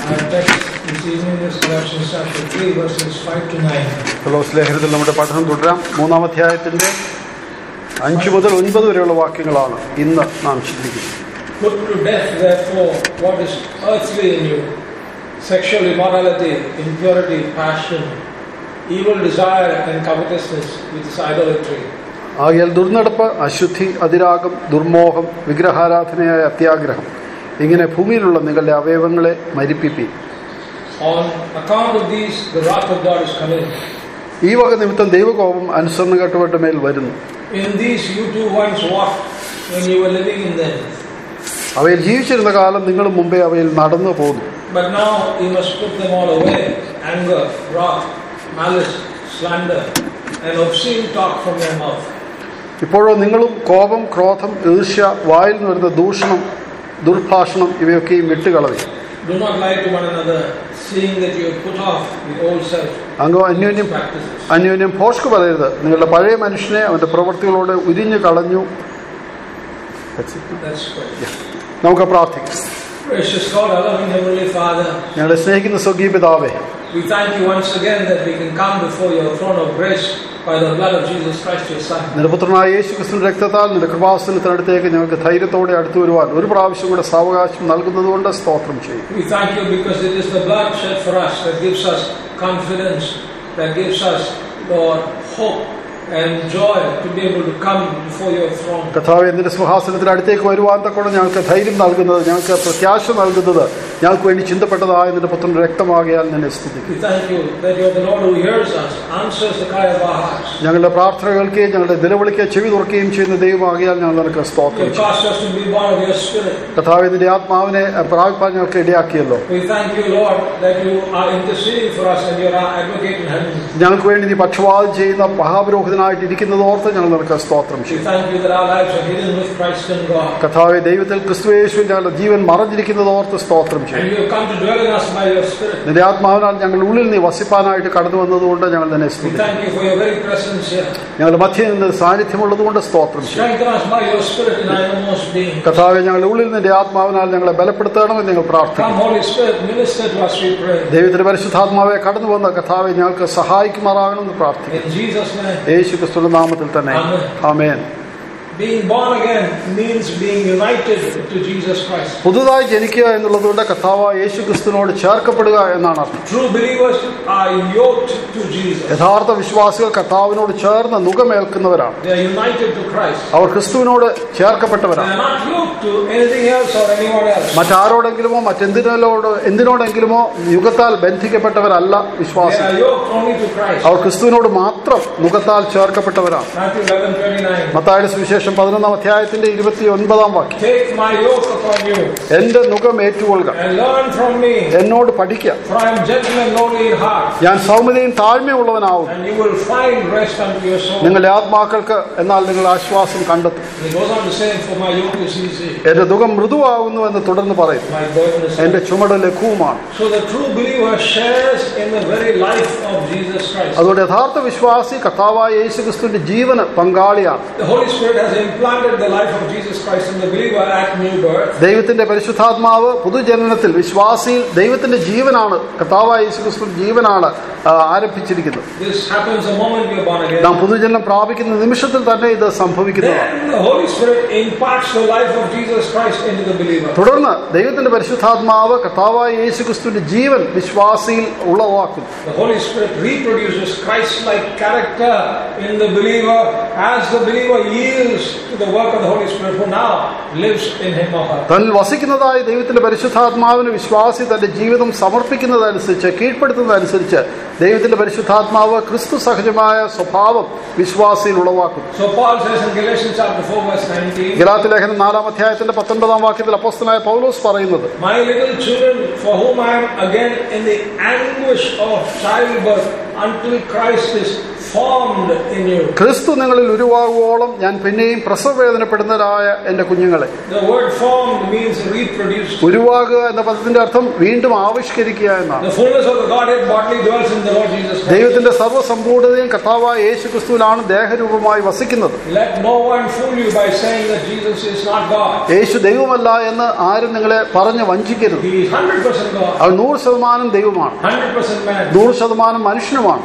Our text this evening is Colossians chapter 3, verses 5 to 9. കൊലോസ് ലേഖനത്തിൽ നമ്മുടെ പഠനം തുടരാം മൂന്നാം അധ്യായത്തിന്റെ അഞ്ച് മുതൽ ഒൻപത് വരെയുള്ള വാക്യങ്ങളാണ് ഇന്ന് നാം ചിന്തിക്കുന്നത് Put to death, therefore, what is earthly in you sexual immorality, impurity, passion, evil desire, and covetousness, which is idolatry. ആകയാൽ ദുർനടപ്പ് അശുദ്ധി അതിരാഗം ദുർമോഹം വിഗ്രഹാരാധനയായ അത്യാഗ്രഹം ഇങ്ങനെ ഭൂമിയിലുള്ള നിങ്ങളുടെ അവയവങ്ങളെ മരിപ്പിപ്പി On account of these, the wrath of God is coming. ഈ വക നിമിത്തം ദൈവകോപം അനുസരണ കേട്ടവരുടെ മേൽ വരുന്നു In these you too once walked when you were living in them. അവയിൽ ജീവിച്ചിരുന്ന കാലം നിങ്ങൾ മുമ്പേ അവയിൽ നടന്നു പോന്നു But now you must put them all away anger, wrath, malice, slander, and obscene talk from your mouth. ഇപ്പോഴോ നിങ്ങളും കോപം ക്രോധം ഈർഷ്യ വായിൽ നിന്ന് വരുന്ന ദൂഷണം ദുർഭാഷണം ഇവയൊക്കെയും വിട്ടുകളവി Do not lie to one another, seeing that you have put off the old self അങ്ങ് അന്യോന്യം practices. അന്യോന്യം ഭോഷ്ക് പറയരുത് നിങ്ങളുടെ പഴയ മനുഷ്യനെ അവന്റെ പ്രവൃത്തികളോട് ഉരിഞ്ഞു കളഞ്ഞു That's it. That's good. നമുക്ക് പ്രാർത്ഥിക്കാം Gracious God, our loving Heavenly Father, ഞങ്ങളെ സ്നേഹിക്കുന്ന സ്വകീയ പിതാവേ we thank you once again that we can come before your throne of grace by the blood of Jesus Christ, your Son. നിരപുത്രനായ യേശു ക്രിസ്തു രക്തത്താൽ നിന്റെ കൃപാസനത്തിനടുത്തേക്ക് ഞങ്ങൾക്ക് ധൈര്യത്തോടെ അടുത്തു വരുവാൻ ഒരു പ്രാവശ്യം കൂടെ സാവകാശം നൽകുന്നതുകൊണ്ട് സ്തോത്രം ചെയ്യും We thank you because it is the blood shed for us that gives us confidence, that gives us, Lord, hope and joy to be able to come before your throne. കഥാവ് എന്തിന്റെ സിംഹാസനത്തിന് അടുത്തേക്ക് വരുവാൻ തക്കോടെ ഞങ്ങൾക്ക് ധൈര്യം നൽകുന്നത് ഞങ്ങൾക്ക് പ്രത്യാശ നൽകുന്നത് ഞങ്ങൾക്ക് വേണ്ടി ചിന്തപ്പെട്ടതായ നിന്റെ പുത്രന്റെ രക്തമാകിയാൽ നിന്നെ സ്തുതിക്കും We thank you that you are the Lord who hears us, answers the cry of our hearts. ഞങ്ങളുടെ പ്രാർത്ഥന കേൾക്കുകയും ഞങ്ങളുടെ നിലവിളിക്ക് ചെവി തുറക്കുകയും ചെയ്യുന്ന ദൈവമാകിയാൽ ഞങ്ങൾ നിനക്ക് You സ്തോത്രം have ചെയ്യും caused us to be born of your Spirit. കഥാവ് നിന്റെ ആത്മാവിനെ പ്രാപിപ്പാൻ ഞങ്ങൾക്ക് ഇടയാക്കിയല്ലോ We thank you, Lord, that you are interceding for us and you are our advocate in heaven. ഞങ്ങൾക്ക് വേണ്ടി നീ പക്ഷപാതം ചെയ്യുന്ന മഹാപുരോഹിതനായിട്ട് ഇരിക്കുന്നത് ഓർത്ത് ഞങ്ങൾ നിനക്ക് സ്തോത്രം We ചെയ്യും thank you that our lives are hidden with Christ in God. കഥാവെ ദൈവത്തിൽ ക്രിസ്തുയേശു ഞങ്ങളുടെ ജീവൻ മറഞ്ഞിരിക്കുന്നത് ഓർത്ത് സ്തോത്രം ചെയ്യും And you have come to dwell in us by your Spirit. നിന്റെ ആത്മാവിനാൽ ഞങ്ങൾ ഉള്ളിൽ നീ വസിപ്പാനായിട്ട് കടന്നു വന്നതുകൊണ്ട് ഞങ്ങൾ നിന്നെ We സ്തുതിക്കും thank you for your very presence here. ഞങ്ങളുടെ മധ്യയിൽ നിന്ന് സാന്നിധ്യമുള്ളതുകൊണ്ട് സ്തോത്രം ചെയ്യും Strengthen us by your Spirit in our innermost being. കഥാവെ ഞങ്ങളുടെ ഉള്ളിൽ നിന്റെ ആത്മാവിനാൽ ഞങ്ങളെ ബലപ്പെടുത്തണമെന്ന് ഞങ്ങൾ പ്രാർത്ഥിക്കും Come, Holy Spirit, minister to us, we pray. ദൈവത്തിന്റെ പരിശുദ്ധാത്മാവെ കടന്നു വന്ന കഥാവെ ഞങ്ങൾക്ക് സഹായിക്കുമാറാകണമെന്ന് പ്രാർത്ഥിക്കും In Jesus' name. യേശു ക്രിസ്തുവിന്റെ നാമത്തിൽ തന്നെ ആമേൻ. ആമേൻ Being born again means being united to Jesus Christ. പുതുതായി ജനിക്കുക എന്നുള്ളതുകൊണ്ട് കഥാവ യേശു ക്രിസ്തുവിനോട് ചേർക്കപ്പെടുക എന്നാണ് അർത്ഥം True believers are yoked to Jesus. യഥാർത്ഥ വിശ്വാസികൾ കർത്താവിനോട് ചേർന്ന് നുഖമേൽക്കുന്നവരാണ് They are united to Christ. അവർ ക്രിസ്തുവിനോട് They ചേർക്കപ്പെട്ടവരാണ് are not yoked to anything else or anyone else. മറ്റാരോടെങ്കിലുമോ മറ്റെന്തിനോട് എന്തിനോടെങ്കിലുമോ യുഗത്താൽ ബന്ധിക്കപ്പെട്ടവരല്ല They വിശ്വാസികൾ are yoked only to Christ. അവർ ക്രിസ്തുവിനോട് മാത്രം മുഖത്താൽ ചേർക്കപ്പെട്ടവരാണ് Matthew 11 29. മത്തായുടെ സുവിശേഷം പതിനൊന്നാം അധ്യായത്തിന്റെ ഇരുപത്തി ഒൻപതാം വാക്യം Take my yoke upon you എന്റെ മുഖം ഏറ്റുകൊള്ളുക and learn from me, എന്നോട് പഠിക്കുക for I am gentle and lowly in heart, ഞാൻ സൗമ്യതയും താഴ്മയുള്ളവനാവും and you will find rest unto your soul. നിങ്ങളുടെ ആത്മാക്കൾക്ക് എന്നാൽ നിങ്ങൾ ആശ്വാസം കണ്ടെത്തും And he goes on to say, For my yoke is easy, എന്റെ ദുഃഖം മൃദുവാകുന്നു എന്ന് തുടർന്ന് പറയും my burden is എന്റെ light. ചുമട് ലഘുവുമാണ് So the true believer shares in the very life of Jesus Christ. അതുകൊണ്ട് യഥാർത്ഥ വിശ്വാസി കർത്താവായ യേശു ക്രിസ്തുവിന്റെ ജീവന് പങ്കാളിയാണ് The Holy Spirit has implanted the life of Jesus Christ in the believer at new birth. ദൈവത്തിന്റെ പരിശുദ്ധാത്മാവ് പുതുജനനത്തിൽ വിശ്വാസിയിൽ ദൈവത്തിന്റെ ജീവനാണ് കർത്താവായ യേശു ക്രിസ്തുവിന്റെ ജീവനാണ് ആ, ആരംഭിച്ചിരിക്കുന്നത് This happens the moment we are born again. നാം പുതുജന്മം പ്രാപിക്കുന്ന നിമിഷത്തിൽ തന്നെ ഇത് സംഭവിക്കുന്നതാണ് Then the Holy Spirit imparts the life of Jesus Christ into the believer. തുടർന്ന് ദൈവത്തിന്റെ പരിശുദ്ധാത്മാവ് കർത്താവായ യേശു ക്രിസ്തുവിന്റെ ജീവൻ വിശ്വാസിയിൽ ഉളവാക്കുന്നു The Holy Spirit reproduces Christ-like character in the believer as the believer yields to the work of the Holy Spirit who now lives in him or her. തന്നിൽ വസിക്കുന്നതായ ദൈവത്തിന്റെ പരിശുദ്ധാത്മാവിന് വിശ്വാസി തന്റെ ജീവിതം സമർപ്പിക്കുന്നതനുസരിച്ച് കീഴ്പ്പെടുത്തുന്നതനുസരിച്ച് ദൈവത്തിന്റെ പരിശുദ്ധാത്മാവ് ക്രിസ്തു സഹജമായ സ്വഭാവം വിശ്വാസിയിൽ ഉളവാക്കുന്നു So Paul says in Galatians chapter 4 verse 19, ഗലാത്തി ലേഖനം നാലാം അധ്യായത്തിന്റെ പത്തൊൻപതാം വാക്യത്തിൽ അപ്പോസ്തനായ പൗലോസ് പറയുന്നത് My little children, for whom I am again in the anguish of childbirth until Christ is formed in you. ക്രിസ്തു നിങ്ങളിൽ ഉരുവാകുവോളം ഞാൻ പിന്നെയും പ്രസവവേദനപ്പെടുന്നവരായ എന്റെ കുഞ്ഞുങ്ങളെ The word formed means reproduced. ഉരുവാകുക എന്ന പദത്തിന്റെ അർത്ഥം വീണ്ടും ആവിഷ്കരിക്കുക എന്നാണ് The fullness of the Godhead bodily dwells in the Lord Jesus Christ. ദൈവത്തിന്റെ സർവ്വസമ്പൂർണതയും കർത്താവായ യേശു ക്രിസ്തുവിലാണ് ദേഹരൂപമായി വസിക്കുന്നത് Let no one fool you by saying that Jesus is not God. യേശു ദൈവമല്ല എന്ന് ആരും നിങ്ങളെ പറഞ്ഞ് വഞ്ചിക്കരുത് He is 100% God, അവൻ നൂറ് ശതമാനം ദൈവമാണ് 100% man. നൂറ് ശതമാനം മനുഷ്യനുമാണ്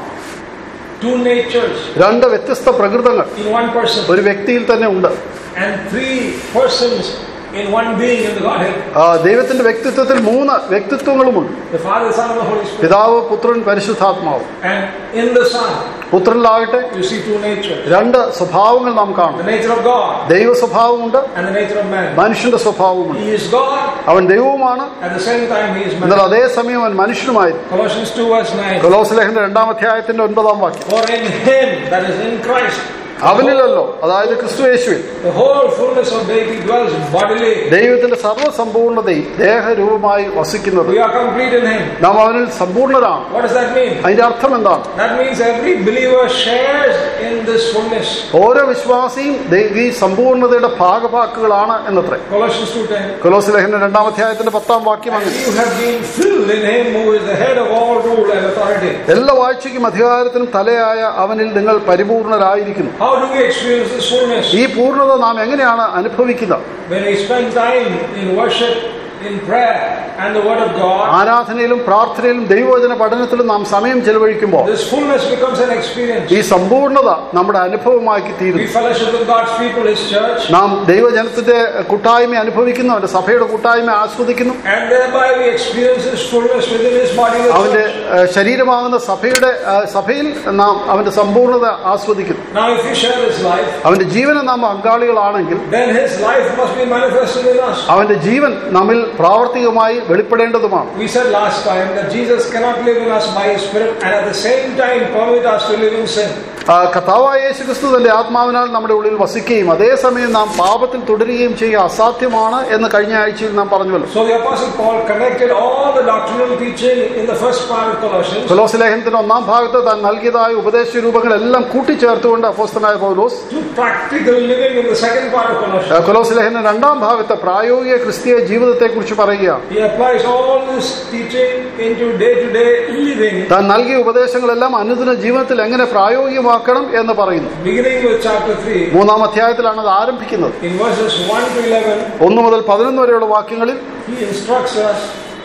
Two natures രണ്ട് വ്യത്യസ്ത പ്രകൃതങ്ങൾ in one person, ഒരു വ്യക്തിയിൽ തന്നെ ഉണ്ട് and three persons in one being in the Godhead. ആ, ദൈവത്തിന്റെ വ്യക്തിത്വത്തിൽ മൂന്ന് വ്യക്തിത്വങ്ങളുമുണ്ട് The Father, the Son, and the Holy Spirit. പിതാവ് പുത്രൻ പരിശുദ്ധാത്മാവ് And in the Son, പുത്രനിലാകട്ടെ you see two natures. രണ്ട് സ്വഭാവങ്ങൾ നാം The കാണും nature of God ദൈവ സ്വഭാവമുണ്ട് and the nature of man. മനുഷ്യന്റെ സ്വഭാവമുണ്ട് He is God, അവൻ ദൈവവുമാണ് at the same time he is എന്നാൽ man. അതേസമയം അവൻ മനുഷ്യനുമായിരുന്നു Colossians 2 verse 9. കൊലോസ് ലേഖന്റെ രണ്ടാം അധ്യായത്തിന്റെ ഒൻപതാം വാക്യം For in him, that is in Christ, അവനിലല്ലോ അതായത് ക്രിസ്തു യേശുവിൽ the whole fullness of deity dwells bodily. ദൈവത്തിന്റെ സർവ്വസമ്പൂർണതയും ദേഹരൂപമായി വസിക്കുന്നത് We are complete in him. നാം അവനിൽ സമ്പൂർണരാണ് What does that mean? അതിന്റെ അർത്ഥം എന്താണ് That means every believer shares in this fullness. ഓരോ വിശ്വാസിയും ദൈ- ഈ സമ്പൂർണതയുടെ ഭാഗഭാക്കുകളാണ് എന്നത്രേ Colossians 2.10 കൊലോസ് ലേഖന രണ്ടാം അധ്യായത്തിന്റെ പത്താം വാക്യം And അങ്ങനെ you have been filled in him who is the head of all rule and authority. എല്ലാ വാഴ്ചയ്ക്കും അധികാരത്തിനും തലയായ അവനിൽ നിങ്ങൾ പരിപൂർണരായിരിക്കുന്നു How do we experience this fullness? ഈ പൂർണ്ണത നാം എങ്ങനെയാണ് അനുഭവിക്കുന്നത് When we spend time in worship, in prayer, and the word of God, ആരാധനയിലും പ്രാർത്ഥനയിലും ദൈവവചന പഠനത്തിലും നാം സമയം ചെലവഴിക്കുമ്പോൾ this fullness becomes an experience. ഈ സമ്പൂർണത നമ്മുടെ അനുഭവമാക്കി We തീരുന്നു fellowship with God's people, His church, നാം ദൈവജനത്തിന്റെ കൂട്ടായ്മ അനുഭവിക്കുന്നു അവന്റെ സഭയുടെ കൂട്ടായ്മ ആസ്വദിക്കുന്നു and thereby we experience His fullness within His body. the അവന്റെ church. ഏഹ്, ശരീരമാകുന്ന സഭയുടെ ഏഹ്, സഭയിൽ നാം അവന്റെ സമ്പൂർണത ആസ്വദിക്കുന്നു Now, if we share His life, അവന്റെ ജീവന് നാം പങ്കാളികളാണെങ്കിൽ then His life must be manifested in us. അവന്റെ ജീവൻ നമ്മിൽ പ്രാവർത്തികമായി വെളിപ്പെടേണ്ടതുമാണ് We said last time that Jesus cannot live in us by His Spirit and at the same time permit us to live in sin. ആ, കർത്താവായ യേശു ക്രിസ്തു തന്റെ ആത്മാവിനാൽ നമ്മുടെ ഉള്ളിൽ വസിക്കുകയും അതേസമയം നാം പാപത്തിൽ തുടരുകയും ചെയ്യുക അസാധ്യമാണ് എന്ന് കഴിഞ്ഞ ആഴ്ചയിൽ നാം പറഞ്ഞുവല്ലോ So the Apostle Paul connected all the doctrinal teaching in the first part of Colossians കൊലോസ് ലേഖനത്തിന്റെ ഒന്നാം ഭാഗത്ത് താൻ നൽകിയതായ ഉപദേശ രൂപങ്ങളെല്ലാം കൂട്ടിച്ചേർത്തുകൊണ്ട് അപ്പോസ്തനായ പൗലോസ് to practical living in the second part of ആ, Colossians. കൊലോസ് ലേഖന രണ്ടാം ഭാഗത്ത് പ്രായോഗിക ക്രിസ്തീയ ജീവിതത്തെക്കുറിച്ച് പറയുകയാണ് He applies all this teaching into day-to-day living, താൻ നൽകിയ ഉപദേശങ്ങളെല്ലാം അനുദിന ജീവിതത്തിൽ എങ്ങനെ പ്രായോഗികമാക്കണം എന്ന് പറയുന്നു beginning with chapter 3, മൂന്നാം അധ്യായത്തിലാണ് അത് ആരംഭിക്കുന്നത് in verses 1 to 11. ഒന്ന് മുതൽ പതിനൊന്ന് വരെയുള്ള വാക്യങ്ങളിൽ He instructs us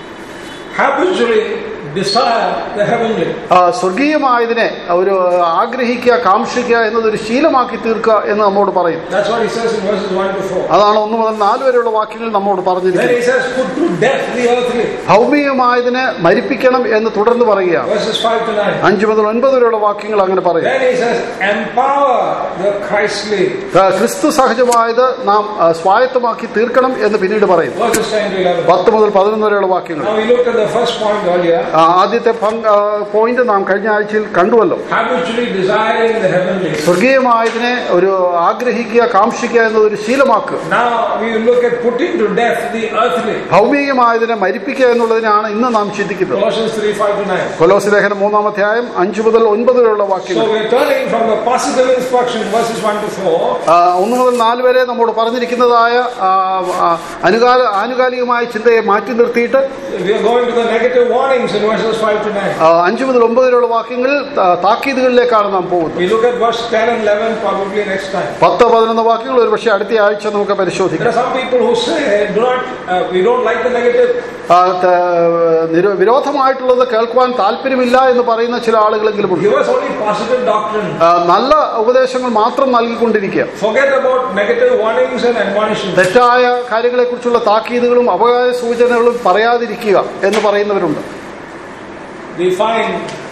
habitually desire the heavenly. ആ, സ്വർഗീയമായതിനെ ഒരു ആഗ്രഹിക്കുക കാക്ഷിക്കുക എന്നതൊരു ശീലമാക്കി തീർക്കുക എന്ന് നമ്മോട് പറയും That's what he says in verses 1 to 4. അതാണ് ഒന്ന് മുതൽ നാല് വരെയുള്ള വാക്യങ്ങൾ നമ്മോട് Then പറഞ്ഞിരിക്കുന്നത് he says, put to death the earthly. ഭൗമികമായതിനെ മരിപ്പിക്കണം എന്ന് തുടർന്ന് പറയുകയാണ് Verses 5 to 9. അഞ്ചു മുതൽ ഒൻപത് വരെയുള്ള വാക്യങ്ങൾ അങ്ങനെ പറയും Then he says, empower the Christly. ആ, ക്രിസ്തു സഹജമായത് നാം ആ, സ്വായത്തമാക്കി തീർക്കണം എന്ന് പിന്നീട് പറയും Verses 10 to 11. പത്ത് മുതൽ പതിനൊന്ന് വരെയുള്ള വാക്യങ്ങൾ Now we looked at the first point earlier. ആ, ആദ്യത്തെ പോയിന്റ് നാം കഴിഞ്ഞ ആഴ്ചയിൽ കണ്ടുവല്ലോ Habitually desiring the heavenly. സ്വർഗീയമായതിനെ ഒരു ആഗ്രഹിക്കുക കാക്ഷിക്കുക എന്നതൊരു ശീലമാക്കുക Now we look at putting to death the earthly. ഭൗമികമായതിനെ മരിപ്പിക്കുക എന്നുള്ളതിനാണ് ഇന്ന് നാം ചിന്തിക്കുന്നത് Colossians 3 5 to 9. കൊലോസ് ലേഖനം മൂന്നാം അധ്യായം അഞ്ചു മുതൽ ഒൻപത് വരെയുള്ള വാക്യങ്ങൾ So we're turning from the positive instruction, verses 1 to 4, ആ, ഒന്ന് മുതൽ നാല് വരെ നമ്മോട് പറഞ്ഞിരിക്കുന്നതായ ആ, ആ, അനുകാല ആനുകാലികമായ ചിന്തയെ മാറ്റി നിർത്തിയിട്ട് we are going to the negative warnings in verses 5 to 9. ആ, അഞ്ച് മുതൽ ഒമ്പത് വരെയുള്ള വാക്യങ്ങളിൽ ത- താക്കീതുകളിലേക്കാണ് നാം പോകുന്നത് We look at verse 10 and 11 probably next time. പത്ത് പതിനൊന്ന് വാക്യങ്ങൾ ഒരു പക്ഷേ അടുത്ത ആഴ്ച നമുക്ക് There പരിശോധിക്കാം are some people who say, do not, uh, we don't like the negative. ആ, ത- നിര- വിരോധമായിട്ടുള്ളത് കേൾക്കുവാൻ താല്പര്യമില്ല എന്ന് പറയുന്ന ചില ആളുകളെങ്കിലും ഉണ്ട് Give us only positive doctrine. ആ, നല്ല ഉപദേശങ്ങൾ മാത്രം നൽകിക്കൊണ്ടിരിക്കുക Forget about negative warnings and admonitions. തെറ്റായ കാര്യങ്ങളെക്കുറിച്ചുള്ള താക്കീതുകളും അപകാര സൂചനകളും പറയാതിരിക്കുക എന്ന് പറയുന്നവരുണ്ട് We find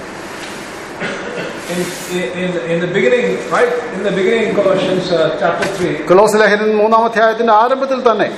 in, in, in the beginning, right? In the beginning, Colossians uh, chapter 3, കൊലോസ് ലേഖനൻ മൂന്നാം അധ്യായത്തിന്റെ ആരംഭത്തിൽ തന്നെ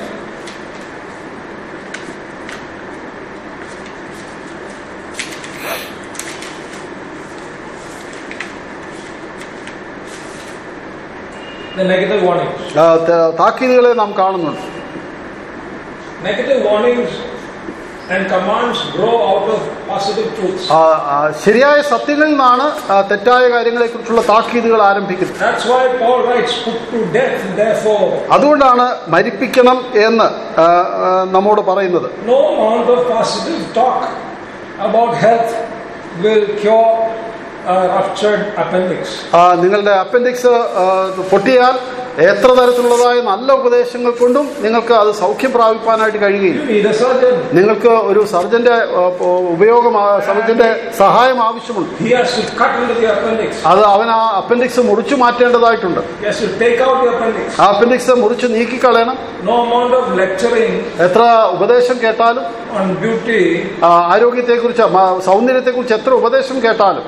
the negative warnings. ആ, ത- താക്കീതുകളെ നാം കാണുന്നുണ്ട് Negative warnings and commands grow out of positive truths. ആ, ആ, ശരിയായ സത്യങ്ങളിൽ നിന്നാണ് ആ, തെറ്റായ കാര്യങ്ങളെക്കുറിച്ചുള്ള താക്കീതുകൾ ആരംഭിക്കുന്നത് That's why Paul writes, put to death, therefore, അതുകൊണ്ടാണ് മരിപ്പിക്കണം എന്ന് ആ, ആ, നമ്മോട് പറയുന്നത് no amount of positive talk about health will cure a ruptured appendix. ആ, നിങ്ങളുടെ അപ്പൻഡിക്സ് പൊട്ടിയാൽ എത്ര തരത്തിലുള്ളതായ നല്ല ഉപദേശങ്ങൾ കൊണ്ടും നിങ്ങൾക്ക് അത് സൗഖ്യം പ്രാപിപ്പാനായിട്ട് കഴിയുകയില്ല You need a surgeon. നിങ്ങൾക്ക് ഒരു സർജന്റെ ആ, ഉപയോഗം ആ, സർജന്റെ സഹായം ആവശ്യമുണ്ട് He has to cut into the appendix. അത് അവൻ ആ അപ്പൻഡിക്സ് മുറിച്ചു മാറ്റേണ്ടതായിട്ടുണ്ട് He has to take out the appendix. ആ അപ്പൻഡിക്സ് മുറിച്ച് നീക്കിക്കളയണം No amount of lecturing എത്ര ഉപദേശം കേട്ടാലും on beauty ആ, ആരോഗ്യത്തെക്കുറിച്ച് മ- സൗന്ദര്യത്തെക്കുറിച്ച് എത്ര ഉപദേശം കേട്ടാലും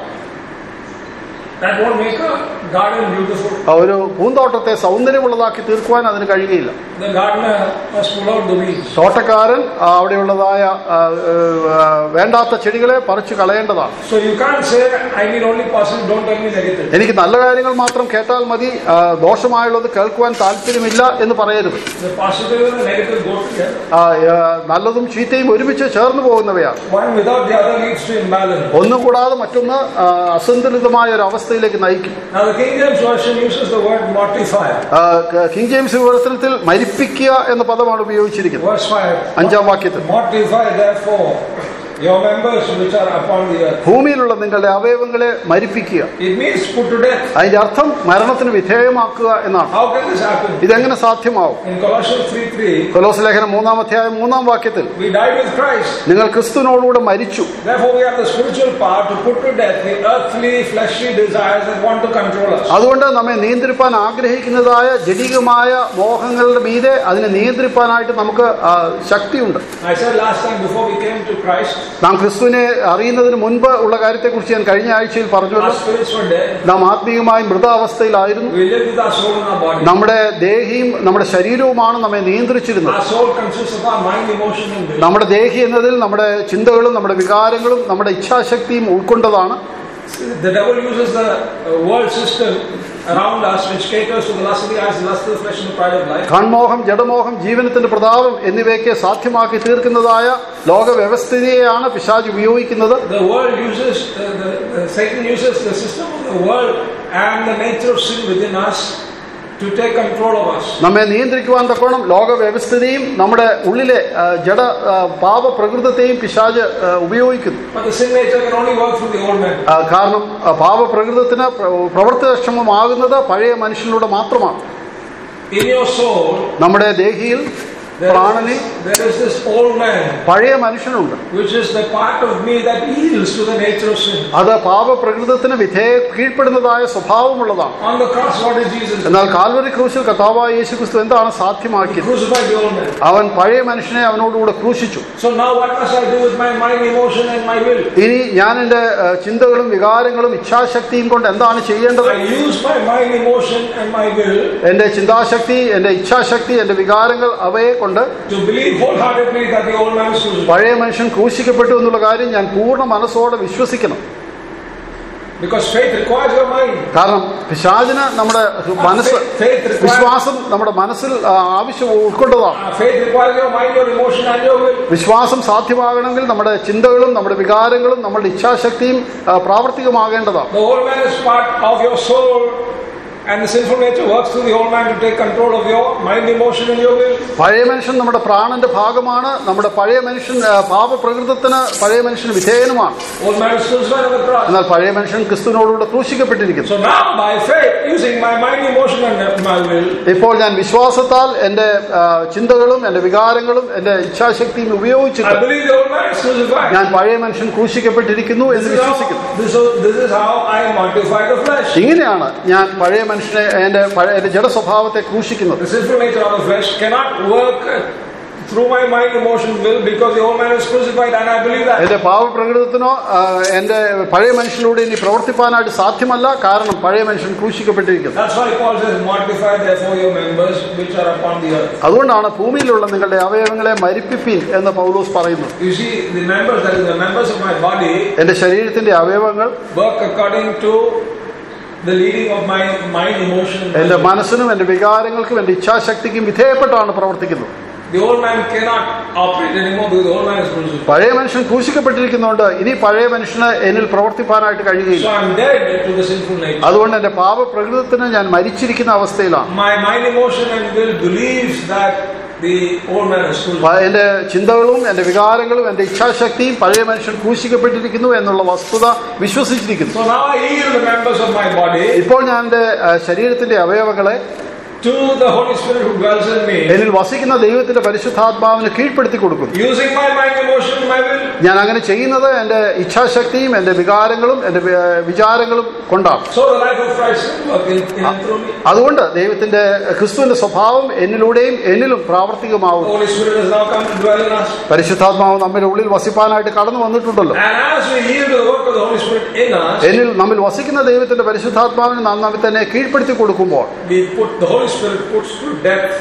that won't make a garden beautiful. ആ, ഒരു പൂന്തോട്ടത്തെ സൗന്ദര്യമുള്ളതാക്കി തീർക്കുവാൻ അതിന് കഴിയുകയില്ല The gardener must pull out the weeds. തോട്ടക്കാരൻ ആ, അവിടെയുള്ളതായ ആ, ആ, വേണ്ടാത്ത ചെടികളെ പറിച്ചു കളയേണ്ടതാണ് So you can't say, I need only positive, don't tell me negative. എനിക്ക് നല്ല കാര്യങ്ങൾ മാത്രം കേട്ടാൽ മതി ആ, ദോഷമായുള്ളത് കേൾക്കുവാൻ താല്പര്യമില്ല എന്ന് പറയരുത് The positive and the negative go together. ആ, ആ, നല്ലതും ചീത്തയും ഒരുമിച്ച് ചേർന്ന് പോകുന്നവയാണ് One without the other leads to imbalance. ഒന്നും കൂടാതെ മറ്റൊന്ന് ആ, അസന്തുലിതമായ ഒരു അവസ്ഥയിലേക്ക് നയിക്കും Now the King James Version uses the word mortify. ആ, ക- കിങ് ജെയിംസ് വിവർത്തനത്തിൽ മരിപ്പിക്കുക എന്ന പദമാണ് ഉപയോഗിച്ചിരിക്കുന്നത് Verse 5. അഞ്ചാം വാക്യത്തിൽ Mortify therefore your members which are upon the earth. ഭൂമിയിലുള്ള നിങ്ങളുടെ അവയവങ്ങളെ മരിപ്പിക്കുക It means put to death. അതിന്റെ അർത്ഥം മരണത്തിന് വിധേയമാക്കുക എന്നാണ് How can this happen? ഇതെങ്ങനെ സാധ്യമാവും In Colossians 3 3, കൊലോസ് ലേഖനം മൂന്നാം അധ്യായം മൂന്നാം വാക്യത്തിൽ we died with Christ. നിങ്ങൾ ക്രിസ്തുവിനോടുകൂടെ മരിച്ചു Therefore, we have the spiritual power to put to death the earthly, fleshly desires that want to control us. അതുകൊണ്ട് നമ്മെ നിയന്ത്രിപ്പാൻ ആഗ്രഹിക്കുന്നതായ ജഡികമായ മോഹങ്ങളുടെ മീതെ അതിനെ നിയന്ത്രിപ്പാനായിട്ട് നമുക്ക് ആ, ശക്തിയുണ്ട് I said last time before we came to Christ, നാം ക്രിസ്തുവിനെ അറിയുന്നതിന് മുൻപ് ഉള്ള കാര്യത്തെക്കുറിച്ച് ഞാൻ കഴിഞ്ഞ ആഴ്ചയിൽ our പറഞ്ഞല്ലോ spirits were dead. നാം ആത്മീയമായി മൃതാവസ്ഥയിലായിരുന്നു We lived with our soul in our body. നമ്മുടെ ദേഹിയും നമ്മുടെ ശരീരവുമാണ് നമ്മെ നിയന്ത്രിച്ചിരുന്നത് Our soul consists of our mind, emotion, and will. നമ്മുടെ ദേഹി എന്നതിൽ നമ്മുടെ ചിന്തകളും നമ്മുടെ വികാരങ്ങളും നമ്മുടെ ഇച്ഛാശക്തിയും ഉൾക്കൊണ്ടതാണ് The devil uses the uh, world system around us, which caters to the lust of the eyes, the lust of the flesh, and the pride of life. കൺമോഹം ജഡമോഹം ജീവനത്തിന്റെ പ്രതാപം എന്നിവയ്ക്ക് സാധ്യമാക്കി തീർക്കുന്നതായ ലോക വ്യവസ്ഥിതിയെയാണ് പിശാജ് ഉപയോഗിക്കുന്നത് The world uses, uh, the, uh, Satan uses the system of the world and the nature of sin within us to take control of us. നമ്മെ നിയന്ത്രിക്കുവാൻ തക്കോണം ലോക വ്യവസ്ഥിതിയും നമ്മുടെ ഉള്ളിലെ ആ, ജഡ ആ, പാപ പ്രകൃതത്തെയും പിശാജ് ആ, ഉപയോഗിക്കുന്നു But the sin nature can only work through the old man. ആ, കാരണം ആ, പാപപ്രകൃതത്തിന് പ്ര- പ്രവർത്തനക്ഷമമാകുന്നത് പഴയ മനുഷ്യനിലൂടെ മാത്രമാണ് In your soul, നമ്മുടെ ദേഹിയിൽ there പ്രാണനിൽ is, there is this old man, പഴയ മനുഷ്യനുണ്ട് which is the part of me that yields to the nature of sin. അത് പാപപ്രകൃതത്തിന് വിധേയ കീഴ്പ്പെടുന്നതായ സ്വഭാവമുള്ളതാണ് On the cross, what did Jesus do? എന്നാൽ കാൽവരി ക്രൂശിൽ കഥാവായ യേശു ക്രിസ്തു എന്താണ് He സാധ്യമാക്കിയത് crucified the old man. അവൻ പഴയ മനുഷ്യനെ അവനോടുകൂടെ ക്രൂശിച്ചു So now what must I do with my mind, emotion, and my will? ഇനി ഞാൻ എന്റെ ഏഹ്, ചിന്തകളും വികാരങ്ങളും ഇച്ഛാശക്തിയും കൊണ്ട് എന്താണ് ചെയ്യേണ്ടത് I use my mind, emotion, and my will എന്റെ ചിന്താശക്തി എന്റെ ഇച്ഛാശക്തി എന്റെ വികാരങ്ങൾ അവയെ കൊണ്ട് to believe wholeheartedly that the old man is crucified. പഴയ മനുഷ്യൻ ക്രൂശിക്കപ്പെട്ടു എന്നുള്ള കാര്യം ഞാൻ പൂർണ്ണ മനസ്സോടെ വിശ്വസിക്കണം Because faith requires your mind. കാരണം പിശാചിന് നമ്മുടെ മനസ്സ് Faith requires, വിശ്വാസം നമ്മുടെ മനസ്സിൽ ആ, ആവശ്യം ഉൾക്കൊണ്ടതാണ് uh, faith requires your mind, your emotion, and your will. വിശ്വാസം സാധ്യമാകണമെങ്കിൽ നമ്മുടെ ചിന്തകളും നമ്മുടെ വികാരങ്ങളും നമ്മുടെ ഇച്ഛാശക്തിയും ആ, പ്രാവർത്തികമാകേണ്ടതാണ് The old man is part of your soul, and the sinful nature works through the old man to take control of your mind, emotion, and your will. പഴയ മനുഷ്യൻ നമ്മുടെ പ്രാണന്റെ ഭാഗമാണ് നമ്മുടെ പഴയ മനുഷ്യൻ ആ, പാപപ്രകൃതത്തിന് പഴയ മനുഷ്യൻ വിധേയനുമാണ് Old man is crucified on the cross. എന്നാൽ പഴയ മനുഷ്യൻ ക്രിസ്തുവിനോടുകൂടെ ക്രൂശിക്കപ്പെട്ടിരിക്കുന്നു So now, by faith, using my mind, emotion, and my will, ഇപ്പോൾ ഞാൻ വിശ്വാസത്താൽ എന്റെ ആ, ചിന്തകളും എന്റെ വികാരങ്ങളും എന്റെ ഇച്ഛാശക്തിയും I ഉപയോഗിച്ചിട്ട് believe the old man is crucified. ഞാൻ പഴയ മനുഷ്യൻ ക്രൂശിക്കപ്പെട്ടിരിക്കുന്നു എന്ന് This is, വിശ്വസിക്കുന്നു how, this, is, this is how I mortify the flesh. ഇങ്ങനെയാണ് ഞാൻ പഴയ മനുഷ്യനെ എന്റെ പഴയ എന്റെ ജഡ സ്വഭാവത്തെ ക്രൂശിക്കുന്നത് The sinful nature of the flesh cannot work through my mind, emotion, will because the old man is crucified, and I believe that. എന്റെ പാവപ്രകൃതത്തിനോ ആ, എന്റെ പഴയ മനുഷ്യനിലൂടെ ഇനി പ്രവർത്തിപ്പാനായിട്ട് സാധ്യമല്ല കാരണം പഴയ മനുഷ്യൻ ക്രൂശിക്കപ്പെട്ടിരിക്കുന്നു That's why Paul says, Mortify therefore your members which are upon the earth. അതുകൊണ്ടാണ് ഭൂമിയിലുള്ള നിങ്ങളുടെ അവയവങ്ങളെ മരിപ്പിപ്പിൻ എന്ന് പൗലോസ് പറയുന്നത് You see, the members, that is, the members of my body, എന്റെ ശരീരത്തിന്റെ അവയവങ്ങൾ work according to the leading of my mind, emotion, and എന്റെ will. മനസ്സിനും എന്റെ വികാരങ്ങൾക്കും എന്റെ ഇച്ഛാശക്തിക്കും വിധേയപ്പെട്ടാണ് പ്രവർത്തിക്കുന്നത് The old man cannot operate anymore because the old man is crucified. പഴയ മനുഷ്യൻ ക്രൂശിക്കപ്പെട്ടിരിക്കുന്നതുകൊണ്ട് ഇനി പഴയ മനുഷ്യന് എന്നിൽ പ്രവർത്തിപ്പാനായിട്ട് കഴിയുകയില്ല So I'm dead to the sinful nature. അതുകൊണ്ട് എന്റെ പാപപ്രകൃതത്തിന് ഞാൻ മരിച്ചിരിക്കുന്ന അവസ്ഥയിലാണ് My mind, emotion, and will believes that the old man is crucified. പ- എന്റെ ചിന്തകളും എന്റെ വികാരങ്ങളും എന്റെ ഇച്ഛാശക്തിയും പഴയ മനുഷ്യൻ ക്രൂശിക്കപ്പെട്ടിരിക്കുന്നു എന്നുള്ള വസ്തുത വിശ്വസിച്ചിരിക്കുന്നു So now I yield the members of my body ഇപ്പോൾ ഞാൻ എന്റെ ആ, ശരീരത്തിന്റെ അവയവങ്ങളെ to the Holy Spirit who dwells in me. എന്നിൽ വസിക്കുന്ന ദൈവത്തിന്റെ പരിശുദ്ധാത്മാവിന് കീഴ്പ്പെടുത്തി കൊടുക്കുന്നു Using my mind, emotion, my will. ഞാൻ അങ്ങനെ ചെയ്യുന്നത് എന്റെ ഇച്ഛാശക്തിയും എന്റെ വികാരങ്ങളും എന്റെ വി- വിചാരങ്ങളും കൊണ്ടാണ് So the life of Christ will work in, in and through me. അതുകൊണ്ട് ദൈവത്തിന്റെ ക്രിസ്തുവിന്റെ സ്വഭാവം എന്നിലൂടെയും എന്നിലും The പ്രാവർത്തികമാവും Holy Spirit has now come to dwell in us. പരിശുദ്ധാത്മാവ് നമ്മുടെ ഉള്ളിൽ വസിപ്പാനായിട്ട് കടന്നു വന്നിട്ടുണ്ടല്ലോ And as we yield to the work of the Holy Spirit in us, എന്നിൽ നമ്മിൽ വസിക്കുന്ന ദൈവത്തിന്റെ പരിശുദ്ധാത്മാവിന് നാം നമ്മെ തന്നെ കീഴ്പ്പെടുത്തി കൊടുക്കുമ്പോൾ we put the Holy Spirit puts to death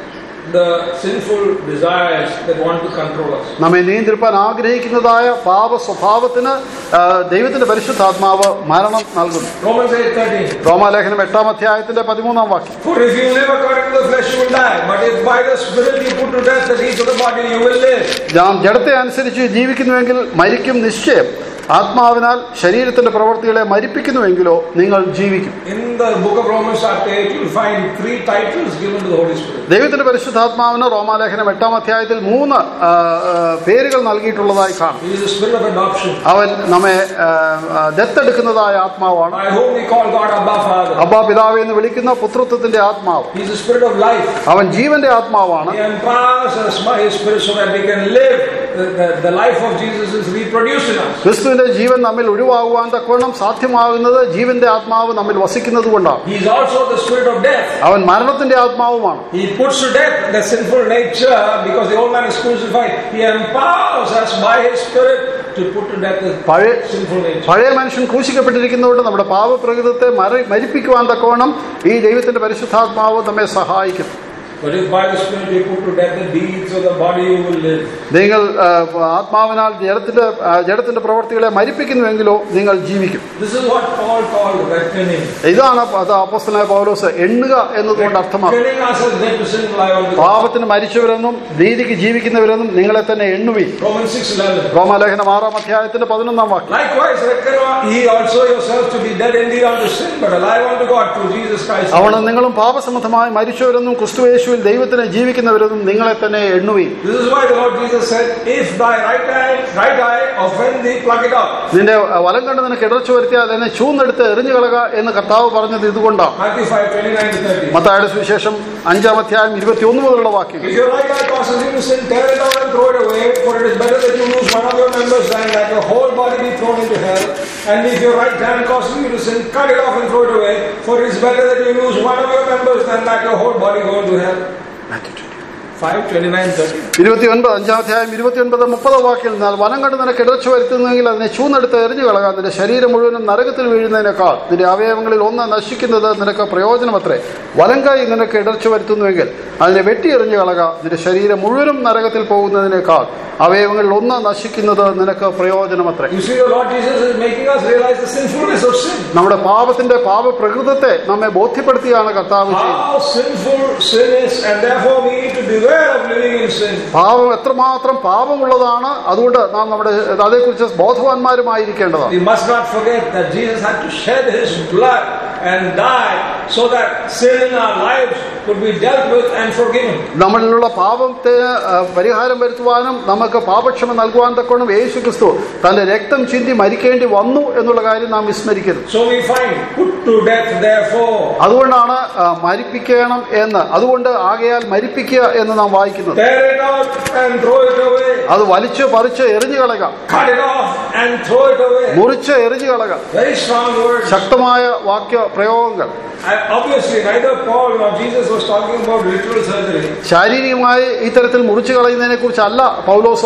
the sinful desires that want to control us. നമ്മെ നിയന്ത്രിപ്പാൻ ആഗ്രഹിക്കുന്നതായ പാപ സ്വഭാവത്തിന് ആ, ദൈവത്തിന്റെ പരിശുദ്ധാത്മാവ് മരണം നൽകുന്നു Romans 8:13. റോമാലേഖനം എട്ടാം അധ്യായത്തിന്റെ പതിമൂന്നാം വാക്യം For if you live according to the flesh, you will die. But if by the Spirit you put to death the deeds of the body, you will live. നാം ജഡത്തെ അനുസരിച്ച് ജീവിക്കുന്നുവെങ്കിൽ മരിക്കും നിശ്ചയം ആത്മാവിനാൽ ശരീരത്തിന്റെ പ്രവൃത്തികളെ മരിപ്പിക്കുന്നുവെങ്കിലോ നിങ്ങൾ ജീവിക്കും In the book of Romans chapter 8, you will find three titles given to the Holy Spirit. ദൈവത്തിന്റെ പരിശുദ്ധാത്മാവിന് റോമാലേഖനം എട്ടാം അധ്യായത്തിൽ മൂന്ന് ആ, ആ, പേരുകൾ നൽകിയിട്ടുള്ളതായി കാണും He is the Spirit of adoption, അവൻ നമ്മെ ആ, ആ, ദത്തെടുക്കുന്നതായ ആത്മാവാണ് by whom we call God Abba Father. അബ്ബാ പിതാവെ എന്ന് വിളിക്കുന്ന പുത്രത്വത്തിന്റെ ആത്മാവ് He is the Spirit of life. അവൻ ജീവന്റെ ആത്മാവാണ് He empowers us by His Spirit so that we can live. The, the, the life of Jesus is reproduced in us. ക്രിസ്തുവിന്റെ ജീവൻ നമ്മിൽ ഒഴിവാകുവാൻ തക്കവണ്ണം സാധ്യമാകുന്നത് ജീവന്റെ ആത്മാവ് നമ്മിൽ വസിക്കുന്നത് കൊണ്ടാണ് He is also the Spirit of death. അവൻ മരണത്തിന്റെ ആത്മാവുമാണ് He puts to death the sinful nature because the old man is crucified. He empowers us by His Spirit to put to death the പഴയ sinful nature. പഴയ മനുഷ്യൻ ക്രൂശിക്കപ്പെട്ടിരിക്കുന്നതുകൊണ്ട് നമ്മുടെ പാപപ്രകൃതത്തെ മറി മരിപ്പിക്കുവാൻ തക്കവണ്ണം ഈ ദൈവത്തിന്റെ പരിശുദ്ധാത്മാവ് നമ്മെ സഹായിക്കും But if by the Spirit you put to death the deeds of the body, you will live. നിങ്ങൾ ആ, ആത്മാവിനാൽ ജഡത്തിന്റെ ആ, ജഡത്തിന്റെ പ്രവർത്തികളെ മരിപ്പിക്കുന്നുവെങ്കിലോ നിങ്ങൾ ജീവിക്കും This is what Paul called reckoning. ഇതാണ് അത് അപ്പോസ്തലനായ പൗലോസ് എണ്ണുക എന്നതുകൊണ്ട് അർത്ഥമാക്കും Reckoning ourselves dead to sin, alive unto God. പാപത്തിന് മരിച്ചവരെന്നും നീതിക്ക് ജീവിക്കുന്നവരെന്നും നിങ്ങളെ തന്നെ എണ്ണുവി Romans 6:11. റോമാലേഖനം ആറാം അധ്യായത്തിന്റെ പതിനൊന്നാം വാക്യം Likewise, reckon ye also yourselves to be dead indeed unto sin, but alive unto God through Jesus Christ. അവണ് നിങ്ങളും പാപസംബന്ധമായി മരിച്ചവരെന്നും ക്രിസ്തുയേശുവിൽ ദൈവത്തിന് ജീവിക്കുന്നവരെന്നും നിങ്ങളെ തന്നെ എണ്ണുവി This is why the Lord Jesus said, If thy right eye, right eye offend thee, pluck it out. നിന്റെ വലം കണ്ട് നിനക്ക് ഇടർച്ച വരുത്തിയാൽ എന്നെ ചൂന്നെടുത്ത് എറിഞ്ഞു കളക എന്ന് കർത്താവ് പറഞ്ഞത് ഇതുകൊണ്ടാണ് Matthew 5, 29 to 30. മത്തായുടെ സുവിശേഷം അഞ്ചാം അധ്യായം ഇരുപത്തിയൊന്ന് മുതലുള്ള വാക്യങ്ങൾ If your right eye causes you to sin, tear it out and throw it away, for it is better that you lose one of your members than that your whole body be thrown into hell. And if your right hand causes you to sin, cut it off and throw it away, for it is better that you lose one of your members than that your whole body go into hell. 5, 29, 30. ഇരുപത്തിയൊൻപത് അഞ്ചാം അധ്യായം ഇരുപത്തിയൊൻപത് മുപ്പത് വാക്യം എന്നാൽ വനം കണ്ട് നിനക്ക് ഇടർച്ച വരുത്തുന്നെങ്കിൽ അതിനെ ചൂന്നെടുത്ത് എറിഞ്ഞു കളക നിന്റെ ശരീരം മുഴുവനും നരകത്തിൽ വീഴുന്നതിനേക്കാൾ നിന്റെ അവയവങ്ങളിൽ ഒന്ന് നശിക്കുന്നത് നിനക്ക് പ്രയോജനമത്രേ വലം കൈ നിനക്ക് ഇടർച്ച വരുത്തുന്നുവെങ്കിൽ അതിനെ വെട്ടി എറിഞ്ഞു കളക നിന്റെ ശരീരം മുഴുവനും നരകത്തിൽ പോകുന്നതിനേക്കാൾ അവയവങ്ങളിൽ ഒന്ന് നശിക്കുന്നത് നിനക്ക് പ്രയോജനമത്രേ You see, the Lord Jesus is making us realize the sinfulness of sin. നമ്മുടെ പാപത്തിന്റെ പാപപ്രകൃതത്തെ നമ്മെ ബോധ്യപ്പെടുത്തിയാണ് കർത്താവ് ചെയ്യുന്നത് How sinful sin is, and therefore we need to beware of living in sin. പാപം എത്രമാത്രം പാപമുള്ളതാണ് അതുകൊണ്ട് നാം നമ്മുടെ അതേക്കുറിച്ച് ബോധവാന്മാരുമായിരിക്കേണ്ടതാണ് We must not forget that Jesus had to shed his blood and die so that sin in our lives could be dealt with and forgiven. നമ്മളിലുള്ള പാപത്തെ ആ, പരിഹാരം വരുത്തുവാനും നമുക്ക് പാപക്ഷമ നൽകുവാൻ തക്കോണം യേശു ക്രിസ്തു തന്റെ രക്തം ചിന്തി മരിക്കേണ്ടി വന്നു എന്നുള്ള കാര്യം നാം വിസ്മരിക്കരുത് So we find put to death, therefore. അതുകൊണ്ടാണ് ആ, മരിപ്പിക്കണം എന്ന് അതുകൊണ്ട് ആകയാൽ മരിപ്പിക്കുക എന്ന് നാം വായിക്കുന്നത് Tear it out and throw it away. അത് വലിച്ചു പറിച്ച് എറിഞ്ഞു കളക Cut it off and throw it away. മുറിച്ച് എറിഞ്ഞു കളക Very strong words. ശക്തമായ വാക്യ പ്രയോഗങ്ങൾ And obviously, neither Paul nor Jesus was talking about literal surgery. ശാരീരികമായി ഇത്തരത്തിൽ മുറിച്ചു കളയുന്നതിനെ കുറിച്ചല്ല പൗലോസോ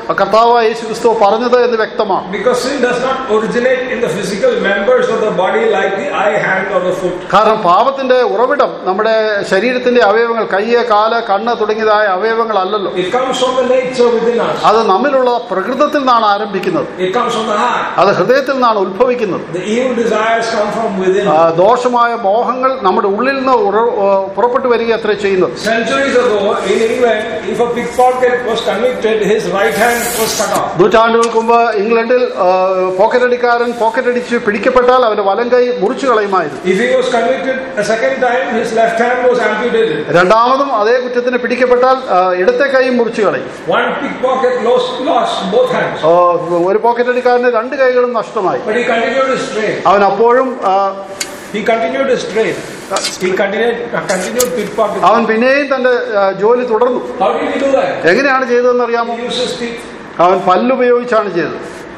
കർത്താവ് യേശു ക്രിസ്തു പറഞ്ഞത് എന്ന് വ്യക്തമാണ് Because sin does not originate in the physical members of the body like the eye, hand, or the foot. കാരണം പാപത്തിന്റെ ഉറവിടം നമ്മുടെ ശരീരത്തിന്റെ അവയവങ്ങൾ കയ്യ് കാല് കണ്ണ് തുടങ്ങിയതായ അവയവങ്ങളല്ലല്ലോ It comes from the nature within us. അത് നമ്മിലുള്ള പ്രകൃതത്തിൽ നിന്നാണ് ആരംഭിക്കുന്നത് It comes from the heart. അത് ഹൃദയത്തിൽ നിന്നാണ് ഉത്ഭവിക്കുന്നത് The evil desires come from within. ആ, ദോഷമായ മോഹങ്ങൾ നമ്മുടെ ഉള്ളിൽ നിന്ന് ഉറ- ആ, പുറപ്പെട്ടു വരിക അത്ര ചെയ്യുന്നത് Centuries ago in England, if a pickpocket was convicted, his right hand was cut off. നൂറ്റാണ്ടുകൾക്ക് മുമ്പ് ഇംഗ്ലണ്ടിൽ ആ, പോക്കറ്റടിക്കാരൻ പോക്കറ്റടിച്ച് പിടിക്കപ്പെട്ടാൽ അവന്റെ വലം കൈ മുറിച്ചു കളയുമായിരുന്നു If he was convicted a second time, his left hand was amputated. രണ്ടാമതും അതേ കുറ്റത്തിന് പിടിക്കപ്പെട്ടാൽ ആ, ഇടത്തെ കൈ മുറിച്ചു കളയും One pickpocket lost, lost both hands. ആ, ഒരു പോക്കറ്റടിക്കാരന് രണ്ട് കൈകളും നഷ്ടമായി But he continued his trade. അവൻ അപ്പോഴും ആ, He continued his trade. He continued, continued pickpocket. അവൻ പിന്നെയും തന്റെ ആ, ജോലി തുടർന്നു How did he do that? എങ്ങനെയാണ് ചെയ്തതെന്ന് അറിയാമോ He used his teeth. അവൻ പല്ലുപയോഗിച്ചാണ് ചെയ്തത്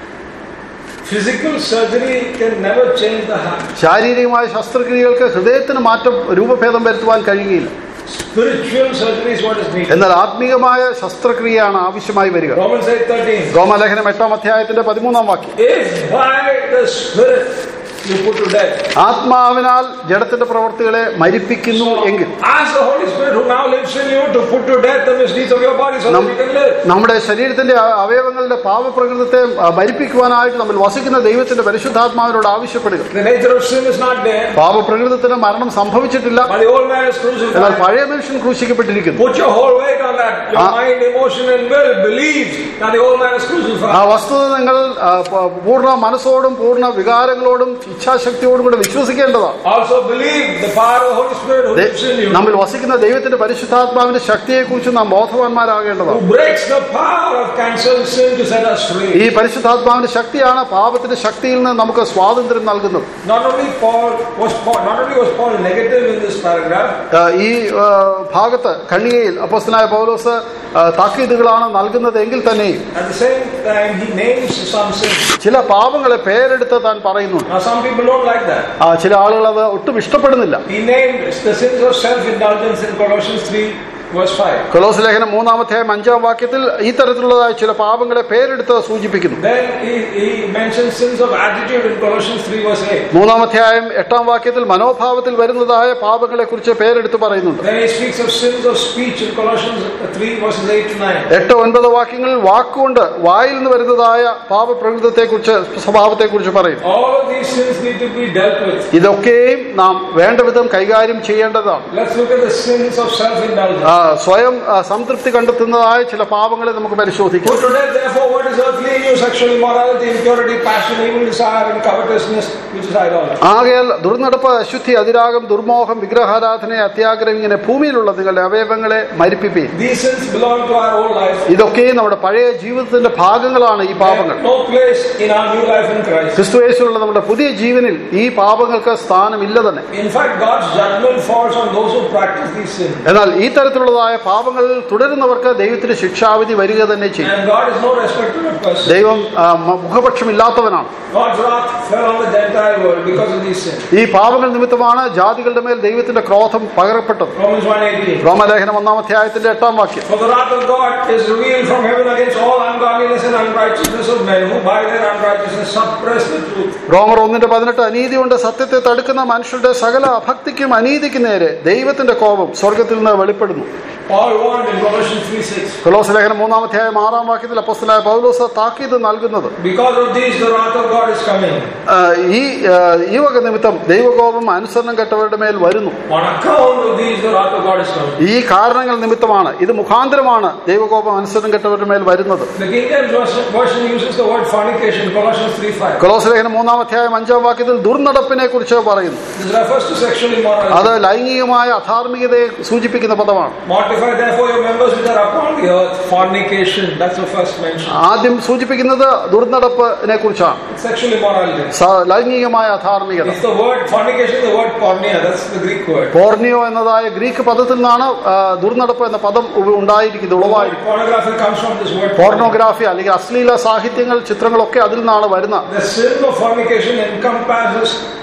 Physical surgery can never change the heart. ശാരീരികമായ ശസ്ത്രക്രിയകൾക്ക് ഹൃദയത്തിന് മാറ്റം രൂപഭേദം വരുത്തുവാൻ കഴിയുകയില്ല Spiritual surgery is what is needed. എന്നാൽ ആത്മീകമായ ശസ്ത്രക്രിയയാണ് ആവശ്യമായി വരിക Romans 8:13. റോമലേഖനം എട്ടാം അധ്യായത്തിന്റെ പതിമൂന്നാം വാക്യം If by the Spirit you put to death, ആത്മാവിനാൽ ജഡത്തിന്റെ പ്രവർത്തികളെ മരിപ്പിക്കുന്നു എങ്കിൽ ask the Holy Spirit who now lives in you to put to death the misdeeds of your body so that Nam- you can live. നമ്മുടെ ശരീരത്തിന്റെ അ- അവയവങ്ങളുടെ പാവപ്രകൃതത്തെ ആ, മരിപ്പിക്കുവാനായിട്ട് നമ്മൾ വസിക്കുന്ന ദൈവത്തിന്റെ പരിശുദ്ധാത്മാവിനോട് ആവശ്യപ്പെടുക The nature of sin is not there, പാവപ്രകൃതത്തിന് മരണം സംഭവിച്ചിട്ടില്ല but the old man is എന്നാൽ crucified. പഴയ മനുഷ്യൻ ക്രൂശിക്കപ്പെട്ടിരിക്കുന്നു Put your whole weight on that. Your Ah. mind, emotion, and will believes that the old man is ആ crucified. വസ്തുത നിങ്ങൾ ആ, പ- പൂർണ്ണ മനസ്സോടും പൂർണ്ണ വികാരങ്ങളോടും ഇച്ഛാശക്തിയോടും കൂടെ വിശ്വസിക്കേണ്ടതാണ് Also believe the power of the Holy Spirit who ദൈ- lives in you, നമ്മൾ വസിക്കുന്ന ദൈവത്തിന്റെ പരിശുദ്ധാത്മാവിന്റെ ശക്തിയെക്കുറിച്ച് നാം ബോധവാന്മാരാകേണ്ടതാണ് who breaks the power of cancer and sin to set us free. ഈ പരിശുദ്ധാത്മാവിന്റെ ശക്തിയാണ് പാപത്തിന്റെ ശക്തിയിൽ നിന്ന് നമുക്ക് സ്വാതന്ത്ര്യം നൽകുന്നത് Not only Paul was Paul, not only was Paul negative in this paragraph, ആ, ഈ ആ, ഭാഗത്ത് ഖണ്ഡികയിൽ അപ്പോസ്തനായ പൗലോസ് ആ, താക്കീതുകളാണ് നൽകുന്നത് എങ്കിൽ തന്നെയും at the same time he names some sins. ചില പാപങ്ങളെ പേരെടുത്ത് താൻ പറയുന്നുണ്ട് Now some people don't like that. ആ, ചില ആളുകൾ അത് ഒട്ടും ഇഷ്ടപ്പെടുന്നില്ല He named the sins of self-indulgence in Colossians 3 verse 5. കൊലോസ് ലേഖനം മൂന്നാമധ്യായം അഞ്ചാം വാക്യത്തിൽ ഈ തരത്തിലുള്ളതായ ചില പാപങ്ങളെ പേരെടുത്ത് സൂചിപ്പിക്കുന്നു Then he, he mentions sins of attitude in Colossians 3 verse 8. മൂന്നാമധ്യായം എട്ടാം വാക്യത്തിൽ മനോഭാവത്തിൽ വരുന്നതായ പാപങ്ങളെ കുറിച്ച് പേരെടുത്ത് പറയുന്നുണ്ട് Then he speaks of sins of speech in Colossians 3 verses 8 to 9. എട്ട് ഒൻപത് വാക്യങ്ങളിൽ വാക്കുകൊണ്ട് വായിൽ നിന്ന് വരുന്നതായ പാപപ്രകൃതത്തെ കുറിച്ച് സ്വഭാവത്തെ കുറിച്ച് പറയും All of these sins need to be dealt with. ഇതൊക്കെയും നാം വേണ്ട വിധം കൈകാര്യം ചെയ്യേണ്ടതാണ് Let's look at the sins of self-indulgence. ആ, സ്വയം ആ, സംതൃപ്തി കണ്ടെത്തുന്നതായ ചില പാപങ്ങളെ നമുക്ക് പരിശോധിക്കാം Put to death, therefore, what is earthly in you sexual immorality, impurity, passion, evil desire, and covetousness, which is idolatry. ആകയാൽ ദുർനടപ്പ് അശുദ്ധി അതിരാഗം ദുർമോഹം വിഗ്രഹാരാധന അത്യാഗ്രഹം ഇങ്ങനെ ഭൂമിയിലുള്ള നിങ്ങളുടെ അവയവങ്ങളെ മരിപ്പിപ്പീൻ These sins belong to our old life. ഇതൊക്കെയും നമ്മുടെ പഴയ ജീവിതത്തിന്റെ ഭാഗങ്ങളാണ് ഈ പാപങ്ങൾ No place in our new life in Christ. ക്രിസ്തുവേശുള്ള നമ്മുടെ പുതിയ ജീവനിൽ ഈ പാപങ്ങൾക്ക് സ്ഥാനമില്ല തന്നെ In fact, God's judgment falls on those who practice these sins. എന്നാൽ ഈ തരത്തിലുള്ളതായ പാപങ്ങളിൽ തുടരുന്നവർക്ക് ദൈവത്തിന്റെ ശിക്ഷാവിധി വരിക തന്നെ ചെയ്യും And God is no respecter of persons. ദൈവം ആ, മ- മുഖപക്ഷമില്ലാത്തവനാണ് God's wrath fell on the Gentile world because of these sins. ഈ പാപങ്ങൾ നിമിത്തമാണ് ജാതികളുടെ മേൽ ദൈവത്തിന്റെ ക്രോധം പകരപ്പെട്ടത് Romans 1.18 റോമലേഖനം ഒന്നാം അധ്യായത്തിന്റെ എട്ടാം വാക്യം For the wrath of God is revealed from heaven against all ungodliness and unrighteousness of men who by their unrighteousness suppress the truth. റോമർ ഒന്നിന്റെ പതിനെട്ട് അനീതി കൊണ്ട് സത്യത്തെ തടുക്കുന്ന മനുഷ്യരുടെ സകല അഭക്തിക്കും അനീതിക്കും നേരെ ദൈവത്തിന്റെ കോപം സ്വർഗത്തിൽ നിന്ന് വെളിപ്പെടുന്നു Paul warned in Colossians 3.6 കൊലോസ് ലേഖനം മൂന്നാം അധ്യായം ആറാം വാക്യത്തിൽ അപ്പോസ്തലനായ പൗലോസ് താക്കീത് നൽകുന്നത് Because of these the wrath of God is coming. ആ, ഈ ആ, ഈ വക നിമിത്തം ദൈവകോപം അനുസരണം കെട്ടവരുടെ മേൽ വരുന്നു On account of these the wrath of God is coming. ഈ കാരണങ്ങൾ നിമിത്തമാണ് ഇത് മുഖാന്തരമാണ് ദൈവകോപം അനുസരണം കെട്ടവരുടെ മേൽ വരുന്നത് The King James version- version uses the word fornication, Colossians 3.5. കൊലോസ് ലേഖനം മൂന്നാം അധ്യായം അഞ്ചാം വാക്യത്തിൽ ദുർനടപ്പിനെ കുറിച്ച് പറയുന്നു This refers to sexual immorality. അത് ലൈംഗികമായ അധാർമികതയെ സൂചിപ്പിക്കുന്ന പദമാണ് Mortify therefore your members which are upon the earth. Fornication, that's the first mention. ആദ്യം സൂചിപ്പിക്കുന്നത് ദുർനടപ്പിനെ കുറിച്ചാണ് Sexual immorality. സ- ലൈംഗികമായ അധാർമികത It's the word fornication, the word porneia, that's the Greek word. പോർണിയോ എന്നതായ ഗ്രീക്ക് പദത്തിൽ നിന്നാണ് ആ, ദുർനടപ്പ് എന്ന പദം ഉ- ഉണ്ടായിരിക്കുന്നത് ഉളവായിരിക്കുന്നത് Pornography comes from this word. Pornography അല്ലെങ്കിൽ അശ്ലീല സാഹിത്യങ്ങൾ ചിത്രങ്ങളൊക്കെ അതിൽ നിന്നാണ് വരുന്നത് The sin of fornication encompasses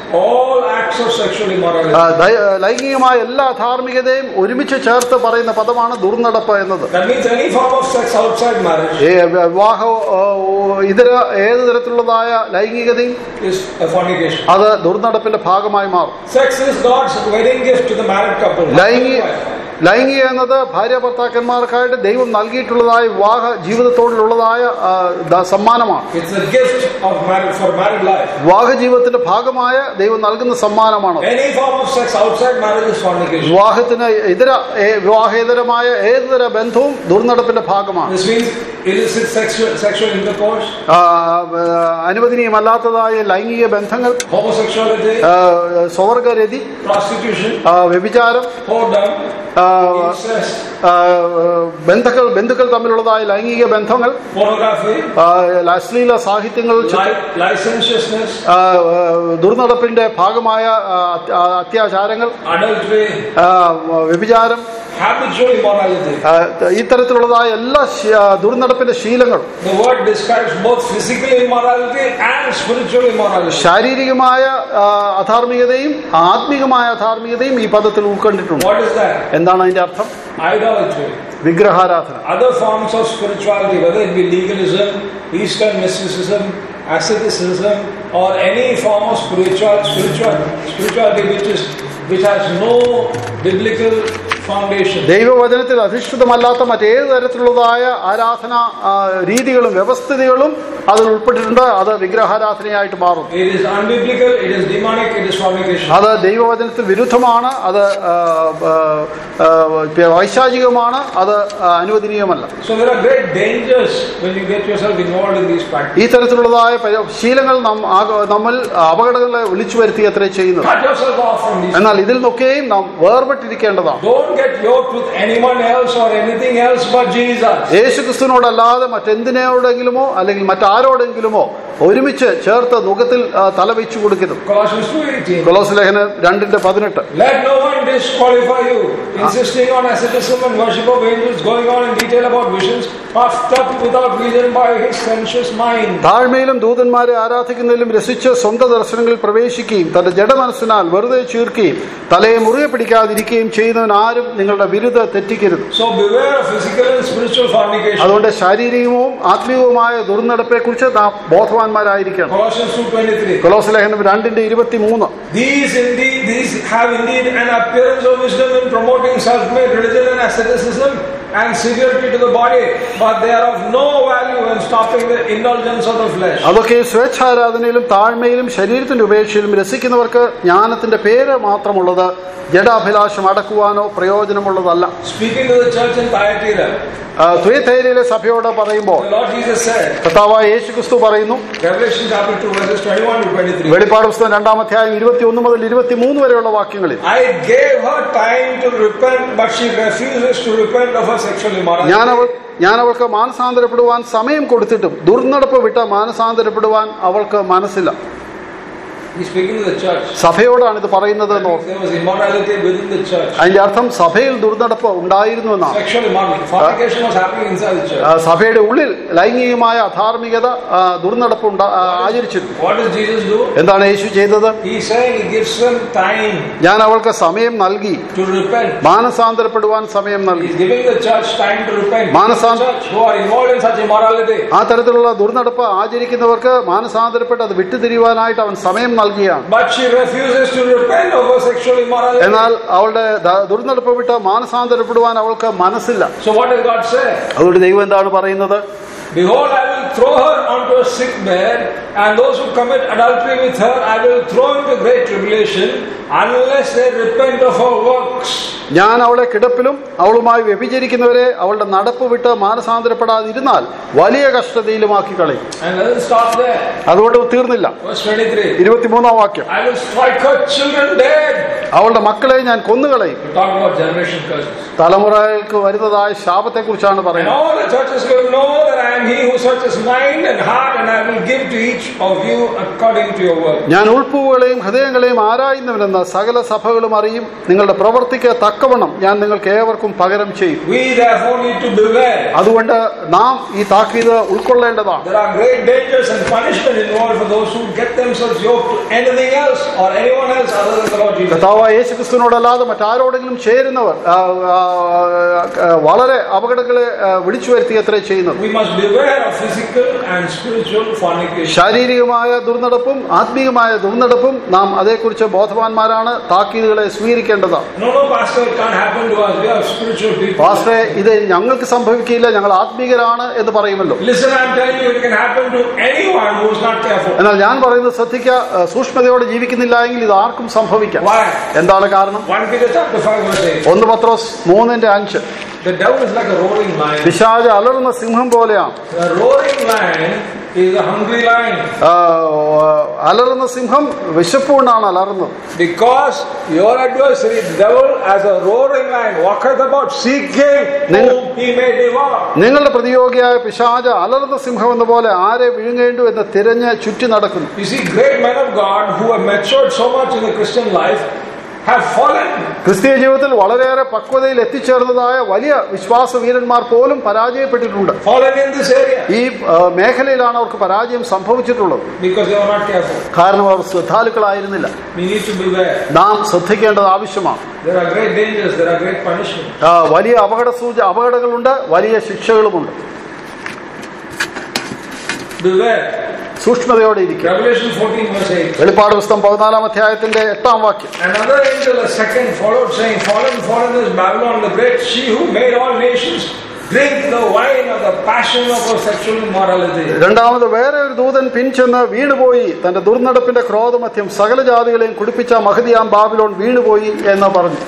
all acts of sexual immorality. ആ, ദൈ- ലൈംഗികമായ എല്ലാ ധാർമ്മികതയും ഒരുമിച്ച് ചേർത്ത് പറയുന്ന പദമാണ് ദുർനടപ്പ് എന്നത് That means any form of sex outside marriage ഏ, വിവാഹ ഓ, ഇതര ഏത് തരത്തിലുള്ളതായ ലൈംഗികതയും is a fornication. അത് ദുർനടപ്പിന്റെ ഭാഗമായി മാറും Sex is God's wedding gift to the married couple. ലൈംഗിക ലൈംഗിക എന്നത് ഭാര്യ ഭർത്താക്കന്മാർക്കായിട്ട് ദൈവം നൽകിയിട്ടുള്ളതായ വിവാഹ ജീവിതത്തോടുള്ളതായ ആ, ദ- സമ്മാനമാണ് It's a gift of marriage for married life. വിവാഹ ജീവിതത്തിന്റെ ഭാഗമായ ദൈവം നൽകുന്ന സമ്മാനമാണ് Any form of sex outside marriage is fornication. വിവാഹത്തിന് ഇതര ഏ, വിവാഹേതരമായ ഏതുതര ബന്ധവും ദുർനടപ്പിന്റെ ഭാഗമാണ് This means illicit sexual sexual intercourse, ആ, ആ, അനുവദനീയമല്ലാത്തതായ ലൈംഗിക ബന്ധങ്ങൾ homosexuality, ആ, സ്വവർഗരതി prostitution, ആ, വ്യഭിചാരം whoredom, ആ, incest, ആ, ബന്ധുക്കൾ ബന്ധുക്കൾ തമ്മിലുള്ളതായ ലൈംഗിക ബന്ധങ്ങൾ pornography, ആ, അശ്ലീല സാഹിത്യങ്ങൾ ചുറ്റും li- licentiousness, ആ, ആ, ദുർനടപ്പിന്റെ ഭാഗമായ ആ, ആ, അത്യാചാരങ്ങൾ adultery, ആ, വ്യഭിചാരം habitual immorality. ആ, ഇത്തരത്തിലുള്ളതായ എല്ലാ ശീ- ആ, ദുർനടപ്പിന്റെ ശീലങ്ങളും The word describes both physical immorality and spiritual immorality. ശാരീരികമായ ആ, അധാർമികതയും ആത്മീകമായ അധാർമികതയും ഈ പദത്തിൽ ഉൾക്കൊണ്ടിട്ടുണ്ട് What is that? എന്താണ് അതിന്റെ അർത്ഥം Idolatry. വിഗ്രഹാരാധന Other forms of spirituality, whether it be legalism, Eastern mysticism, asceticism, or any form of spiritual, spiritual spirituality which is which has no biblical foundation. ദൈവവചനത്തിൽ അധിഷ്ഠിതമല്ലാത്ത മറ്റേത് തരത്തിലുള്ളതായ ആരാധന ആ, രീതികളും വ്യവസ്ഥിതികളും അതിൽ ഉൾപ്പെട്ടിട്ടുണ്ട് അത് വിഗ്രഹാരാധനയായിട്ട് മാറും It is unbiblical, it is demonic, it is fornication. അത് ദൈവവചനത്തിൽ വിരുദ്ധമാണ് അത് ആ, ആ, ആ, വൈശാചികമാണ് അത് ആ, അനുവദനീയമല്ല So there are great dangers when you get yourself involved in these practices. ഈ തരത്തിലുള്ളതായ പരി- ശീലങ്ങൾ നം- ആക- നമ്മൾ അപകടങ്ങളെ വിളിച്ചു വരുത്തി അത്രേ ചെയ്യുന്നത് Cut yourself off from these. എന്നാൽ ഇതിൽ നിന്നൊക്കെയും നാം വേർപെട്ടിരിക്കേണ്ടതാണ് Don't get yoked with anyone else or anything else but Jesus. യേശുക്രിസ്തുവിനോടല്ലാതെ മറ്റെന്തിനോടെങ്കിലുമോ അല്ലെങ്കിൽ മറ്റാരോടെങ്കിലുമോ ഒരുമിച്ച് ചേർത്ത് മുഖത്തിൽ ആ, തല വെച്ചു കൊടുക്കരുത് Colossians 2.18. കൊലോസ് ലേഖനം രണ്ടിന്റെ പതിനെട്ട് Let no one disqualify you, insisting on asceticism and worship of angels, going on in detail about visions, puffed up without reason by his sensuous mind. താഴ്മയിലും ദൂതന്മാരെ ആരാധിക്കുന്നതിലും രസിച്ച് സ്വന്തം ദർശനങ്ങളിൽ പ്രവേശിക്കുകയും തന്റെ ജഡമനസ്സിനാൽ വെറുതെ ചീർക്കുകയും തലയെ മുറുകെ പിടിക്കാതിരിക്കുകയും ചെയ്യുന്നവൻ ആരും നിങ്ങളുടെ വിരുദ്ധ തെറ്റിക്കരുത് So beware of physical and spiritual fornication. അതുകൊണ്ട് ശാരീരികവും ആത്മീയവുമായ ദുർനടപ്പെ കുറിച്ച് നാം ബോധവാന്മാരായിരിക്കണം Colossians 2.23. കൊലോസ് ലേഖനം രണ്ടിന്റെ ഇരുപത്തിമൂന്ന് These indeed, these have indeed an appearance of wisdom in promoting self-made religion and asceticism and severity to the body, but they are of no value in stopping the indulgence of the flesh. അതൊക്കെ സ്വേച്ഛാരാധനയിലും താഴ്മയിലും ശരീരത്തിന്റെ ഉപേക്ഷയിലും രസിക്കുന്നവർക്ക് ജ്ഞാനത്തിന്റെ പേര് മാത്രമുള്ളത് ജഡാഭിലാഷം അടക്കുവാനോ പ്രയോജനമുള്ളതല്ല Speaking to the church in Thyatira, ആ, തുയഥൈരയിലെ സഭയോട് പറയുമ്പോൾ the Lord Jesus said, കർത്താവായ യേശു ക്രിസ്തു പറയുന്നു Revelation chapter 2, verses 21 to 23. വെളിപ്പാട് പുസ്തകം രണ്ടാമധ്യായം ഇരുപത്തിയൊന്ന് മുതൽ ഇരുപത്തിമൂന്ന് വരെയുള്ള വാക്യങ്ങളിൽ I gave her time to repent, but she refuses to repent of her sexual immorality. ഞാൻ അവൾ ഞാൻ അവൾക്ക് മാനസാന്തരപ്പെടുവാൻ സമയം കൊടുത്തിട്ടും ദുർനടപ്പ് വിട്ട് മാനസാന്തരപ്പെടുവാൻ അവൾക്ക് മനസ്സില്ല He's speaking to the church. സഭയോടാണ് ഇത് പറയുന്നത് എന്ന് ഓർക്കുക. There was immorality within the church. അതിന്റെ അർത്ഥം സഭയിൽ ദുർനടപ്പ് ഉണ്ടായിരുന്നു എന്നാണ് Sexual immorality. Fornication was happening inside the church. ആ, സഭയുടെ ഉള്ളിൽ ലൈംഗികമായ അധാർമികത ആ, ദുർനടപ്പ് ഉണ്ടാ- ആ, ആചരിച്ചിരുന്നു What does Jesus do? എന്താണ് യേശു ചെയ്തത് He's saying he gives them time ഞാൻ അവൾക്ക് സമയം നൽകി to repent. മാനസാന്തരപ്പെടുവാൻ സമയം നൽകി He's giving the church time to repent. Manasan- The church who are involved in such immorality. ആ തരത്തിലുള്ള ദുർനടപ്പ് ആചരിക്കുന്നവർക്ക് മാനസാന്തരപ്പെട്ട് അത് വിട്ടുതിരിയുവാനായിട്ട് അവൻ സമയം നൽകിയാണ് But she refuses to repent of her sexual immorality. എന്നാൽ അവളുടെ ദ- ദുർനടപ്പ് വിട്ട് മാനസാന്തരപ്പെടുവാൻ അവൾക്ക് മനസ്സില്ല So what does God say? അതുകൊണ്ട് ദൈവം എന്താണ് പറയുന്നത് Behold, I will throw her onto a sick bed, and those who commit adultery with her I will throw into great tribulation, unless they repent of her works. ഞാൻ അവളെ കിടപ്പിലും അവളുമായി വ്യഭിചരിക്കുന്നവരെ അവളുടെ നടപ്പ് വിട്ട് മാനസാന്തരപ്പെടാതിരുന്നാൽ വലിയ കഷ്ടതയിലുമാക്കി കളയും And doesn't stop there. അതുകൊണ്ട് തീർന്നില്ല Verse 23. ഇരുപത്തിമൂന്നാം വാക്യം I will strike her children dead. അവളുടെ മക്കളെ ഞാൻ കൊന്നുകളയും We're talking about generation curses. തലമുറകൾക്ക് വരുന്നതായ ശാപത്തെക്കുറിച്ചാണ് And പറയുന്നത് all the churches will know that I am he who searches mind and heart, and I will give to each of you according to your work. ഞാൻ ഉൾപ്പൂവുകളെയും ഹൃദയങ്ങളെയും ആരായുന്നവനെന്ന് സകല സഭകളും അറിയും നിങ്ങളുടെ പ്രവർത്തിക്ക് തക്ക തക്കവണ്ണം ഞാൻ നിങ്ങൾക്ക് ഏവർക്കും പകരം ചെയ്യും We therefore need to beware. അതുകൊണ്ട് നാം ഈ താക്കീത് ഉൾക്കൊള്ളേണ്ടതാണ് There are great dangers and punishment involved for those who get themselves yoked to anything else or anyone else other than the Lord Jesus. കർത്താവ് യേശു ക്രിസ്തുവിനോടല്ലാതെ മറ്റാരോടെങ്കിലും ചേരുന്നവർ ആ, ആ, ആ, വളരെ അപകടങ്ങളെ ആ, വിളിച്ചു വരുത്തി അത്രേ ചെയ്യുന്നത് We must beware of physical and spiritual fornication. ശാരീരികമായ ദുർനടപ്പും ആത്മീയമായ ദുർനടപ്പും നാം അതേക്കുറിച്ച് ബോധവാന്മാരാണ് താക്കീതുകളെ സ്വീകരിക്കേണ്ടതാണ് No, no, Pastor, it can't happen to us. We are spiritual people. പാസ്റ്ററെ ഇത് ഞങ്ങൾക്ക് സംഭവിക്കില്ല ഞങ്ങൾ ആത്മീകരാണ് എന്ന് പറയുമല്ലോ Listen, I'm telling you, it can happen to anyone who's not careful. എന്നാൽ ഞാൻ പറയുന്നത് ശ്രദ്ധിക്കുക ആ, സൂക്ഷ്മതയോടെ ജീവിക്കുന്നില്ല എങ്കിൽ ഇത് ആർക്കും സംഭവിക്കാം Why? എന്താണ് കാരണം 1 Peter chapter 5 verse 8. ഒന്ന് പത്രോസ് മൂന്നിന്റെ അഞ്ച് The devil is like a roaring lion. പിശാജ് അലറുന്ന സിംഹം പോലെയാണ് The roaring lion is a hungry lion. ആ, അലറുന്ന സിംഹം വിശപ്പുകൊണ്ടാണ് അലറുന്നത് Because your adversary, the devil, as a roaring lion, walketh about seeking Ning- whom he may devour. നിങ്ങളുടെ പ്രതിയോഗിയായ പിശാജ് അലറുന്ന സിംഹം എന്ന പോലെ ആരെ വിഴുങ്ങേണ്ടു എന്ന് തിരഞ്ഞ് ചുറ്റി നടക്കുന്നു You see, great men of God who have matured so much in the Christian life have fallen. ക്രിസ്തീയ ജീവിതത്തിൽ വളരെയേറെ പക്വതയിൽ എത്തിച്ചേർന്നതായ വലിയ വിശ്വാസ വീരന്മാർ പോലും പരാജയപ്പെട്ടിട്ടുണ്ട് Fallen in this area ഈ ആ, മേഖലയിലാണ് അവർക്ക് പരാജയം സംഭവിച്ചിട്ടുള്ളത് because they were not careful. കാരണം അവർ ശ്രദ്ധാലുക്കളായിരുന്നില്ല We need to beware. നാം ശ്രദ്ധിക്കേണ്ടത് ആവശ്യമാണ് There are great dangers, there are great punishments. ആ, വലിയ അപകട സൂച അപകടങ്ങളുണ്ട് വലിയ ശിക്ഷകളുമുണ്ട് Beware. സൂക്ഷ്മതയോടെ ഇരിക്കുക Revelation 14 verse 8. വെളിപ്പാട് പുസ്തകം പതിനാലാം അധ്യായത്തിന്റെ എട്ടാം വാക്യം Another angel, a second, followed, saying, Fallen, fallen is Babylon the Great, she who made all nations drink the wine of the passion of her sexual immorality. രണ്ടാമത് വേറെ ഒരു ദൂതൻ പിൻചെന്ന് വീണുപോയി തന്റെ ദുർനടപ്പിന്റെ ക്രോധമധ്യം സകല ജാതികളെയും കുടിപ്പിച്ച മഹതിയാം ബാബിലോൺ വീണുപോയി എന്ന് പറഞ്ഞു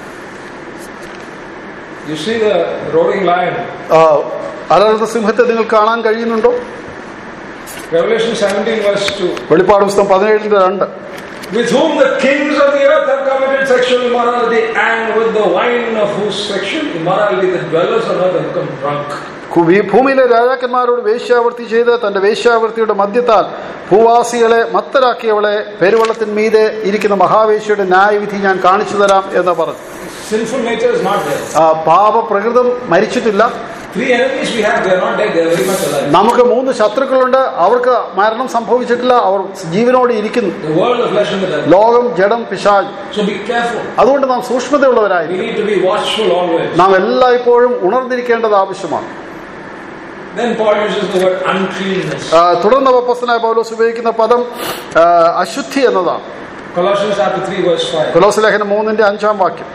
You see the roaring lion. ആ, അലർന്ന സിംഹത്തെ നിങ്ങൾ കാണാൻ കഴിയുന്നുണ്ടോ Revelation 17 verse 2. വെളിപ്പാട് പുസ്തകം പതിനേഴിന്റെ രണ്ട് With whom the kings of the earth have committed sexual immorality, and with the wine of whose sexual immorality the dwellers on earth have become drunk. കു- ഈ ഭൂമിയിലെ രാജാക്കന്മാരോട് വേശ്യാവൃത്തി ചെയ്ത് തന്റെ വേശ്യാവൃത്തിയുടെ മധ്യത്താൽ ഭൂവാസികളെ മത്തരാക്കിയവളെ പെരുവള്ളത്തിന് മീതെ ഇരിക്കുന്ന മഹാവേശ്യയുടെ ന്യായവിധി ഞാൻ കാണിച്ചു തരാം എന്ന് പറഞ്ഞു Sinful nature is not there. ആ, പാപപ്രകൃതം മരിച്ചിട്ടില്ല Three enemies we have, they are not dead, they are very much alive. നമുക്ക് മൂന്ന് ശത്രുക്കളുണ്ട് അവർക്ക് മരണം സംഭവിച്ചിട്ടില്ല അവർ ജീവനോടെ ഇരിക്കുന്നു The world, the flesh, and the devil. ലോകം ജഡം പിശാജ് So be careful. അതുകൊണ്ട് നാം സൂക്ഷ്മതയുള്ളവരായി We need to be watchful always. നാം എല്ലായ്പ്പോഴും ഉണർന്നിരിക്കേണ്ടത് ആവശ്യമാണ് Then Paul uses the word uncleanness. ആ, തുടർന്ന് അപ്പസ്തനായ പൗലോസ് ഉപയോഗിക്കുന്ന പദം ആ, അശുദ്ധി എന്നതാണ് Colossians chapter 3, verse 5. കൊലോസ് ലേഖനം മൂന്നിന്റെ അഞ്ചാം വാക്യം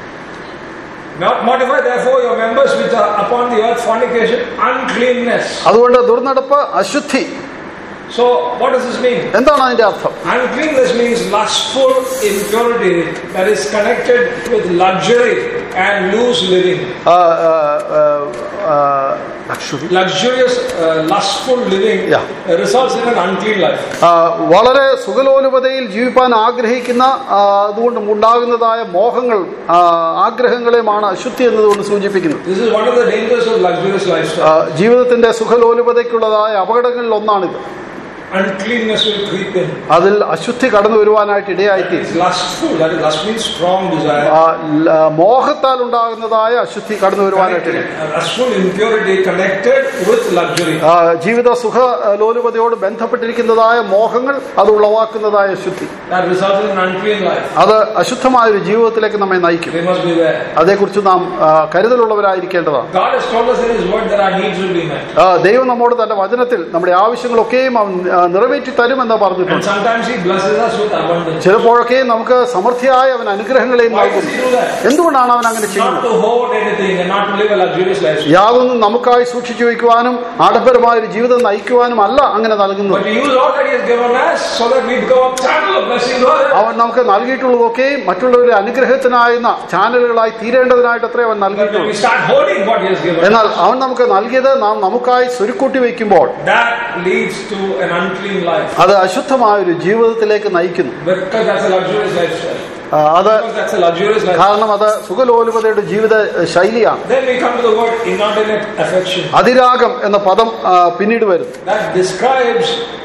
Not mortify therefore your members which are upon the earth fornication, uncleanness. അതുകൊണ്ട് ദുർനടപ്പ് അശുദ്ധി So what does this mean? എന്താണ് അതിന്റെ അർത്ഥം Uncleanness means lustful impurity that is connected with luxury and loose living. ആ, ആ, ആ, ആ, luxury. Luxurious, uh, lustful living Yeah. uh, results in an unclean life. ആ, വളരെ സുഖലോലുപതയിൽ ജീവിപ്പാൻ ആഗ്രഹിക്കുന്ന ആ, അതുകൊണ്ട് ഉണ്ടാകുന്നതായ മോഹങ്ങൾ ആ, ആഗ്രഹങ്ങളെയുമാണ് അശുദ്ധി എന്നതുകൊണ്ട് സൂചിപ്പിക്കുന്നത് This is one of the dangers of luxurious ആ, lifestyle. ജീവിതത്തിന്റെ സുഖലോലുപതയ്ക്കുള്ളതായ അപകടങ്ങളിൽ ഒന്നാണിത് Uncleanness will creep in. അതിൽ അശുദ്ധി കടന്നു വരുവാനായിട്ട് ഇടയായിത്തീരും It's lustful. That is, lust means strong desire. ആ, ല- മോഹത്താൽ ഉണ്ടാകുന്നതായ അശുദ്ധി കടന്നു വരുവാനായിട്ട് ഇടയായി A lustful impurity connected with luxury. ആ, ജീവിത സുഖ ആ, ലോലുപതയോട് ബന്ധപ്പെട്ടിരിക്കുന്നതായ മോഹങ്ങൾ അത് ഉളവാക്കുന്നതായ അശുദ്ധി That results in an unclean life. അത് അശുദ്ധമായ ഒരു ജീവിതത്തിലേക്ക് നമ്മെ നയിക്കും We must beware. അതേക്കുറിച്ച് നാം ആ, കരുതലുള്ളവരായിരിക്കേണ്ടതാണ് God has told us in His Word that our needs will be met. ആ, ദൈവം നമ്മോട് തന്റെ വചനത്തിൽ നമ്മുടെ ആവശ്യങ്ങളൊക്കെയും അവൻ ആ, നിറവേറ്റി തരുമെന്ന് And പറഞ്ഞിട്ടുണ്ട് sometimes He blesses us with abundance. ചിലപ്പോഴൊക്കെയും നമുക്ക് സമൃദ്ധിയായ അവൻ അനുഗ്രഹങ്ങളെയും Why does നൽകുന്നു He do that? എന്തുകൊണ്ടാണ് അവൻ അങ്ങനെ Not ചെയ്യുന്നത് to hoard anything and not to live a luxurious life. യാതൊന്നും നമുക്കായി സൂക്ഷിച്ചു വയ്ക്കുവാനും ആഡംബരമായ ഒരു ജീവിതം നയിക്കുവാനും അല്ല അങ്ങനെ നൽകുന്നത് But to use all that He has given us so that we become a channel of blessing to others. അവൻ നമുക്ക് നൽകിയിട്ടുള്ളതൊക്കെയും മറ്റുള്ളവരുടെ അനുഗ്രഹത്തിനായുന്ന ചാനലുകളായി തീരേണ്ടതിനായിട്ട് അത്രേ അവൻ But when നൽകിയിട്ടുള്ളൂ we start hoarding what He has given എന്നാൽ us, അവൻ നമുക്ക് നൽകിയത് നാം നമുക്കായി സ്വരുക്കൂട്ടി വയ്ക്കുമ്പോൾ that leads to an unclean life. അത് അശുദ്ധമായ ഒരു ജീവിതത്തിലേക്ക് നയിക്കുന്നു Because that's a luxurious lifestyle. ആ, അത് Because that's a luxurious lifestyle. കാരണം അത് സുഖലോലുപതയുടെ ജീവിത ശൈലിയാണ് Then we come to the word inordinate affection. അതിരാഗം എന്ന പദം ആ, പിന്നീട് വരുന്നു That describes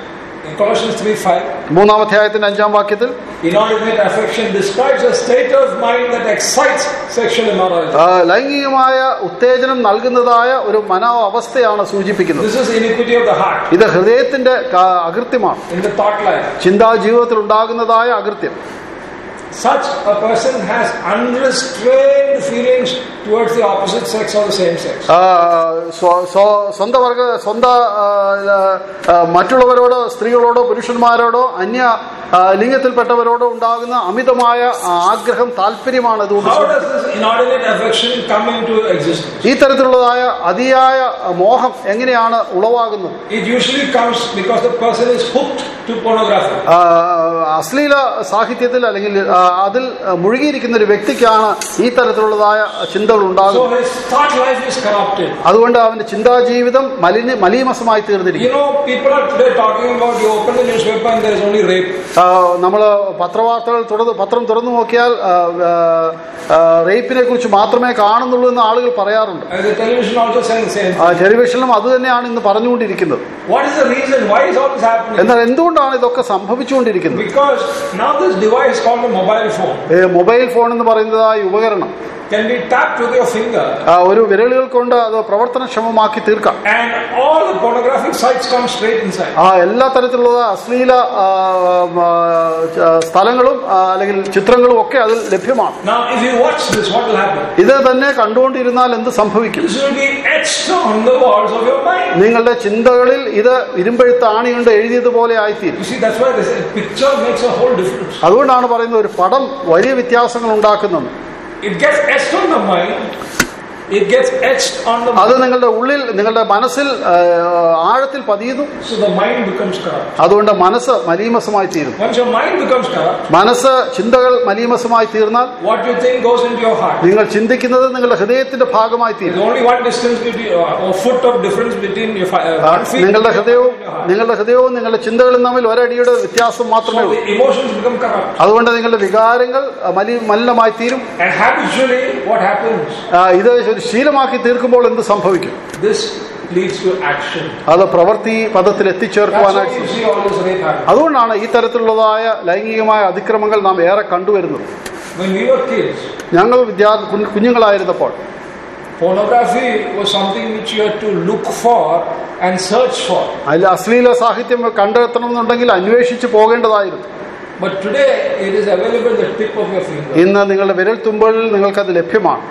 In Colossians 3 5, മൂന്നാം അധ്യായത്തിന്റെ അഞ്ചാം വാക്യത്തിൽ inordinate affection describes a state of mind that excites sexual immorality. ആ, ലൈംഗികമായ ഉത്തേജനം നൽകുന്നതായ ഒരു മനോ അവസ്ഥയാണ് സൂചിപ്പിക്കുന്നത് This is iniquity of the heart ഇത് ഹൃദയത്തിന്റെ ക- അകൃത്യമാണ് in the thought life. ചിന്താ ജീവിതത്തിൽ ഉണ്ടാകുന്നതായ അകൃത്യം Such a person has unrestrained feelings towards the opposite sex or the same sex. ആ, സ്വ- സ്വ- സ്വന്തം വർഗ സ്വന്തം ആ, ആ, മറ്റുള്ളവരോടോ സ്ത്രീകളോടോ പുരുഷന്മാരോടോ അന്യ ആ, ലിംഗത്തിൽപ്പെട്ടവരോടോ ഉണ്ടാകുന്ന അമിതമായ ആഗ്രഹം താല്പര്യമാണ് ഇതുകൊണ്ട് How സൂചിപ്പിക്കുന്നത്. does this inordinate affection come into existence? ഈ തരത്തിലുള്ളതായ അതിയായ മോഹം എങ്ങനെയാണ് ഉളവാകുന്നത് It usually comes because the person is hooked to pornography. ആ, അശ്ലീല സാഹിത്യത്തിൽ അല്ലെങ്കിൽ ആ, അതിൽ മുഴുകിയിരിക്കുന്ന ഒരു വ്യക്തിക്കാണ് ഈ തരത്തിലുള്ളതായ ചിന്തകൾ So ഉണ്ടാകുന്നത് his thought life is corrupted. അതുകൊണ്ട് അവന്റെ ചിന്താജീവിതം മലിന മലീമസമായി തീർന്നിരിക്കും You know, people are today talking about you open the newspaper and there is only rape. നമ്മൾ പത്രവാർത്തകൾ തുറന്ന് പത്രം തുറന്നു നോക്കിയാൽ ആ, ആ, ആ, റേപ്പിനെ കുറിച്ച് മാത്രമേ കാണുന്നുള്ളൂ എന്ന് ആളുകൾ പറയാറുണ്ട് And the television also saying the same. ആ, ടെലിവിഷനിലും അത് തന്നെയാണ് ഇന്ന് പറഞ്ഞുകൊണ്ടിരിക്കുന്നത് What is the reason? Why is all this happening? എന്നാൽ എന്തുകൊണ്ടാണ് ഇതൊക്കെ സംഭവിച്ചുകൊണ്ടിരിക്കുന്നത് Because now this device called a mobile phone ഏ, മൊബൈൽ ഫോൺ എന്ന് പറയുന്നതായ ഉപകരണം can be tapped with your finger ആ, ഒരു വിരലുകൾ കൊണ്ട് അത് പ്രവർത്തനക്ഷമമാക്കി തീർക്കാം and all the pornographic sites come straight inside. ആ എല്ലാ തരത്തിലുള്ള അശ്ലീല ആ, ആ, ആ, സ്ഥലങ്ങളും ആ, അല്ലെങ്കിൽ ചിത്രങ്ങളും ഒക്കെ അതിൽ ലഭ്യമാണ് Now, if you watch this, what will happen? ഇത് തന്നെ കണ്ടുകൊണ്ടിരുന്നാൽ എന്ത് സംഭവിക്കും This will be etched on the walls of your mind. നിങ്ങളുടെ ചിന്തകളിൽ ഇത് ഇരുമ്പെഴുത്ത് ആണിയുണ്ട് എഴുതിയതുപോലെ ആയിത്തീരും You see, that's why this picture makes a whole difference. അതുകൊണ്ടാണ് പറയുന്നത് ഒരു പടം വലിയ വ്യത്യാസങ്ങൾ ഉണ്ടാക്കുന്നത് It gets etched on the mind. It gets etched on the അത് നിങ്ങളുടെ ഉള്ളിൽ നിങ്ങളുടെ മനസ്സിൽ ആ, ആഴത്തിൽ പതിയുന്നു So the mind becomes corrupt. അതുകൊണ്ട് മനസ്സ് മലീമസമായി തീരുന്നു Once your mind becomes corrupt, മനസ്സ് ചിന്തകൾ മലീമസമായി തീർന്നാൽ what you think goes into your heart. നിങ്ങൾ ചിന്തിക്കുന്നത് നിങ്ങളുടെ ഹൃദയത്തിന്റെ ഭാഗമായി There's തീരും only one distance between, uh, or foot of difference between your fi- uh, ആ, one feet നിങ്ങളുടെ and ഹൃദയവും your heart. നിങ്ങളുടെ ഹൃദയവും നിങ്ങളുടെ ചിന്തകളും തമ്മിൽ ഒരടിയുടെ വ്യത്യാസം മാത്രമേ So ഉള്ളൂ the emotions become corrupt. അതുകൊണ്ട് നിങ്ങളുടെ വികാരങ്ങൾ ആ, മലി മലിനമായി തീരും And habitually, what happens? ആ, ഇത് ഒരു ശീലമാക്കി തീർക്കുമ്പോൾ എന്ത് സംഭവിക്കും This leads to action. അത് പ്രവൃത്തി പദത്തിൽ That's why എത്തിച്ചേർക്കുവാനായിട്ട് you see all this rape happening. അതുകൊണ്ടാണ് ഈ തരത്തിലുള്ളതായ ലൈംഗികമായ അതിക്രമങ്ങൾ നാം ഏറെ കണ്ടുവരുന്നത് When we were kids, ഞങ്ങൾ വിദ്യാർത്ഥി കുഞ്ഞ് കുഞ്ഞുങ്ങളായിരുന്നപ്പോൾ pornography was something which you had to look for and search for. അതിൽ അശ്ലീല സാഹിത്യം കണ്ടെത്തണമെന്നുണ്ടെങ്കിൽ അന്വേഷിച്ച് പോകേണ്ടതായിരുന്നു But today, it is available at the tip of your finger. ഇന്ന് നിങ്ങളുടെ വിരൽ തുമ്പലിൽ നിങ്ങൾക്കത് ലഭ്യമാണ്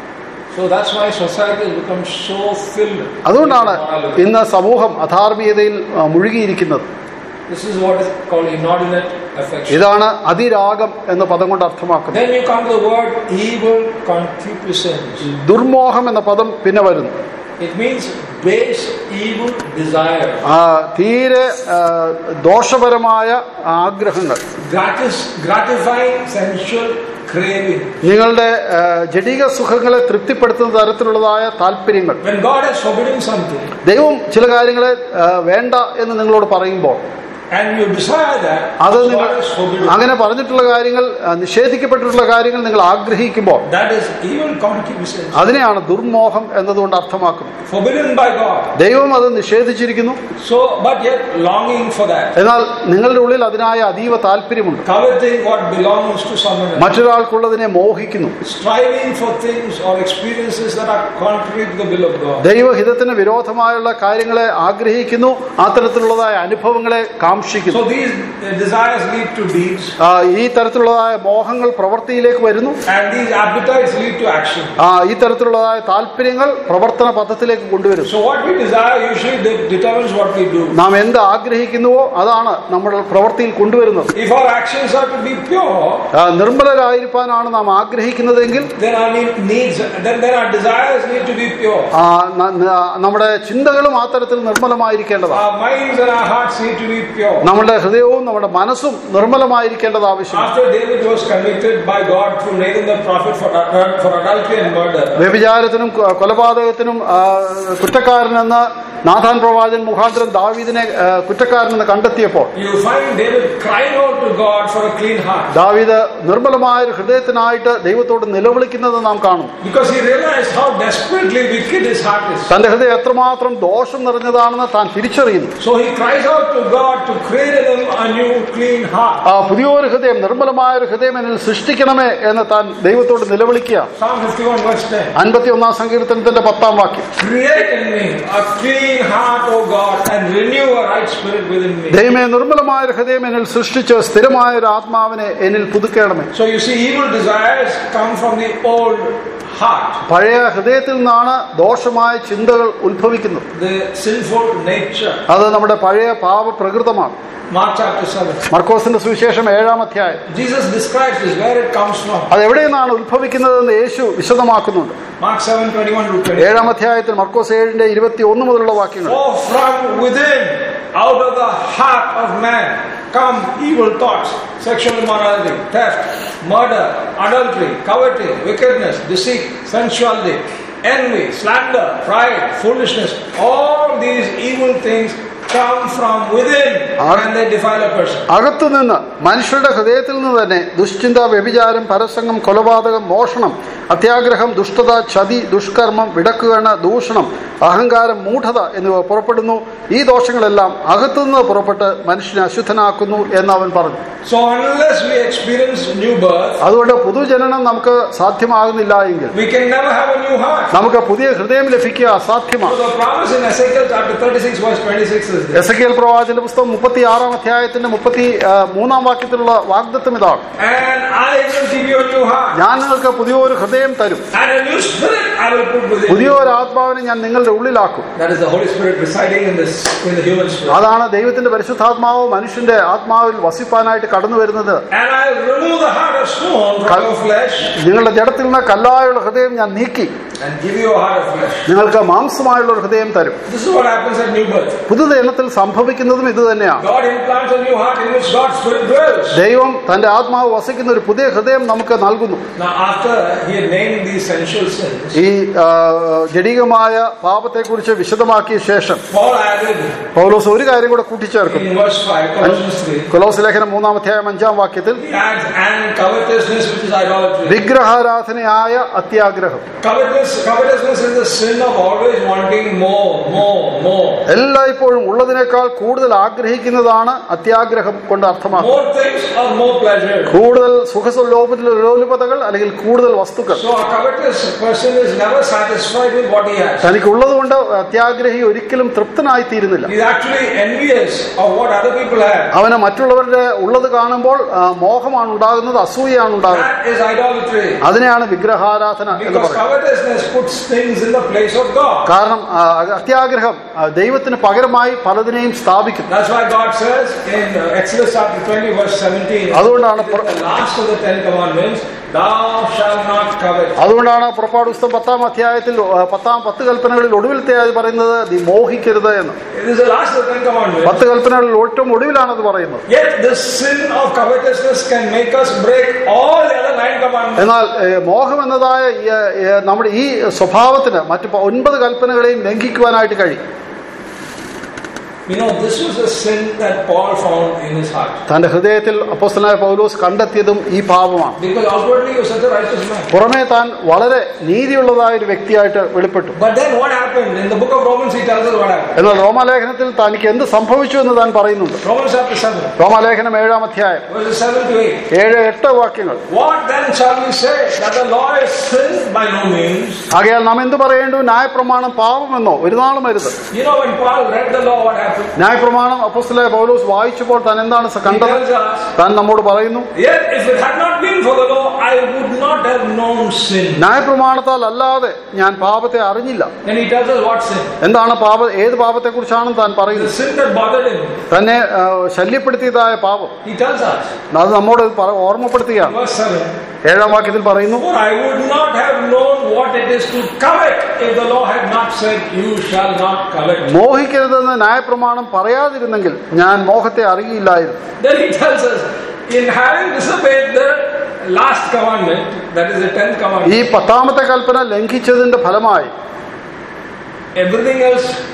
So that's why society has become so filled. with അതുകൊണ്ടാണ് immorality. ഇന്ന് സമൂഹം അധാർമികതയിൽ ആ, മുഴുകിയിരിക്കുന്നത് This is what is called inordinate affection. ഇതാണ് അതിരാഗം എന്ന പദം കൊണ്ട് അർത്ഥമാക്കുന്നത് Then you come to the word evil concupiscence. ദുർമോഹം എന്ന പദം പിന്നെ വരുന്നു It means base evil desire. ആ, തീരെ ആ, ദോഷപരമായ ആഗ്രഹങ്ങൾ Gratis, gratifying sensual craving. നിങ്ങളുടെ ആ, ജഡിക സുഖങ്ങളെ തൃപ്തിപ്പെടുത്തുന്ന തരത്തിലുള്ളതായ താല്പര്യങ്ങൾ When God has forbidden something ദൈവം ചില കാര്യങ്ങളെ ആ, വേണ്ട എന്ന് നിങ്ങളോട് പറയുമ്പോൾ and you desire that, അത് God നിങ്ങൾ has forbidden. അങ്ങനെ പറഞ്ഞിട്ടുള്ള കാര്യങ്ങൾ ആ, നിഷേധിക്കപ്പെട്ടിട്ടുള്ള കാര്യങ്ങൾ നിങ്ങൾ ആഗ്രഹിക്കുമ്പോൾ That is evil concupiscence. അതിനെയാണ് ദുർമോഹം എന്നതുകൊണ്ട് അർത്ഥമാക്കുന്നത് Forbidden by God. ദൈവം അത് നിഷേധിച്ചിരിക്കുന്നു So, but yet longing for that. എന്നാൽ നിങ്ങളുടെ ഉള്ളിൽ അതിനായ അതീവ താല്പര്യമുണ്ട് Coveting what belongs to someone else. മറ്റൊരാൾക്കുള്ളതിനെ മോഹിക്കുന്നു Striving for things or experiences that are contrary to the will of God. ദൈവഹിതത്തിന് വിരോധമായുള്ള കാര്യങ്ങളെ ആഗ്രഹിക്കുന്നു ആ തരത്തിലുള്ളതായ അനുഭവങ്ങളെ കാക്ഷിക്കുന്നു So these uh, desires lead to deeds ആ, ഈ തരത്തിലുള്ളതായ മോഹങ്ങൾ പ്രവൃത്തിയിലേക്ക് വരുന്നു and these appetites lead to action. ആ ഈ തരത്തിലുള്ളതായ താല്പര്യങ്ങൾ പ്രവർത്തന പഥത്തിലേക്ക് കൊണ്ടുവരും So what we desire usually de- determines what we do. നാം എന്ത് ആഗ്രഹിക്കുന്നുവോ അതാണ് നമ്മൾ പ്രവൃത്തിയിൽ കൊണ്ടുവരുന്നത് If our actions are to be pure, ആ, നിർമ്മലരായിരിക്കാനാണ് നാം ആഗ്രഹിക്കുന്നതെങ്കിൽ then our need- needs, then, then our desires need to be pure. ആ, ന- ന- നമ്മുടെ ചിന്തകളും ആ തരത്തിൽ നിർമ്മലമായിരിക്കേണ്ടതാണ് Our minds and our hearts need to be pure. നമ്മുടെ ഹൃദയവും നമ്മുടെ മനസ്സും നിർമ്മലമായിരിക്കേണ്ടത് ആവശ്യമാണ് After David was convicted by God through Nathan the prophet for, for adultery and murder, വ്യഭിചാരത്തിനും കൊ- കൊലപാതകത്തിനും ആ, കുറ്റക്കാരനെന്ന് നാഥാൻ പ്രവാചകൻ മുഖാന്തരം ദാവീദിനെ ആ, കുറ്റക്കാരനെന്ന് കണ്ടെത്തിയപ്പോൾ you find David crying out to God for a clean heart. ദാവീദ് നിർമ്മലമായ ഒരു ഹൃദയത്തിനായിട്ട് ദൈവത്തോട് നിലവിളിക്കുന്നത് നാം കാണും Because he realized how desperately wicked his heart is. തന്റെ ഹൃദയം എത്രമാത്രം ദോഷം നിറഞ്ഞതാണെന്ന് താൻ തിരിച്ചറിയുന്നു So he cries out to God to create in him a new clean heart. ആ പുതിയൊരു ഹൃദയം നിർമ്മലമായ ഒരു ഹൃദയം എന്നിൽ സൃഷ്ടിക്കണമേ എന്ന് താൻ ദൈവത്തോട് നിലവിളിക്കുക Psalm 51 verse 10. അൻപത്തി ഒന്നാം സങ്കീർത്തനത്തിന്റെ പത്താം വാക്യം Create in me a clean heart, O God, and renew a right spirit within me. ദൈവമേ നിർമ്മലമായ ഒരു ഹൃദയം എന്നിൽ സൃഷ്ടിച്ച് സ്ഥിരമായ ഒരു ആത്മാവിനെ എന്നിൽ പുതുക്കേണമേ So you see, evil desires come from the old heart, പഴയ ഹൃദയത്തിൽ നിന്നാണ് ദോഷമായ ചിന്തകൾ ഉത്ഭവിക്കുന്നത് the sinful nature. അത് നമ്മുടെ പഴയ പാപപ്രകൃതമാണ് Mark chapter 7. മർക്കോസിന്റെ സുവിശേഷം ഏഴാം അധ്യായം Jesus describes this, where it comes from. അത് എവിടെ നിന്നാണ് ഉത്ഭവിക്കുന്നതെന്ന് യേശു വിശദമാക്കുന്നുണ്ട് Mark 7 21 to 20. ഏഴാം അധ്യായത്തിൽ മർക്കോസ് ഏഴിന്റെ ഇരുപത്തി ഒന്ന് മുതലുള്ള വാക്യങ്ങൾ For from within, out of the heart of man, come evil thoughts, sexual immorality, theft, murder, adultery, coveting, wickedness, deceit, sensuality, envy, slander, pride, foolishness. All these evil things come from within and they defile a person. അകത്തുനിന്ന് മനുഷ്യരുടെ ഹൃദയത്തിൽ നിന്ന് തന്നെ ദുശ്ചിന്ത വ്യഭിചാരം പരസംഗം കൊലപാതകം മോഷണം അത്യാഗ്രഹം ദുഷ്ടത ചതി ദുഷ്കർമ്മം വിടക്കുകണ് ദൂഷണം അഹങ്കാരം മൂഢത എന്നിവ പുറപ്പെടുന്നു ഈ ദോഷങ്ങളെല്ലാം അകത്തുനിന്ന് പുറപ്പെട്ട് മനുഷ്യനെ അശുദ്ധനാക്കുന്നു എന്ന് അവൻ പറഞ്ഞു So unless we experience new birth, അതുകൊണ്ട് പുതുജനനം നമുക്ക് സാധ്യമാകുന്നില്ല എങ്കിൽ we can never have a new heart. നമുക്ക് പുതിയ ഹൃദയം ലഭിക്കുക അസാധ്യമാണ് So the promise in Ezekiel chapter 36 verse 26 is this. Ezekiel പ്രവാചന്റെ പുസ്തകം മുപ്പത്തി ആറാം അധ്യായത്തിന്റെ മുപ്പത്തി ആ, മൂന്നാം വാക്യത്തിലുള്ള വാഗ്ദത്വം ഇതാണ് And I will give you a new heart. ഞാൻ നിങ്ങൾക്ക് പുതിയൊരു ഹൃദയം തരും And a new spirit I will put within പുതിയ you. ഒരു ആത്മാവിനെ ഞാൻ നിങ്ങളുടെ ഉള്ളിലാക്കും That is the Holy Spirit residing in this in the human spirit. അതാണ് ദൈവത്തിന്റെ പരിശുദ്ധാത്മാവ് മനുഷ്യന്റെ ആത്മാവിൽ വസിപ്പാനായിട്ട് കടന്നു വരുന്നത് And I will remove the heart of stone from your flesh നിങ്ങളുടെ ജഡത്തിൽ നിന്ന് കല്ലായുള്ള ഹൃദയം ഞാൻ നീക്കി and give you a heart of flesh. നിങ്ങൾക്ക് മാംസമായുള്ള ഒരു ഹൃദയം തരും This is what happens at new birth. പുതുജനത്തിൽ സംഭവിക്കുന്നതും ഇത് തന്നെയാണ് God implants a new heart in which God's spirit dwells. ദൈവം തന്റെ ആത്മാവ് വസിക്കുന്ന ഒരു പുതിയ ഹൃദയം നമുക്ക് നൽകുന്നു Now after he had named these sensual sins, ഈ ആ, ജഡികമായ പാപത്തെക്കുറിച്ച് വിശദമാക്കിയ ശേഷം Paul added പൗലോസ് ഒരു കാര്യം കൂടെ കൂട്ടിച്ചേർക്കും in verse 5, Colossians 3, കൊലോസ് ലേഖനം മൂന്നാം അധ്യായം അഞ്ചാം വാക്യത്തിൽ he adds and covetousness which is idolatry. വിഗ്രഹാരാധനയായ അത്യാഗ്രഹം Covetousness, covetousness is the sin of always wanting more, more, more. എല്ലായ്പ്പോഴും ഉള്ളതിനേക്കാൾ കൂടുതൽ ആഗ്രഹിക്കുന്നതാണ് അത്യാഗ്രഹം കൊണ്ട് അർത്ഥമാക്കുന്നത് More things or more pleasure. കൂടുതൽ സുഖലോലുപതകൾ അല്ലെങ്കിൽ കൂടുതൽ വസ്തുക്കൾ So a covetous person is never satisfied with what he has. തനിക്കുള്ളത് കൊണ്ട് അത്യാഗ്രഹി ഒരിക്കലും തൃപ്തനായി തീരുന്നില്ല He's actually envious of what other people have. അവന് മറ്റുള്ളവരുടെ ഉള്ളത് കാണുമ്പോൾ ആ, മോഹമാണ് ഉണ്ടാകുന്നത് അസൂയയാണ് ഉണ്ടാകുന്നത് That is idolatry. അതിനെയാണ് വിഗ്രഹാരാധന എന്ന് Because പറയുന്നത് covetousness puts things in the place of God. കാരണം ആ, അത്യാഗ്രഹം ആ, ദൈവത്തിന് പകരമായി പലതിനെയും സ്ഥാപിക്കും That's why God says in uh, Exodus chapter 20 verse 17, അതുകൊണ്ടാണ് "This is the last of the Ten Commandments, thou shalt not covet. അതുകൊണ്ടാണ് പുറപ്പാട് പുസ്തകം പത്താം അധ്യായത്തിൽ ആ, പത്താം പത്ത് കൽപ്പനകളിൽ ഒടുവിലത്തെ ആയി പറയുന്നത് നീ മോഹിക്കരുത് എന്ന് It is the last of the Ten Commandments. പത്ത് കൽപ്പനകളിൽ ഏറ്റവും ഒടുവിലാണ് അത് പറയുന്നത് Yet the sin of covetousness can make us break all the other nine commandments. എന്നാൽ ഏ, മോഹം എന്നതായ ഈ, ഏ, നമ്മുടെ ഈ സ്വഭാവത്തിന് മറ്റു പ- ഒൻപത് കൽപ്പനകളെയും ലംഘിക്കുവാനായിട്ട് കഴിയും You know, this was a sin that Paul found in his heart. തന്റെ ഹൃദയത്തിൽ അപ്പോസ്തലനായ പൗലോസ് കണ്ടെത്തിയതും ഈ പാപമാണ് Because outwardly he was such a righteous man. പുറമേ താൻ വളരെ നീതിയുള്ളതായ ഒരു വ്യക്തിയായിട്ട് വെളിപ്പെട്ടു But then what happened? In the book of Romans, he tells us what happened. എന്നാൽ റോമാലേഖനത്തിൽ തനിക്ക് എന്ത് സംഭവിച്ചു എന്ന് താൻ പറയുന്നുണ്ട് Romans chapter 7, റോമാലേഖനം ഏഴാം അധ്യായം verses 7 to 8. ഏഴ് എട്ട് വാക്യങ്ങൾ What then shall we say? That the law is sin? By no means. ആകയാൽ നാം എന്ത് പറയേണ്ടു ന്യായപ്രമാണം പാപമെന്നോ ഒരു നാളും അരുത് You know, when Paul read the law, what happened? ന്യായപ്രമാണം അപ്പോസ്തലനായ പൗലോസ് വായിച്ചപ്പോൾ താൻ എന്താണ് He കണ്ടത് tells us, താൻ നമ്മോട് പറയുന്നു Yet if it had not been for the law, I would not have known sin. ന്യായപ്രമാണത്താൽ അല്ലാതെ ഞാൻ പാപത്തെ അറിഞ്ഞില്ല Then he tells us what sin. എന്താണ് പാപ ഏത് പാപത്തെക്കുറിച്ചാണ് താൻ The പറയുന്നത് sin that bothered him. തന്നെ ആ, ശല്യപ്പെടുത്തിയതായ പാപം He tells us, അത് നമ്മോട് പറ- ഓർമ്മപ്പെടുത്തുകയാണ് verse 7. ഏഴാം വാക്യത്തിൽ പറയുന്നു For I would not have known what it is to covet if the law had not said, You shall not covet. മോഹിക്കരുതെന്ന് ന്യായപ്രമാണം പറയാതിരുന്നെങ്കിൽ ഞാൻ മോഹത്തെ അറിയില്ലായിരുന്നു Then he tells us, in having disobeyed the last commandment, that is the tenth ഈ commandment, പത്താമത്തെ കൽപ്പന ലംഘിച്ചതിന്റെ ഫലമായി everything else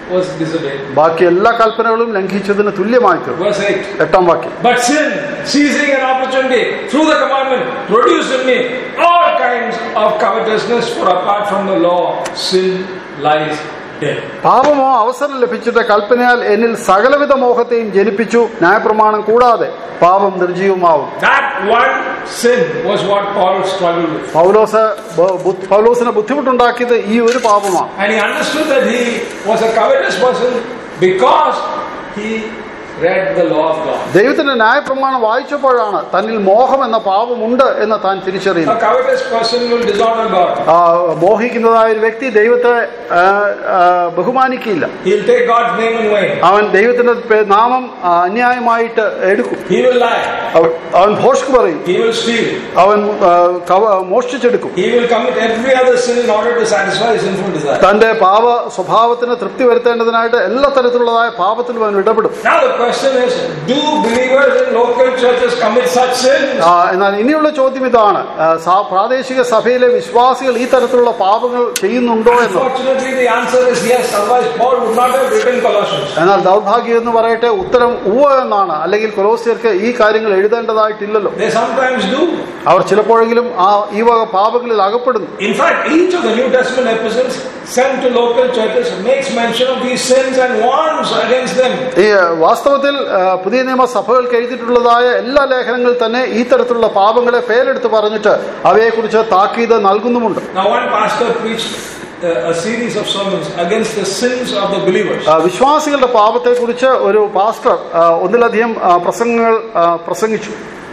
was disobeyed. ബാക്കി എല്ലാ കൽപ്പനകളും ലംഘിച്ചതിന് തുല്യമായി തീർന്നു Verse 8. എട്ടാം വാക്യം But sin, seizing an opportunity through the commandment, produced in me all kinds of covetousness, for apart from the law, sin lies dead. പാപമോ അവസരം ലഭിച്ചിട്ട് കൽപ്പനയാൽ എന്നിൽ സകലവിധ മോഹത്തെയും ജനിപ്പിച്ചു ന്യായപ്രമാണം കൂടാതെ പാപം നിർജീവമാവും That one sin was what Paul struggled with. പൗലോസ് ബ- ബു- പൗലോസിന് ബുദ്ധിമുട്ടുണ്ടാക്കിയത് ഈ ഒരു പാപമാണ് And he understood that he was a covetous person because he read the law of God. ദൈവത്തിന്റെ ന്യായപ്രമാണം വായിച്ചപ്പോഴാണ് തന്നിൽ മോഹം എന്ന പാപമുണ്ട് എന്ന് താൻ A തിരിച്ചറിയുന്നത് covetous person will dishonor God. ആ, മോഹിക്കുന്നതായ ഒരു വ്യക്തി ദൈവത്തെ ആ, ആ, ബഹുമാനിക്കില്ല He'll take God's name in vain. അവൻ ദൈവത്തിന്റെ പേ- നാമം ആ, അന്യായമായിട്ട് എടുക്കും He will lie. അവ- അവൻ ഭോഷ്ക് പറയും He will steal. അവൻ ആ, കവ- മോഷ്ടിച്ചെടുക്കും He will commit every other sin in order to satisfy his sinful desire. തന്റെ പാപ സ്വഭാവത്തിന് തൃപ്തി വരുത്തേണ്ടതിനായിട്ട് എല്ലാ തരത്തിലുള്ളതായ പാപത്തിലും അവൻ ഇടപെടും Now the question is, do believers in local churches commit such sins? ആ, എന്നാൽ ഇനിയുള്ള ചോദ്യം ഇതാണ് ആ, സാ- പ്രാദേശിക സഭയിലെ വിശ്വാസികൾ ഈ തരത്തിലുള്ള പാപങ്ങൾ ചെയ്യുന്നുണ്ടോ എന്ന് Unfortunately, the answer is yes. Otherwise, Paul would not have written Colossians. എന്നാൽ ദൗർഭാഗ്യം എന്ന് പറയട്ടെ ഉത്തരം ഉവ എന്നാണ് അല്ലെങ്കിൽ കൊലോസിയർക്ക് ഈ കാര്യങ്ങൾ എഴുതേണ്ടതായിട്ടില്ലല്ലോ They sometimes do. അവർ ചിലപ്പോഴെങ്കിലും ആ ഈ വക പാപങ്ങളിൽ അകപ്പെടുന്നു In fact, each of the New Testament epistles sent to local churches makes mention of these sins and warns against them. ഈ വാസ്തവത്തിൽ ആ, പുതിയ നിയമ സഭകൾക്ക് എഴുതിയിട്ടുള്ളതായ എല്ലാ ലേഖനങ്ങളിൽ തന്നെ ഈ തരത്തിലുള്ള പാപങ്ങളെ പേരെടുത്ത് പറഞ്ഞിട്ട് അവയെക്കുറിച്ച് താക്കീത് നൽകുന്നുമുണ്ട് Now, one pastor preached uh, a series of sermons against the sins of the believers. ആ, വിശ്വാസികളുടെ പാപത്തെക്കുറിച്ച് ഒരു പാസ്റ്റർ ആ, ഒന്നിലധികം ആ, പ്രസംഗങ്ങൾ ആ, പ്രസംഗിച്ചു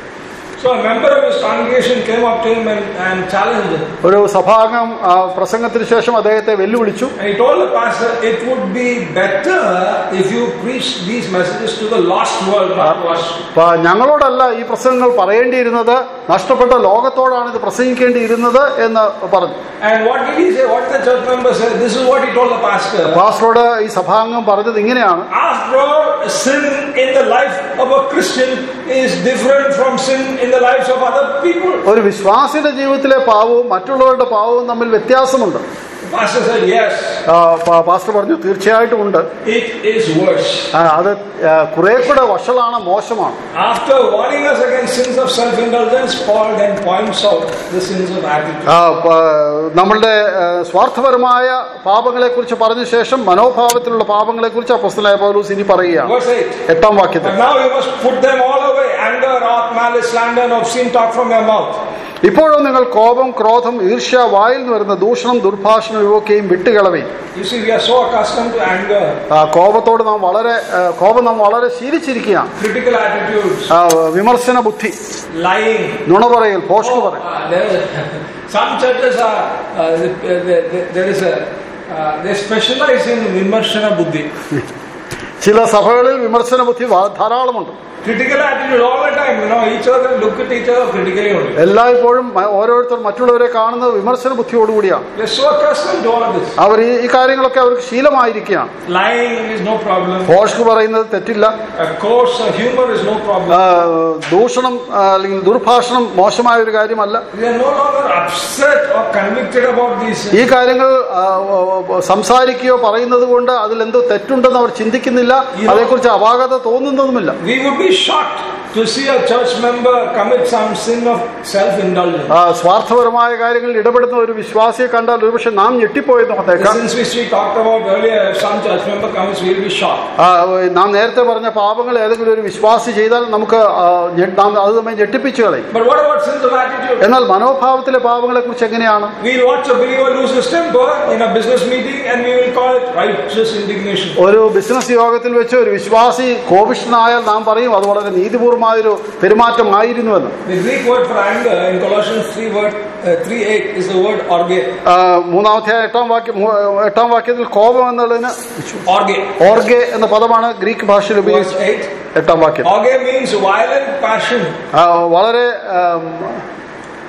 So, a member of his congregation came up to him and, and challenged him. ഒരു സഭാംഗം ആ, പ്രസംഗത്തിന് ശേഷം അദ്ദേഹത്തെ വെല്ലുവിളിച്ചു And he told the pastor, It would be better if you preached these messages to the lost world, not to us. അപ്പൊ ഞങ്ങളോടല്ല ഈ പ്രസംഗങ്ങൾ പറയേണ്ടിയിരുന്നത് നഷ്ടപ്പെട്ട ലോകത്തോടാണ് ഇത് പ്രസംഗിക്കേണ്ടിയിരുന്നത് എന്ന് പറഞ്ഞു And what did he say? What did the church member say? This is what he told the pastor. പാസ്റ്ററോട് ഈ സഭാംഗം പറഞ്ഞത് ഇങ്ങനെയാണ് After all, sin in the life of a Christian is different from sin in the lives of other people. ഒരു വിശ്വാസിയുടെ ജീവിതത്തിലെ പാവവും മറ്റുള്ളവരുടെ പാവവും തമ്മിൽ വ്യത്യാസമുണ്ട് The pastor said, Yes, ആ, പ- പാസ്റ്റർ പറഞ്ഞു തീർച്ചയായിട്ടും ഉണ്ട് it is worse. ആ, അത് ആ, കുറെ കൂടെ വഷളാണ് മോശമാണ് After warning us against sins of self indulgence, Paul then points out the sins of attitude. ആ, പ- നമ്മളുടെ ആ, സ്വാർത്ഥപരമായ പാപങ്ങളെ കുറിച്ച് പറഞ്ഞ ശേഷം മനോഭാവത്തിലുള്ള പാപങ്ങളെ കുറിച്ച് അപ്പസ്തലായ പൗലൂസ് ഇനി പറയുകയാണ് Verse 8. എട്ടാം വാക്യത്തിൽ But now you must put them all away anger, wrath, malice, slander, and obscene talk from your mouth. ഇപ്പോഴും നിങ്ങൾ കോപം ക്രോധം ഈർഷ്യ വായിൽ നിന്ന് വരുന്ന ദൂഷണം ദുർഭാഷണം ഇവയൊക്കെയും വിട്ടുകളവയും You see, we are so accustomed to anger, ആ, കോപത്തോട് നാം വളരെ ആ, കോപം നാം വളരെ ശീലിച്ചിരിക്കുകയാണ് critical attitudes, ആ, വിമർശന ബുദ്ധി lying. നുണ പറയൽ പോഷ്ക പറയൽ Uh, there, some churches are, uh, there, there- there is a, uh, they specialize in vimarshana buddhi. ചില സഭകളിൽ വിമർശന ബുദ്ധി വ- ധാരാളമുണ്ട് Critical attitude all the time, you know, each other look at each other critically only. എല്ലായ്പ്പോഴും മ- ഓരോരുത്തർ മറ്റുള്ളവരെ കാണുന്നത് വിമർശന ബുദ്ധിയോടുകൂടിയാണ് They're so accustomed to all of this. അവർ ഈ ഈ കാര്യങ്ങളൊക്കെ അവർക്ക് ശീലമായിരിക്കുകയാണ് Lying is no problem. പോഷ്ക് പറയുന്നത് തെറ്റില്ല A coarse uh, humor is no problem. ആ, ദൂഷണം ആ, അല്ലെങ്കിൽ ദുർഭാഷണം മോശമായ ഒരു കാര്യമല്ല They are no longer upset or convicted about these ഈ sins. കാര്യങ്ങൾ ആ, ആ, സംസാരിക്കുകയോ പറയുന്നത് കൊണ്ട് അതിലെന്തോ തെറ്റുണ്ടെന്ന് അവർ ചിന്തിക്കുന്നില്ല അതേക്കുറിച്ച് അപാകത തോന്നുന്നതുമില്ല We would be shocked to see a church member commit some sin of self-indulgence. ആ, സ്വാർത്ഥപരമായ കാര്യങ്ങളിൽ ഇടപെടുന്ന ഒരു വിശ്വാസിയെ കണ്ടാൽ ഒരുപക്ഷെ നാം ഞെട്ടിപ്പോയെന്ന് The നോത്തേക്കാം sins which we talked about earlier, if some church member commits, we'll be shocked. ആ, നാം നേരത്തെ പറഞ്ഞ പാപങ്ങൾ ഏതെങ്കിലും ഒരു വിശ്വാസി ചെയ്താൽ നമുക്ക് ആ, ഞെ- നാം അത് നമ്മെ ഞെട്ടിപ്പിച്ചു കളയും But what about sins of attitude? എന്നാൽ മനോഭാവത്തിലെ പാപങ്ങളെ കുറിച്ച് എങ്ങനെയാണ് We'll watch a believer lose his temper in a business meeting and we will call it righteous indignation. ഒരു ബിസിനസ് യോഗത്തിൽ വെച്ച് ഒരു വിശ്വാസി കോപിഷ്ഠനായാൽ നാം പറയും അത് വളരെ നീതിപൂർവമായൊരു പെരുമാറ്റമായിരുന്നുവെന്ന് The Greek word for anger in Colossians 3 word, uh, 3 8 is the word orge. ആ, മൂന്നാമത്തെ എട്ടാം വാക്യം മൂ- എട്ടാം വാക്യത്തിൽ കോപം എന്നുള്ളതിന് Orge. ഓർഗെ എന്ന പദമാണ് ഗ്രീക്ക് ഭാഷയിൽ Verse ഉപയോഗിച്ചത് 8. എട്ടാം വാക്യം Orge means violent passion. ആ, വളരെ ആം,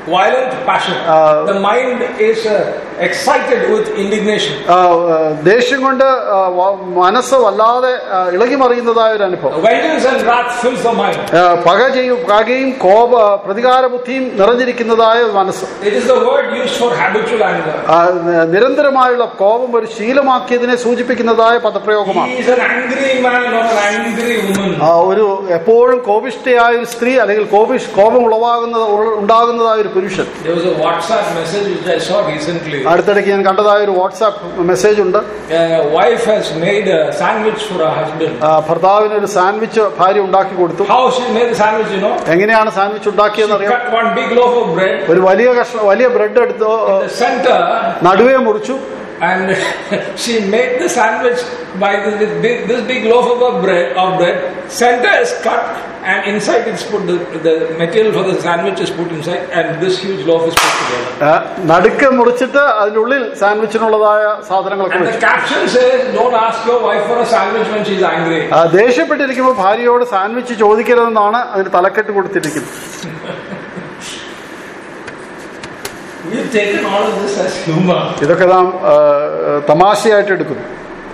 violent passion. Uh, the mind is uh, excited with indignation. ആ, ആ, ദേഷ്യം കൊണ്ട് ആ, വ- മനസ്സ് വല്ലാതെ ആ, ഇളകി മറിയുന്നതായ ഒരു അനുഭവം Vengeance and wrath fills the mind. ആ, പക ചെയ്യും പകയും കോപ പ്രതികാര ബുദ്ധിയും നിറഞ്ഞിരിക്കുന്നതായ ഒരു മനസ്സ് It is the word used for habitual anger. ആ, ന- നിരന്തരമായുള്ള കോപം ഒരു ശീലമാക്കിയതിനെ സൂചിപ്പിക്കുന്നതായ പദപ്രയോഗമാണ് He is an angry man or an angry woman. ആ, ഒരു എപ്പോഴും കോപിഷ്ഠയായ ഒരു സ്ത്രീ അല്ലെങ്കിൽ കോപിഷ് കോപം ഉളവാകുന്ന ഉണ്ടാകുന്നതായ ഒരു പുരുഷൻ There was a WhatsApp message which I saw recently. അടുത്തിടയ്ക്ക് ഞാൻ കണ്ടതായ ഒരു വാട്സാപ്പ് മെസ്സേജ് ഉണ്ട് A wife has made a sandwich for her husband. ആ, ഭർത്താവിന് ഒരു സാൻഡ്വിച്ച് ഭാര്യ ഉണ്ടാക്കി കൊടുത്തു How she made the sandwich, you know? എങ്ങനെയാണ് സാൻഡ്വിച്ച് ഉണ്ടാക്കിയെന്ന് അറിയാം Cut one big loaf of bread. ഒരു വലിയ കഷ്ണം വലിയ ബ്രെഡ് എടുത്തു ആ, The center നടുവേ മുറിച്ചു and she made the sandwich by this, this big, this big loaf of a bread of bread. Center is cut and inside it's put the, the material for the sandwich is put inside and this huge loaf is put together. ആ, നടുക്ക് മുറിച്ചിട്ട് അതിനുള്ളിൽ സാൻഡ്വിച്ചിനുള്ളതായ സാധനങ്ങളൊക്കെ And the വെച്ചു caption says, "Don't ask your wife for a sandwich when she's angry." ആ, ദേഷ്യപ്പെട്ടിരിക്കുമ്പോൾ ഭാര്യയോട് sandwich ചോദിക്കരുതെന്നാണ് അതിന് തലക്കെട്ട് കൊടുത്തിരിക്കുന്നത് We've taken all of this as humor. ഇതൊക്കെ നാം ആ, തമാശയായിട്ട് എടുക്കുന്നു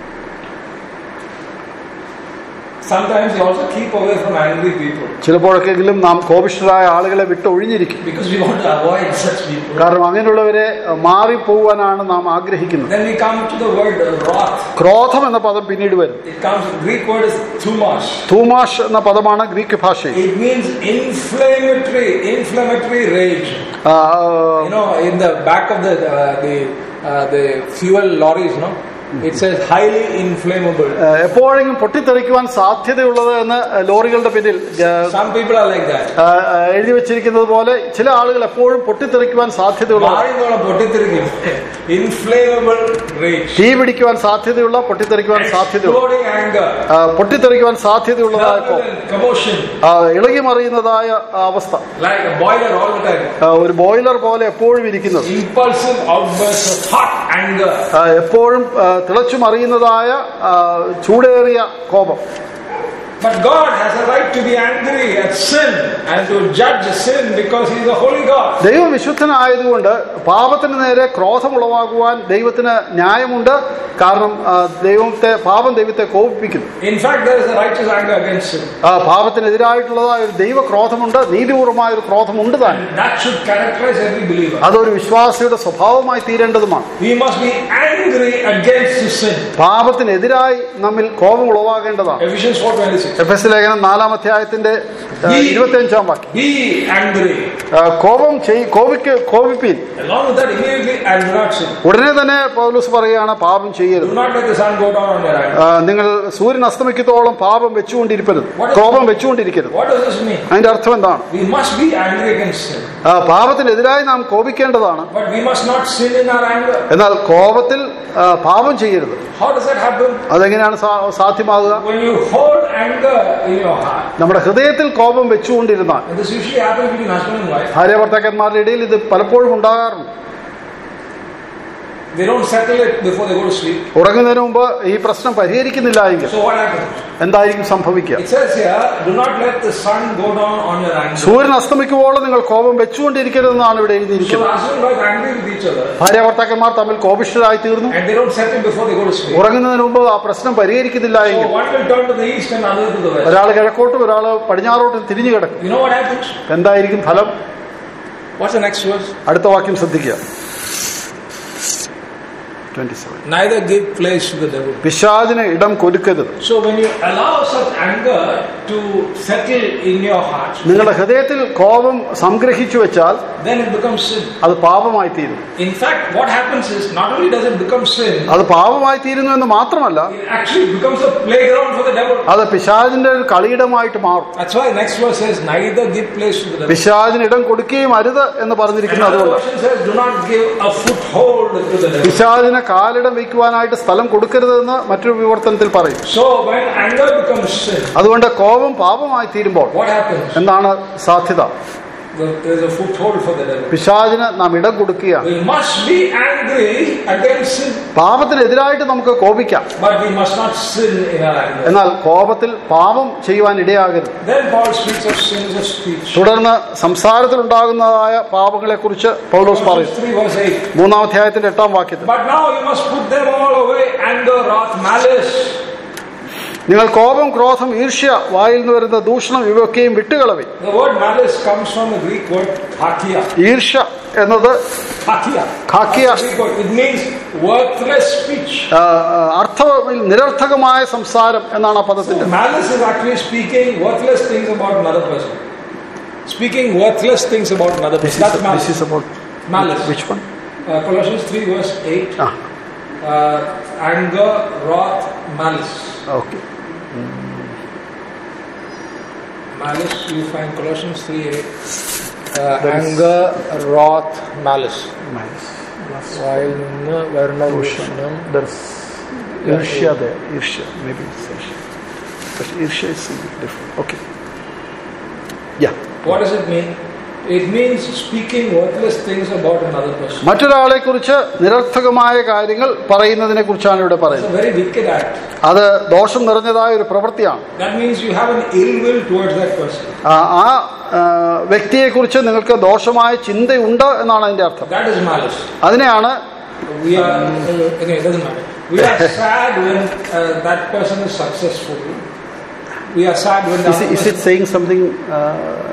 Sometimes you also keep away from angry people ചിലപ്പോഴൊക്കെങ്കിലും നാം കോപിഷ്ഠരായ ആളുകളെ വിട്ട് ഒഴിഞ്ഞിരിക്കും because we want to avoid such people. കാരണം അങ്ങനെയുള്ളവരെ മാറിപ്പോവാനാണ് നാം ആഗ്രഹിക്കുന്നത് Then we come to the word wrath. ക്രോധം എന്ന പദം പിന്നീട് വരും It comes, Greek word is thumos. തൂമാഷ് എന്ന പദമാണ് ഗ്രീക്ക് ഭാഷയിൽ It means inflammatory, inflammatory rage. ആ, You know, in the back of the uh, the uh, the fuel lorries, no, it says highly inflammable. ആ, എപ്പോഴെങ്കിലും പൊട്ടിത്തെറിക്കുവാൻ സാധ്യതയുള്ളത് എന്ന് ലോറികളുടെ പിന്നിൽ ആ, Some people are like that. ആ, ആ, എഴുതി വെച്ചിരിക്കുന്നത് പോലെ ചില ആളുകൾ എപ്പോഴും പൊട്ടിത്തെറിക്കുവാൻ സാധ്യതയുള്ള മാറിന്നുള്ള പൊട്ടിത്തെറിക്കും inflammable rage. തീ പിടിക്കുവാൻ സാധ്യതയുള്ള പൊട്ടിത്തെറിക്കുവാൻ സാധ്യതയുള്ള Exploding anger. ആ, പൊട്ടിത്തെറിക്കുവാൻ സാധ്യതയുള്ളതായ Nervous കോപം and commotion. ആ, ഇളകി മറിയുന്നതായ ആ അവസ്ഥ Like a boiler all the time. ആ, ഒരു ബോയിലർ പോലെ എപ്പോഴും ഇരിക്കുന്നത് Impulsive outbursts of hot anger. ആ, എപ്പോഴും ആ, തിളച്ചു മറിയുന്നതായ ആ, ചൂടേറിയ കോപം But God has a right to be angry at sin and to judge sin because He is a holy God. ദൈവം വിശുദ്ധനായതുകൊണ്ട് പാപത്തിന് നേരെ ക്രോധമുളവാകുവാൻ ദൈവത്തിന് ന്യായമുണ്ട് കാരണം ആ, ദൈവത്തെ പാപം ദൈവത്തെ കോപിപ്പിക്കുന്നു In fact, there is a righteous anger against sin. ആ പാപത്തിനെതിരായിട്ടുള്ളതായ ഒരു ദൈവക്രോധമുണ്ട് നീതിപൂർവമായ ഒരു ക്രോധമുണ്ട് താൻ That should characterize every believer. അതൊരു വിശ്വാസിയുടെ സ്വഭാവമായി തീരേണ്ടതുമാണ് We must be angry against sin. പാപത്തിനെതിരായി നമ്മിൽ കോപം ഉളവാകേണ്ടതാണ് Ephesians 4.26. എഫ് എസ് ലേഖനം നാലാം അധ്യായത്തിന്റെ ഇരുപത്തി അഞ്ചാം വാക്യം Be angry. ആ, കോപം ചെയ് കോപിക്ക് കോപിപ്പീൻ Along with that, immediately, and do not sin. ഉടനെ തന്നെ പൗലൂസ് പറയുകയാണ് പാപം ചെയ്യരുത് Do not let the sun go down on your anger. ആ, നിങ്ങൾ സൂര്യൻ അസ്തമിക്കത്തോളം പാപം വെച്ചുകൊണ്ടിരിക്കരുത് കോപം വെച്ചുകൊണ്ടിരിക്കരുത് What does this mean? അതിന്റെ അർത്ഥം എന്താണ് We must be angry against sin. ആ, പാപത്തിനെതിരായി നാം കോപിക്കേണ്ടതാണ് But we must not sin in our anger. എന്നാൽ കോപത്തിൽ ആ, പാപം ചെയ്യരുത് How does that happen? അതെങ്ങനെയാണ് സാ- സാധ്യമാകുക When you hold anger in your heart, നമ്മുടെ ഹൃദയത്തിൽ കോപം വെച്ചുകൊണ്ടിരുന്നാൽ and this usually happens between husband and wife, ഭാര്യ ഭർത്താക്കന്മാരുടെ ഇടയിൽ ഇത് പലപ്പോഴും ഉണ്ടാകാറുണ്ട് they don't settle it before they go to sleep. ഉറങ്ങുന്നതിന് മുമ്പ് ഈ പ്രശ്നം പരിഹരിക്കുന്നില്ല എങ്കിൽ So what happens? എന്തായിരിക്കും സംഭവിക്കുക It says here, do not let the sun go down on your anger. സൂര്യൻ അസ്തമിക്കുവോളം നിങ്ങൾ കോപം വെച്ചുകൊണ്ടിരിക്കരുതെന്നാണ് ഇവിടെ So എഴുതിയിരിക്കുന്നത് husband and wife angry with each other, ഭാര്യ ഭർത്താക്കന്മാർ തമ്മിൽ കോപിഷ്ഠരായി തീർന്നു and they don't settle it before they go to sleep. ഉറങ്ങുന്നതിന് മുമ്പ് ആ പ്രശ്നം പരിഹരിക്കുന്നില്ല So എങ്കിൽ one will turn to the east and other to the west. ഒരാൾ കിഴക്കോട്ടും ഒരാൾ പടിഞ്ഞാറോട്ടും തിരിഞ്ഞു കിടക്കും You know what happens? എന്തായിരിക്കും ഫലം What's the next verse? അടുത്ത വാക്യം ശ്രദ്ധിക്കുക 27. Neither give place to the devil. പിശാചിന് ഇടം കൊടുക്കരുത് So when you allow such anger to settle in your heart, നിങ്ങളുടെ ഹൃദയത്തിൽ കോപം സംഗ്രഹിച്ചു വെച്ചാൽ then it becomes sin. അത് പാപമായി തീരും In fact, what happens is not only does it become sin, അത് പാപമായി തീരുന്നു എന്ന് മാത്രമല്ല it actually becomes a playground for the devil. അത് പിശാചിന്റെ ഒരു കളിയിടമായിട്ട് മാറും That's why next verse says, neither give place to the devil. പിശാചിന് ഇടം കൊടുക്കുകയും അരുത് എന്ന് പറഞ്ഞിരിക്കുന്നത് Another അതുകൊണ്ട് version says, do not give a foothold to the devil. പിശാചിന് കാലിടം വയ്ക്കുവാനായിട്ട് സ്ഥലം കൊടുക്കരുതെന്ന് മറ്റൊരു വിവർത്തനത്തിൽ പറയും So when anger becomes sin, അതുകൊണ്ട് കോപം പാപമായി തീരുമ്പോൾ what happens? എന്താണ് സാധ്യത the- there's a foothold for the devil. പിശാചിന് നാം ഇടം കൊടുക്കുകയാണ് We must be angry against sin, പാപത്തിനെതിരായിട്ട് നമുക്ക് കോപിക്കാം but we must not sin in our anger. എന്നാൽ കോപത്തിൽ പാപം ചെയ്യുവാൻ ഇടയാകരുത് Then Paul speaks of sins of speech. തുടർന്ന് സംസാരത്തിലുണ്ടാകുന്നതായ പാപങ്ങളെക്കുറിച്ച് പൗലോസ് പറയും Colossians 3 verse 8. മൂന്നാം അധ്യായത്തിന്റെ എട്ടാം വാക്യത്തിൽ But now you must put them all away anger, wrath, malice. നിങ്ങൾ കോപം ക്രോധം ഈർഷ്യ വായിൽ നിന്ന് വരുന്ന ദൂഷണം ഇവയൊക്കെയും വിട്ടുകളവി The word malice comes from the Greek word kakia. ഈർഷ്യ എന്നത് Kakia. Kakia. That's the Greek word. It means worthless speech. ആ, അർത്ഥത്തിൽ നിരർത്ഥകമായ സംസാരം എന്നാണ് ആ പദത്തിന്റെ Malice is actually speaking worthless things about another person. Speaking worthless things about another person. That's malice. This is about Malice. which one? Uh, Colossians 3 verse 8. ആ Uh, anger, wrath, malice. Okay Malice, you find Colossians 3 8. Uh, anger, wrath, malice. വായിൽ നിന്ന് വരുന്ന ദൂഷണം ഈർഷ്യ there. ഈർഷ്യ maybe it's ഈർഷ്യ but ഈർഷ്യ is different okay yeah What does it mean? It means speaking worthless things about another person. മറ്റൊരാളെ കുറിച്ച് നിരർത്ഥകമായ കാര്യങ്ങൾ പറയുന്നതിനെ കുറിച്ചാണ് ഇവിടെ It's പറയുന്നത് a very wicked act. അത് ദോഷം നിറഞ്ഞതായ ഒരു പ്രവൃത്തിയാണ് That means you have an ill will towards that person. ആ ആ, ആ, വ്യക്തിയെക്കുറിച്ച് നിങ്ങൾക്ക് ദോഷമായ ചിന്തയുണ്ട് എന്നാണ് അതിന്റെ അർത്ഥം That is malice. അതിനെയാണ് We are, uh, anyway, it doesn't matter. We are sad when uh, that person is successful. We are sad when that is, it- is person, it saying something uh,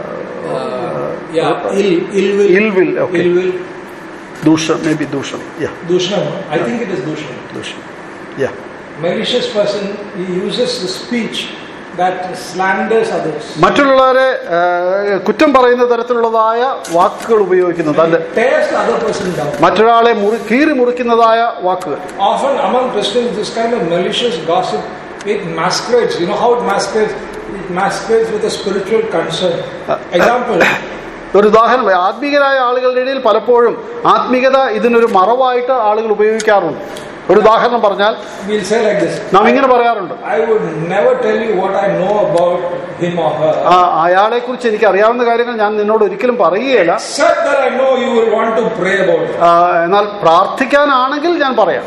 uh, yeah, ill, ill will. Ill will, okay. Ill will. ദൂഷണം may be ദൂഷണം yeah Dushnam. I think it is Dushnam. ദൂഷണം yeah Malicious person, he uses the speech that slanders others. മറ്റുള്ളവരെ ആ, കുറ്റം പറയുന്ന തരത്തിലുള്ളതായ വാക്കുകൾ ഉപയോഗിക്കുന്നു തന്റെ Tears the other person down. മറ്റൊരാളെ മുറി കീറി മുറിക്കുന്നതായ വാക്കുകൾ Often among Christians, this kind of malicious gossip, it masquerades. You know how it masquerades? It masquerades with a spiritual concern. Example, ഒരു ഉദാഹരണം ആത്മീകരായ ആളുകളുടെ ഇടയിൽ പലപ്പോഴും ആത്മീകത ഇതിനൊരു മറവായിട്ട് ആളുകൾ ഉപയോഗിക്കാറുണ്ട് ഒരു ഉദാഹരണം പറഞ്ഞാൽ we'll say like this. നാം ഇങ്ങനെ പറയാറുണ്ട് I would never tell you what I know about him or her. ആ അയാളെ കുറിച്ച് എനിക്ക് അറിയാവുന്ന കാര്യങ്ങൾ ഞാൻ നിന്നോട് ഒരിക്കലും പറയുകയില്ല Except that I know you will want to pray about it. ആ, എന്നാൽ പ്രാർത്ഥിക്കാനാണെങ്കിൽ ഞാൻ പറയാം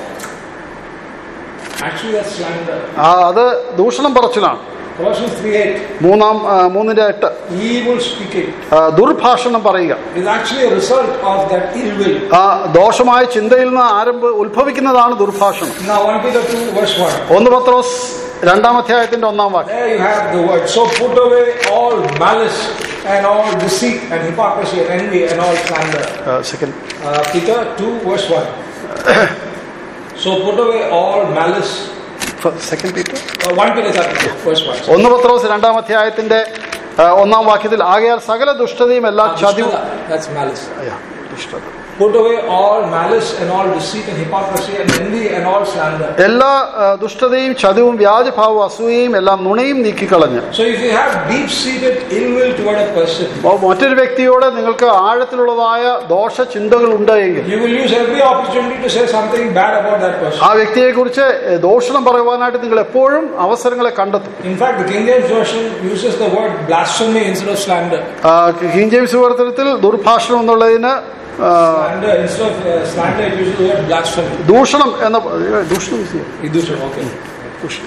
Actually, that's slander. ആ, അത് ദൂഷണം പറച്ചിലാണ് Colossians 3.8, മൂന്നാം ആ, മൂന്നിന്റെ എട്ട് evil speaking ആ, ദുർഭാഷണം പറയുക is actually a result of that ill will. ആ ദോഷമായ ചിന്തയിൽ നിന്ന് ആരംഭ ഉത്ഭവിക്കുന്നതാണ് ദുർഭാഷണം Now, 1 Peter 2, verse 1. ഒന്ന് പത്രോസ് രണ്ടാം അധ്യായത്തിന്റെ ഒന്നാം വാക്യം There you have the word. So put away all malice and all deceit and hypocrisy and envy and all slander. Second Uh, Peter 2, verse 1. so put away all malice. Second Peter Uh, 1 Peter chapter 2, verse 1. ഒന്ന് പത്രോസ് രണ്ടാം അധ്യായത്തിന്റെ ആ, ഒന്നാം വാക്യത്തിൽ ആകയാൽ സകല ദുഷ്ടതയും എല്ലാ ചതിവും That's malice. Yeah, ദുഷ്ടത. Put away all malice and all deceit and hypocrisy and envy and all slander. എല്ലാ ആ, ദുഷ്ടതയും ചതിവും വ്യാജഭാവവും അസൂയയും എല്ലാം നുണയും നീക്കിക്കളഞ്ഞ് So if you have deep-seated ill will toward a person, അപ്പോൾ മറ്റൊരു വ്യക്തിയോട് നിങ്ങൾക്ക് ആഴത്തിലുള്ളതായ ദോഷ ചിന്തകൾ ഉണ്ട് എങ്കിൽ you will use every opportunity to say something bad about that person. ആ വ്യക്തിയെക്കുറിച്ച് ദോഷണം പറയുവാനായിട്ട് നിങ്ങൾ എപ്പോഴും അവസരങ്ങളെ കണ്ടെത്തും In fact, the King James Version uses the word blasphemy instead of slander. ആ, കിങ് ജെയിംസ് വിവർത്തനത്തിൽ ദുർഭാഷണം എന്നുള്ളതിന് ആ, Slander, instead of uh, slander, it uses the word blasphemy. ദൂഷണം എന്ന ദൂഷണം is here. Idusha, okay. ദൂഷണം.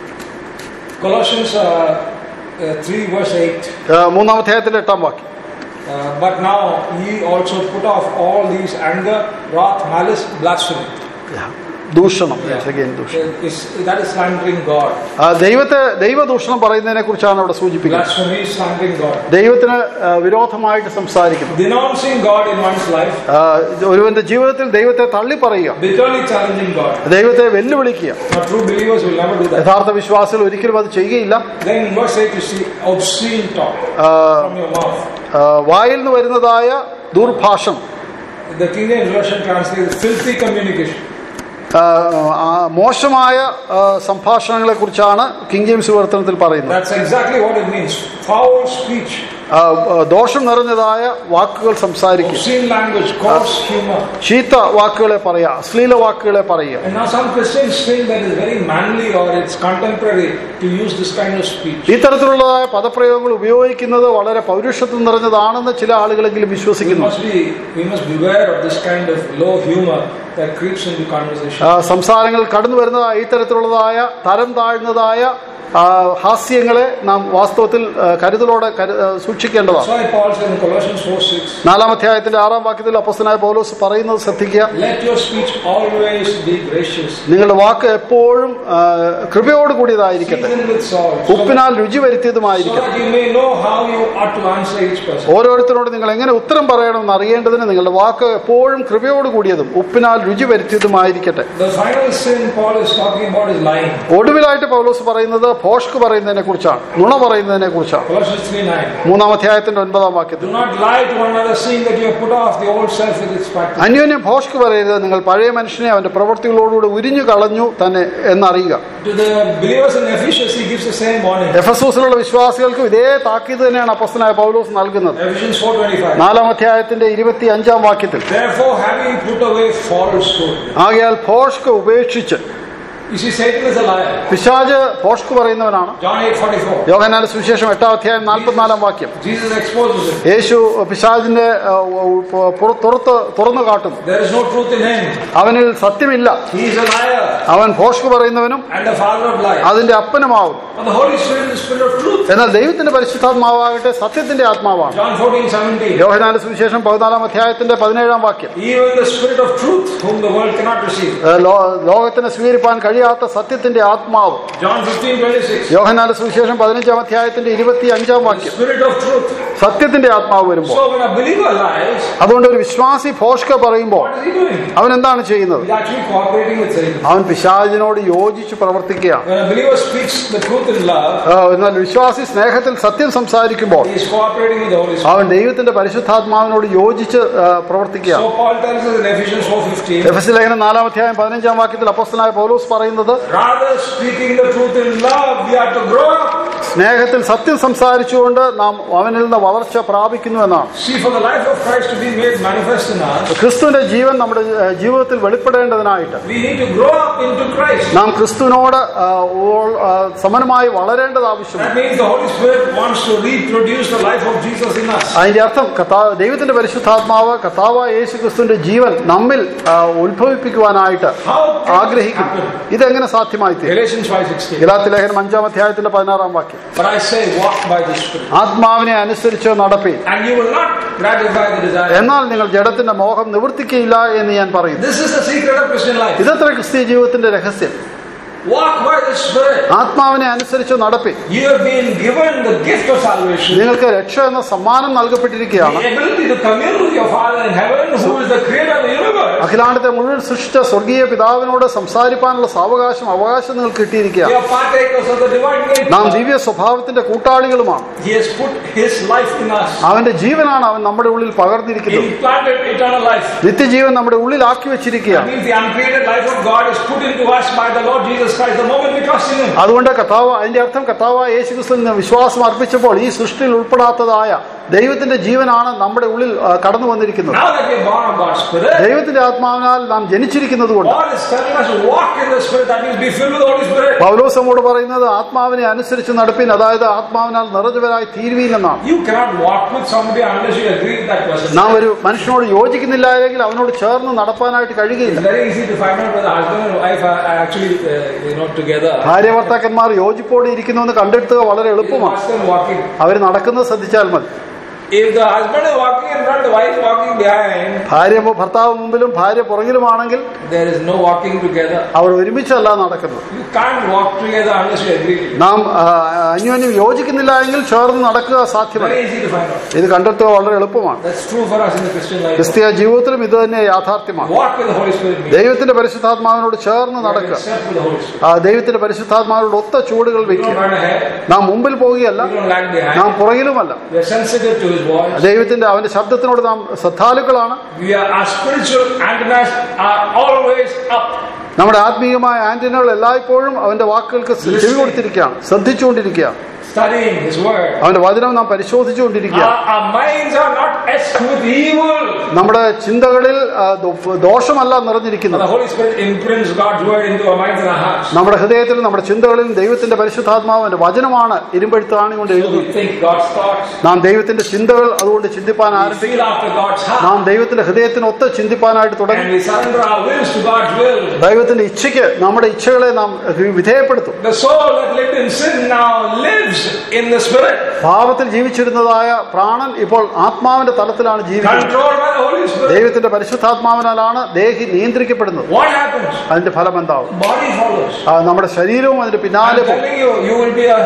Colossians uh, uh, 3 verse 8. ആ, മൂന്നാം അധ്യായത്തിന്റെ എട്ടാം വാക്യം Uh, but now ye also put off all these anger, wrath, malice, blasphemy. ദൂഷണം Again, ദൂഷണം Uh, is- that is slandering God. ആ, ദൈവത്തെ ദൈവദൂഷണം പറയുന്നതിനെ കുറിച്ചാണ് അവിടെ സൂചിപ്പിക്കുന്നത് Blasphemy is slandering God. ദൈവത്തിന് ആ, വിരോധമായിട്ട് സംസാരിക്കുന്നു Denouncing God in one's life, ആ, ഒരുവന്റെ ജീവിതത്തിൽ ദൈവത്തെ തള്ളി പറയുക bitterly challenging God. ദൈവത്തെ വെല്ലുവിളിക്കുക Now, true believers will never do that. യഥാർത്ഥ വിശ്വാസികൾ ഒരിക്കലും അത് ചെയ്യുകയില്ല Then in verse 8, you see obscene talk ആ, from your mouth. ആ, വായിൽ നിന്ന് വരുന്നതായ ദുർഭാഷണം The King James Version translates filthy communication. ആ, ആ, മോശമായ ആ, സംഭാഷണങ്ങളെ കുറിച്ചാണ് കിങ് ജെയിംസ് വിവർത്തനത്തിൽ പറയുന്നത് That's exactly what it means. Foul speech ആ, ആ, ദോഷം നിറഞ്ഞതായ വാക്കുകൾ സംസാരിക്കും obscene language, coarse humor. ചീത്ത വാക്കുകളെ പറയുക അശ്ലീല വാക്കുകളെ പറയുക And now some Christians think that it's very manly or it's contemporary to use this kind of speech. ഈ തരത്തിലുള്ളതായ പദപ്രയോഗങ്ങൾ ഉപയോഗിക്കുന്നത് വളരെ പൗരുഷത്വം നിറഞ്ഞതാണെന്ന് ചില ആളുകളെങ്കിലും We വിശ്വസിക്കുന്നു must be we must beware of this kind of low humor that creeps into conversation. ആ, സംസാരങ്ങളിൽ കടന്നു വരുന്നതായ ഈ തരത്തിലുള്ളതായ തരം താഴ്ന്നതായ ആ, ഹാസ്യങ്ങളെ നാം വാസ്തവത്തിൽ ആ, കരുതലോടെ കരു- ആ, സൂക്ഷിക്കേണ്ടതാണ് That's why Paul said in Colossians 4 6, നാലാം അധ്യായത്തിന്റെ ആറാം വാക്യത്തിൽ അപ്പസ്തനായ പൗലോസ് പറയുന്നത് ശ്രദ്ധിക്കുക let your speech always be gracious, നിങ്ങളുടെ വാക്ക് എപ്പോഴും ആ, കൃപയോട് കൂടിയതായിരിക്കട്ടെ seasoned with salt, so that, ഉപ്പിനാൽ രുചി so വരുത്തിയതുമായിരിക്കട്ടെ that you may know how you ought to answer each person. ഓരോരുത്തരോട് നിങ്ങൾ എങ്ങനെ ഉത്തരം പറയണമെന്ന് അറിയേണ്ടതിന് നിങ്ങളുടെ വാക്ക് എപ്പോഴും കൃപയോട് കൂടിയതും ഉപ്പിനാൽ രുചി വരുത്തിയതുമായിരിക്കട്ടെ The final sin Paul is talking about is lying. ഒടുവിലായിട്ട് പൗലോസ് പറയുന്നത് ഭോഷ്ക്ക് പറയുന്നതിനെ കുറിച്ചാണ് നുണ പറയുന്നതിനെ കുറിച്ചാണ് Colossians 3 9. മൂന്നാം അധ്യായത്തിന്റെ ഒൻപതാം വാക്യത്തിൽ Do not lie to one another, seeing that you have put off the old self with its practices. അന്യോന്യം ഭോഷ്ക്ക് പറയരുത് നിങ്ങൾ പഴയ മനുഷ്യനെ അവന്റെ പ്രവൃത്തികളോടുകൂടി ഉരിഞ്ഞു കളഞ്ഞു തന്നെ എന്നറിയുക To the believers in Ephesus, he gives the same warning. എഫസൂസിലുള്ള വിശ്വാസികൾക്കും ഇതേ താക്കീത് തന്നെയാണ് അപ്പസ്തനായ പൗലോസ് നൽകുന്നത് Ephesians 4:25. നാലാം അധ്യായത്തിന്റെ ഇരുപത്തി അഞ്ചാം വാക്യത്തിൽ Therefore, having put away falsehood. ആകയാൽ ഭോഷ്ക്ക് ഉപേക്ഷിച്ച് You see, Satan is a liar. പിശാജ് ഭോഷ്ക്ക് പറയുന്നവനാണ് John 8:44. യോഹനാന്റെ സുവിശേഷം എട്ടാം അധ്യായം നാൽപ്പത്തിനാലാം വാക്യം Jesus exposes it. യേശു പിശാജിന്റെ ആ, പു- പുറ- പുറത്ത് തുറന്നു കാട്ടും There is no truth in him. അവനിൽ സത്യമില്ല He is a liar അവൻ ഭോഷ്ക്ക് പറയുന്നവനും and the father of lies. അതിന്റെ അപ്പനുമാവും But the Holy Spirit is the spirit of truth. എന്നാൽ ദൈവത്തിന്റെ പരിശുദ്ധാത്മാവാകട്ടെ സത്യത്തിന്റെ ആത്മാവാണ് John 14:17. യോഹനാന്റെ സുവിശേഷം പതിനാലാം അധ്യായത്തിന്റെ പതിനേഴാം വാക്യം Even the spirit of truth, whom the world cannot receive. ഏ, ലോ- ലോകത്തിന് സ്വീകരിപ്പാൻ കഴിയാത്ത സത്യത്തിന്റെ ആത്മാവ് John 15:26. യോഹനാന്റെ സുവിശേഷം പതിനഞ്ചാം അധ്യായത്തിന്റെ ഇരുപത്തി അഞ്ചാം വാക്യം Spirit of truth. സത്യത്തിന്റെ ആത്മാവ് വരുമ്പോൾ So when a believer lies, അതുകൊണ്ട് ഒരു വിശ്വാസി ഭോഷ്ക പറയുമ്പോൾ what is he doing? അവൻ എന്താണ് ചെയ്യുന്നത് He's actually cooperating with Satan. അവൻ പിശാചിനോട് യോജിച്ച് പ്രവർത്തിക്കുകയാണ് When a believer speaks the truth in love, ആ, എന്നാൽ വിശ്വാസി സ്നേഹത്തിൽ സത്യം സംസാരിക്കുമ്പോൾ he is cooperating with the Holy Spirit. അവൻ ദൈവത്തിന്റെ പരിശുദ്ധാത്മാവിനോട് യോജിച്ച് ആ, പ്രവർത്തിക്കുകയാണ് So Paul tells us in Ephesians 4:15, Ephesians ലേഖനം നാലാം അധ്യായം പതിനഞ്ചാം വാക്യത്തിൽ അപ്പോസ്തലനായ പൗലോസ് പറയുന്നത് rather speaking the truth in love, we are to grow up. സ്നേഹത്തിൽ സത്യം സംസാരിച്ചുകൊണ്ട് നാം അവനിൽ നിന്ന് വളർച്ച പ്രാപിക്കുന്നു എന്നാണ് See, for the life of Christ to be made manifest in us, ക്രിസ്തുവിന്റെ ജീവൻ നമ്മുടെ ആ, ജീവിതത്തിൽ വെളിപ്പെടേണ്ടതിനായിട്ട് we need to grow up into Christ. നാം ക്രിസ്തുവിനോട് ആ, ഓൾ- ആ, സമനമായി വളരേണ്ടത് ആവശ്യമാണ് That means the Holy Spirit wants to reproduce the life of Jesus in us. അതിന്റെ അർത്ഥം കഥാ ദൈവത്തിന്റെ പരിശുദ്ധാത്മാവ് കഥാവായ യേശു ക്രിസ്തുവിന്റെ ജീവൻ നമ്മിൽ ആ, ഉത്ഭവിപ്പിക്കുവാനായിട്ട് How can this ആഗ്രഹിക്കുന്നു happen? ഇതെങ്ങനെ സാധ്യമായി തീരും Galatians 5:16. ഗലാത്തി ലേഖനം അഞ്ചാം അധ്യായത്തിന്റെ പതിനാറാം വാക്യം But I say, walk by the Spirit, ആത്മാവിനെ അനുസരിച്ച് നടപ്പി and you will not gratify the desire. എന്നാൽ നിങ്ങൾ ജഡത്തിന്റെ മോഹം നിവർത്തിക്കയില്ല എന്ന് ഞാൻ പറയുന്നു This is the secret of Christian life. ഇതത്ര ക്രിസ്തീയ ജീവിതത്തിന്റെ രഹസ്യം Walk by the Spirit. ആത്മാവിനെ അനുസരിച്ച് നടപ്പി You have been given the gift of salvation, നിങ്ങൾക്ക് രക്ഷ എന്ന സമ്മാനം നൽകപ്പെട്ടിരിക്കുകയാണ് the ability to commune with your Father in heaven, who is the creator of the universe. അഖിലാണ്ടത്തെ മുഴുവൻ സൃഷ്ടിച്ച സ്വർഗീയ പിതാവിനോട് സംസാരിപ്പാനുള്ള സാവകാശം അവകാശം നിങ്ങൾക്ക് കിട്ടിയിരിക്കുകയാണ് You are partakers of the divine നാം nature. ദിവ്യ സ്വഭാവത്തിന്റെ കൂട്ടാളികളുമാണ് He has put His life in us. അവന്റെ ജീവനാണ് അവൻ നമ്മുടെ ഉള്ളിൽ He പകർന്നിരിക്കുന്നത് implanted eternal life. നിത്യജീവൻ നമ്മുടെ ഉള്ളിലാക്കി That വെച്ചിരിക്കുകയാണ് means the uncreated life of God is put into us by the Lord Jesus Christ the moment we trust in Him. അതുകൊണ്ട് കഥാവ് അതിന്റെ അർത്ഥം കഥാവായ യേശു ക്രിസ്തുവിന് വിശ്വാസം അർപ്പിച്ചപ്പോൾ ഈ സൃഷ്ടിയിൽ ഉൾപ്പെടാത്തതായ ദൈവത്തിന്റെ ജീവനാണ് നമ്മുടെ ഉള്ളിൽ ആ, കടന്നു വന്നിരിക്കുന്നത് Now that we are born of God's Spirit, ദൈവത്തിന്റെ ആത്മാവിനാൽ നാം ജനിച്ചിരിക്കുന്നത് കൊണ്ട് God is telling us to walk in the Spirit. That means be filled with the Holy Spirit. പൗലോസ് നമ്മോട് പറയുന്നത് ആത്മാവിനെ അനുസരിച്ച് നടപ്പിൻ അതായത് ആത്മാവിനാൽ നിറഞ്ഞവരായി തീരുവീൻ എന്നാണ് You cannot walk with somebody unless you agree with that person. നാം ഒരു മനുഷ്യനോട് യോജിക്കുന്നില്ല അല്ലെങ്കിൽ അവനോട് ചേർന്ന് നടപ്പാനായിട്ട് കഴിയുകയില്ല It's very easy to find out whether husband and wife are are actually, uh, you know, together. ഭാര്യ ഭർത്താക്കന്മാർ യോജിപ്പോടെ ഇരിക്കുന്നുവെന്ന് കണ്ടെടുത്തുക വളരെ You എളുപ്പമാണ് watch them walking. അവർ നടക്കുന്നത് ശ്രദ്ധിച്ചാൽ മതി If the husband is walking in front, the wife walking behind, ഭാര്യ ഭർത്താവ് മുമ്പിലും ഭാര്യ പുറകിലുമാണെങ്കിൽ there is no walking together. അവർ ഒരുമിച്ചല്ല നടക്കുന്നത് You can't walk together unless you agree. നാം ആ, അന്യോന്യം യോജിക്കുന്നില്ല എങ്കിൽ ചേർന്ന് നടക്കുക സാധ്യമല്ല Very easy to find out. ഇത് കണ്ടെത്തുക വളരെ എളുപ്പമാണ് That's true for us in the Christian life. ക്രിസ്തീയ ജീവിതത്തിലും ഇത് തന്നെ യാഥാർത്ഥ്യമാണ് Walk with the Holy Spirit. means ദൈവത്തിന്റെ പരിശുദ്ധാത്മാവിനോട് ചേർന്ന് നടക്കുക Accept with the Holy Spirit. ആ ദൈവത്തിന്റെ പരിശുദ്ധാത്മാവിനോട് ഒത്ത ചൂടുകൾ We വെക്കുക don't run ahead. നാം മുമ്പിൽ പോവുകയല്ല We don't lag behind. നാം പുറകിലുമല്ല We are sensitive to His voice. ദൈവത്തിന്റെ അവന്റെ ശബ്ദത്തിനോട് നാം ശ്രദ്ധാലുക്കളാണ് We are, our spiritual antennas are always up. നമ്മുടെ ആത്മീയമായ ആന്റിനകൾ എല്ലായ്പ്പോഴും അവന്റെ വാക്കുകൾക്ക് ചെവി കൊടുത്തിരിക്കുകയാണ് ശ്രദ്ധിച്ചുകൊണ്ടിരിക്കുകയാണ് studying His Word. അവന്റെ വചനം നാം പരിശോധിച്ചുകൊണ്ടിരിക്കുക Our, our minds are not etched with evil. നമ്മുടെ ചിന്തകളിൽ ആ, ദോ- ദോഷമല്ല And നിറഞ്ഞിരിക്കുന്നത് the Holy Spirit imprints God's Word into our minds and our hearts. നമ്മുടെ ഹൃദയത്തിൽ നമ്മുടെ ചിന്തകളിൽ ദൈവത്തിന്റെ പരിശുദ്ധാത്മാവിന്റെ വചനമാണ് ഇരുമ്പെടുത്താണി കൊണ്ട് So എഴുതി we think God's thoughts. നാം ദൈവത്തിന്റെ ചിന്തകൾ അതുകൊണ്ട് ചിന്തിപ്പാൻ We ആരംഭിക്കും feel after God's heart. നാം ദൈവത്തിന്റെ ഹൃദയത്തിനൊത്ത് ചിന്തിപ്പാനായിട്ട് തുടങ്ങി And we surrender our wills to God's will. ദൈവത്തിന്റെ ഇച്ഛയ്ക്ക് നമ്മുടെ ഇച്ഛകളെ നാം വിധേയപ്പെടുത്തും The soul that lived in sin now lives in the Spirit, പാപത്തിൽ ജീവിച്ചിരുന്നതായ പ്രാണൻ ഇപ്പോൾ ആത്മാവിന്റെ തലത്തിലാണ് ജീവിക്കുന്നത് controlled by the Holy Spirit. ദൈവത്തിന്റെ പരിശുദ്ധാത്മാവിനാലാണ് ദേഹി നിയന്ത്രിക്കപ്പെടുന്നത് What happens? അതിന്റെ ഫലം എന്താവും Body follows. ആ, നമ്മുടെ ശരീരവും അതിന്റെ I'm പിന്നാലെ പോകും telling you, you will be a.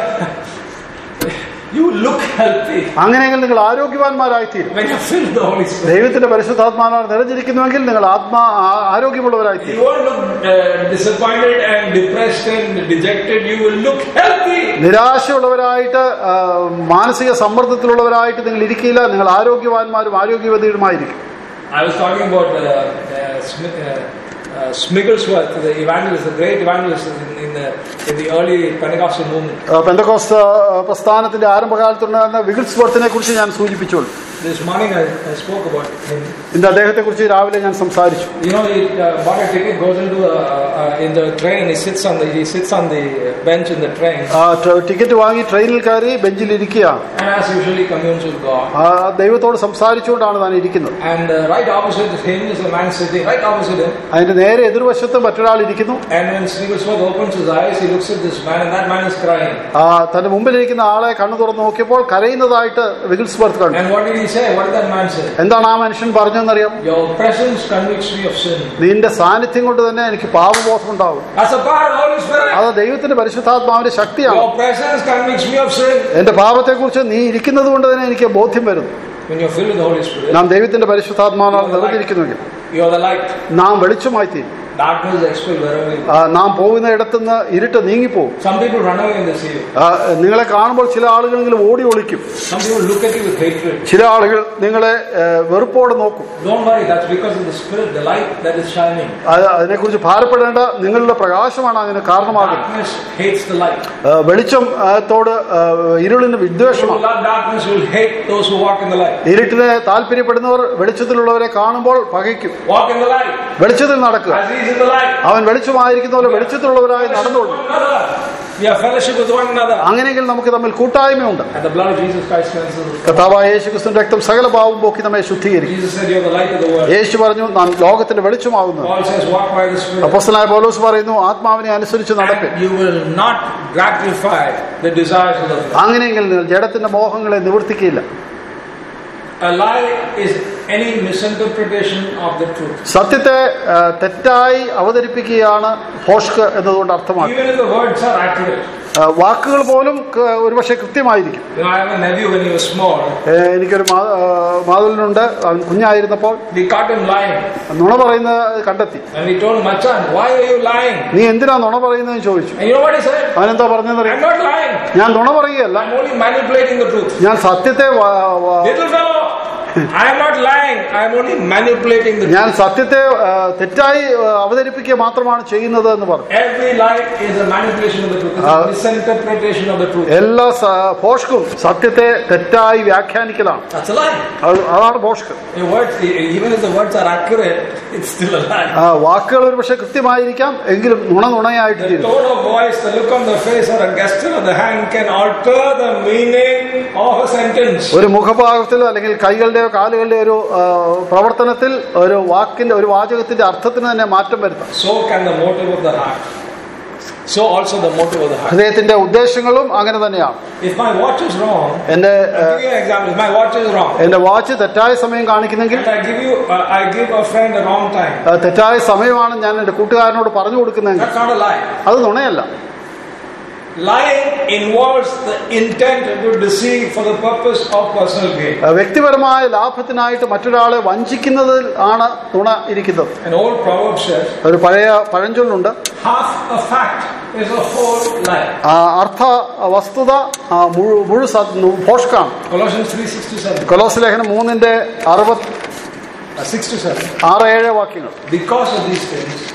You look healthy അങ്ങനെയെങ്കിൽ നിങ്ങൾ ആരോഗ്യവാന്മാരായിത്തീരും when you're filled with the Holy Spirit. ദൈവത്തിന്റെ പരിശുദ്ധാത്മാവിനാൽ നിറഞ്ഞിരിക്കുന്നുവെങ്കിൽ നിങ്ങൾ ആത്മാ ആ- ആരോഗ്യമുള്ളവരായിത്തീരും You won't look uh, disappointed and depressed and dejected. You will look healthy. നിരാശയുള്ളവരായിട്ട് ആ, മാനസിക സമ്മർദ്ദത്തിലുള്ളവരായിട്ട് നിങ്ങൾ ഇരിക്കില്ല നിങ്ങൾ ആരോഗ്യവാന്മാരും ആരോഗ്യവതിയുമായിരിക്കും I was talking about uh, uh, Smith, uh, uh, Smigglesworth, the evangelist, the great evangelist in, in, the, in the early Pentecostal movement. ആ, പെന്തക്കോസ്ത് ആ, പ്രസ്ഥാനത്തിന്റെ ആരംഭകാലത്തുണ്ടായിരുന്ന വിഗിൾസ്വർത്തിനെ കുറിച്ച് ഞാൻ സൂചിപ്പിച്ചോളൂ This morning I, I spoke about him. ഇന്ന് അദ്ദേഹത്തെ കുറിച്ച് രാവിലെ ഞാൻ സംസാരിച്ചു You know, he uh, bought a ticket, goes into a, uh, in the train, he sits on the he sits on the bench in the train, ആ, ട്ര- ticket വാങ്ങി ട്രെയിനിൽ കയറി ബെഞ്ചിൽ ഇരിക്കുക and as usually communes with God. ആ, ദൈവത്തോട് സംസാരിച്ചുകൊണ്ടാണ് താൻ ഇരിക്കുന്നത് And uh, right opposite him is a man sitting, right opposite him. അതിന്റെ നേരെ എതിർവശത്ത് മറ്റൊരാൾ ഇരിക്കുന്നു And when Smigglesworth opens his eyes, he looks at this man, and that man is crying. ആ, തന്റെ മുമ്പിലിരിക്കുന്ന ആളെ കണ്ണു തുറന്ന് നോക്കിയപ്പോൾ കരയുന്നതായിട്ട് വിഗിൾസ്വർത്ത് കണ്ടു And what did he say? What did that man say? എന്താണ് ആ മനുഷ്യൻ പറഞ്ഞതെന്നറിയാം Your presence convicts me of sin. നിന്റെ സാന്നിധ്യം കൊണ്ട് തന്നെ എനിക്ക് പാപബോധം ഉണ്ടാവും That's the power of the Holy Spirit. അത് ദൈവത്തിന്റെ പരിശുദ്ധാത്മാവിന്റെ ശക്തിയാണ് Your presence convicts me of sin. എന്റെ പാപത്തെക്കുറിച്ച് നീ ഇരിക്കുന്നത് കൊണ്ട് തന്നെ എനിക്ക് ബോധ്യം വരുന്നു When you're filled with the Holy Spirit, നാം ദൈവത്തിന്റെ പരിശുദ്ധാത്മാവിനാൽ നിറഞ്ഞിരിക്കുന്നുവെങ്കിൽ you're the light. നാം വെളിച്ചമായി തീരും Darkness is expelled wherever you ആ, നാം പോകുന്ന ഇടത്തുനിന്ന് ഇരുട്ട് നീങ്ങിപ്പോകും Some people run away when they see you. ആ, നിങ്ങളെ കാണുമ്പോൾ ചില ആളുകളെങ്കിലും ഓടി ഒളിക്കും Some people look at you with hatred. ചില ആളുകൾ നിങ്ങളെ ഏ, വെറുപ്പോടെ നോക്കും Don't worry, that's because of the Spirit, the light that is shining. അത് അതിനെക്കുറിച്ച് ഭാരപ്പെടേണ്ട നിങ്ങളുടെ പ്രകാശമാണ് അതിന് കാരണമാകുന്നത് Darkness hates the light. ആ, വെളിച്ചം ആ, തോട് ആ, ഇരുളിന് Those who വിദ്വേഷമാണ് love darkness will hate those who walk in the light. ഇരുട്ടിനെ താല്പര്യപ്പെടുന്നവർ വെളിച്ചത്തിലുള്ളവരെ കാണുമ്പോൾ പകയ്ക്കും Walk in the light. വെളിച്ചത്തിൽ നടക്കുക As he is in the light. അവൻ വെളിച്ചമായിരിക്കുന്ന പോലെ വെളിച്ചത്തിലുള്ളവരായി Fellowship with നടന്നുള്ളൂ one another. We have fellowship with one another. അങ്ങനെയെങ്കിൽ നമുക്ക് തമ്മിൽ കൂട്ടായ്മയുണ്ട് And the blood of Jesus Christ cleanses us. കർത്താവായ യേശു ക്രിസ്തുവിന്റെ രക്തം സകല പാവം പോക്കി നമ്മെ ശുദ്ധീകരിക്കും Jesus said, You're the light of the world. യേശു പറഞ്ഞു നാം ലോകത്തിന്റെ വെളിച്ചമാകുന്നു Paul says, Walk by the Spirit. അപ്പോസ്തലനായ പൗലോസ് പറയുന്നു ആത്മാവിനെ അനുസരിച്ച് നടപ്പിൽ And you will not gratify the desires of the flesh. അങ്ങനെയെങ്കിൽ നിങ്ങൾ ജഡത്തിന്റെ മോഹങ്ങളെ നിവർത്തിക്കില്ല A lie is any misinterpretation of the truth. സത്യത്തെ ആ, തെറ്റായി അവതരിപ്പിക്കുകയാണ് ഭോഷ്ക് എന്നതുകൊണ്ട് അർത്ഥമാക്കി Even if the words are accurate. ആ, വാക്കുകൾ പോലും ക- ഒരുപക്ഷെ കൃത്യമായിരിക്കും You know, I have a nephew when he was small. ഏ, എനിക്കൊരു മാ- ആ, മാതുലിനുണ്ട് അവൻ കുഞ്ഞായിരുന്നപ്പോൾ We caught him lying. നുണ പറയുന്നത് കണ്ടെത്തി And we told him, Machan, why are you lying? നീ എന്തിനാ നുണ പറയുന്നതെന്ന് ചോദിച്ചു And you know what he said? അവനെന്താ പറഞ്ഞതെന്നറിയാം I'm not lying. ഞാൻ നുണ പറയുകയല്ല I'm only manipulating the truth. ഞാൻ സത്യത്തെ വ- വ- Little fellow, I am not lying. I am only manipulating the ഞാൻ truth. സത്യത്തെ ആ, തെറ്റായി ആ, അവതരിപ്പിക്കുക മാത്രമാണ് ചെയ്യുന്നത് എന്ന് പറഞ്ഞു Every lie is a manipulation of the truth. It's Uh, a misinterpretation of the truth. എല്ലാ സ- ഭോഷ്കും സത്യത്തെ തെറ്റായി വ്യാഖ്യാനിക്കലാണ് That's a lie. അത് അതാണ് ഭോഷ്ക് The words, even if the words are accurate, it's still a lie. ആ, വാക്കുകൾ ഒരു പക്ഷെ കൃത്യമായിരിക്കാം എങ്കിലും നുണ നുണയായിട്ട് The തീരും tone of voice, the look on the face, or a gesture of the hand can alter the meaning of a sentence. ഒരു മുഖഭാഗത്തിലോ അല്ലെങ്കിൽ കൈകളുടെയോ കാലുകളുടെയോ ഒരു ആ, പ്രവർത്തനത്തിൽ ഒരു വാക്കിന്റെ ഒരു വാചകത്തിന്റെ അർത്ഥത്തിന് തന്നെ മാറ്റം വരുത്താം So can the motive of the heart. So also the motive of the heart. ഹൃദയത്തിന്റെ ഉദ്ദേശങ്ങളും അങ്ങനെ തന്നെയാണ് If my watch is wrong, എന്റെ ആ, I'll give you an example. If my watch is wrong, എന്റെ വാച്ച് തെറ്റായ സമയം കാണിക്കുന്നെങ്കിൽ and I give you, uh, I give a friend a wrong time. ആ, തെറ്റായ സമയമാണ് ഞാൻ എന്റെ കൂട്ടുകാരനോട് പറഞ്ഞു കൊടുക്കുന്നതെങ്കിൽ That's not a lie. അത് നുണയല്ല Lying involves the intent to deceive for the purpose of personal gain. ആ, വ്യക്തിപരമായ ലാഭത്തിനായിട്ട് മറ്റൊരാളെ വഞ്ചിക്കുന്നതിൽ ആണ് നുണ ഇരിക്കുന്നത് An old proverb says, ഒരു പഴയ പഴഞ്ചൊല്ലുണ്ട് half a fact is a whole lie. ആ, അർത്ഥ വസ്തുത ആ, മുഴു മുഴു സത്- നു- ഭോഷ്കാണ് Colossians 3 6 to 7. കൊലോസ് ലേഖനം മൂന്നിന്റെ അറുപത്തി Uh, 6 to 7. ആറ് ഏഴ് വാക്യങ്ങൾ Because of these things,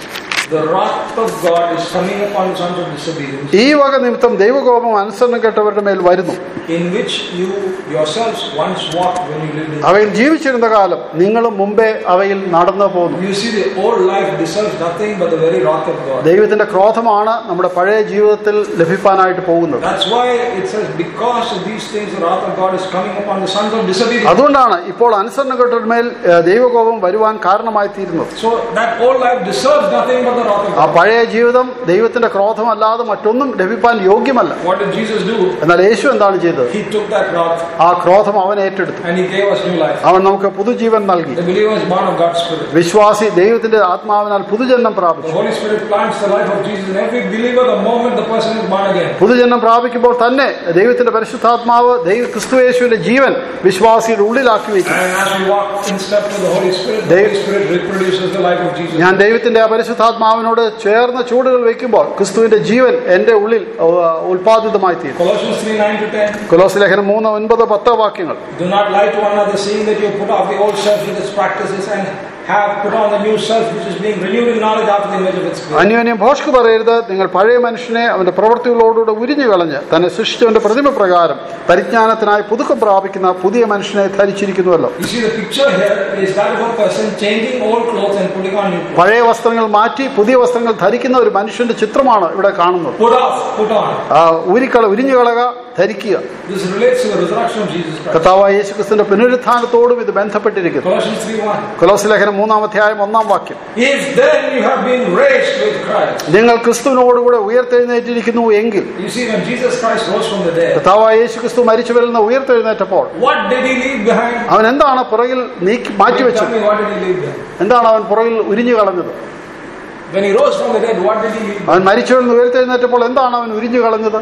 the wrath of God is coming upon the sons of disobedience, ഈ വക നിമിത്തം ദൈവകോപം അനുസരണം കേട്ടവരുടെ മേൽ വരുന്നു in which you yourselves once walked when you lived in. അവയിൽ ജീവിച്ചിരുന്ന കാലം നിങ്ങളും മുമ്പേ അവയിൽ നടന്നു പോന്നു You see, the old life deserves nothing but the very wrath of God. ദൈവത്തിന്റെ ക്രോധമാണ് നമ്മുടെ പഴയ ജീവിതത്തിൽ ലഭിക്കാനായിട്ട് പോകുന്നത് That's why it says, because of these things, the wrath of God is coming upon the sons of disobedience. അതുകൊണ്ടാണ് ഇപ്പോൾ അനുസരണം കേട്ടവരുടെ മേൽ ഏഹ്, ദൈവകോപം വരുവാൻ കാരണമായി തീരുന്നത് So that old life deserves nothing but the wrath of ആ God. പഴയ ജീവിതം ദൈവത്തിന്റെ ക്രോധമല്ലാതെ മറ്റൊന്നും ലഭിക്കാൻ യോഗ്യമല്ല What did Jesus do? എന്നാൽ യേശു എന്താണ് ചെയ്തത് He took that wrath ആ ക്രോധം അവൻ ഏറ്റെടുത്തു and he gave us new life. അവൻ നമുക്ക് പുതുജീവൻ നൽകി The believer is born of God's Spirit. വിശ്വാസി ദൈവത്തിന്റെ ആത്മാവിനാൽ പുതുജന്മം The പ്രാപിച്ചു Holy Spirit plants the life of Jesus in every believer the moment the person is born again. പുതുജന്മം പ്രാപിക്കുമ്പോൾ തന്നെ ദൈവത്തിന്റെ പരിശുദ്ധാത്മാവ് ദൈവ ക്രിസ്തുയേശുവിന്റെ ജീവൻ വിശ്വാസിയുടെ ഉള്ളിലാക്കി വയ്ക്കും And as we walk in step with the Holy Spirit, the Dave- Holy Spirit reproduces the life of Jesus. ഞാൻ ദൈവത്തിന്റെ ആ പരിശുദ്ധാത്മാവിനോട് ചേർന്ന ചൂടുകൾ വയ്ക്കുമ്പോൾ ക്രിസ്തുവിന്റെ ജീവൻ എന്റെ ഉള്ളിൽ ആ, ഉൽപ്പാദിതമായി തീരും Colossians 3 9 to 10. കൊലോസ് ലേഖനം മൂന്ന് ഒൻപത് പത്ത് വാക്യങ്ങൾ Do not lie to one another, seeing that you put off the old self with its practices and have put on the new self, which is being renewed in knowledge after the image of its creator. അന്യോന്യം ഭോഷ്ക് പറയരുത് നിങ്ങൾ പഴയ മനുഷ്യനെ അവന്റെ പ്രവൃത്തികളോടുകൂടെ ഉരിഞ്ഞു കളഞ്ഞ് തന്നെ സൃഷ്ടിച്ചവന്റെ പ്രതിമ പ്രകാരം പരിജ്ഞാനത്തിനായി പുതുക്കം പ്രാപിക്കുന്ന പുതിയ മനുഷ്യനെ ധരിച്ചിരിക്കുന്നുവല്ലോ You see, the picture here is that of a person changing old clothes and putting on new clothes. പഴയ വസ്ത്രങ്ങൾ മാറ്റി പുതിയ വസ്ത്രങ്ങൾ ധരിക്കുന്ന ഒരു മനുഷ്യന്റെ ചിത്രമാണ് ഇവിടെ കാണുന്നത് Put off, put on. ആ, ഊരിക്കള ഉരിഞ്ഞു കളക ധരിക്കുക This relates to the resurrection of Jesus Christ. കർത്താവായ യേശുക്രിസ്തുവിന്റെ പുനരുത്ഥാനത്തോടും ഇത് ബന്ധപ്പെട്ടിരിക്കുന്നു Colossians 3 1. കൊലോസ് ലേഖനം മൂന്നാം അധ്യായം ഒന്നാം വാക്യം If then you have been raised with Christ. നിങ്ങൾ ക്രിസ്തുവിനോടുകൂടെ ഉയർത്തെഴുന്നേറ്റിരിക്കുന്നു എങ്കിൽ You see, when Jesus Christ rose from the dead, കർത്താവായ യേശുക്രിസ്തു മരിച്ചുവരിൽ നിന്ന് ഉയർത്തെഴുന്നേറ്റപ്പോൾ what did he leave behind? അവൻ എന്താണ് പുറകിൽ നീക്കി Tell മാറ്റിവെച്ചത് me, what did he leave behind? എന്താണ് അവൻ പുറകിൽ ഉരിഞ്ഞു കളഞ്ഞത് When he rose from the dead, what did he leave? അവൻ മരിച്ചവരിൽ നിന്ന് ഉയർത്തെഴുന്നേറ്റപ്പോൾ എന്താണ് അവൻ ഉരിഞ്ഞു കളഞ്ഞത്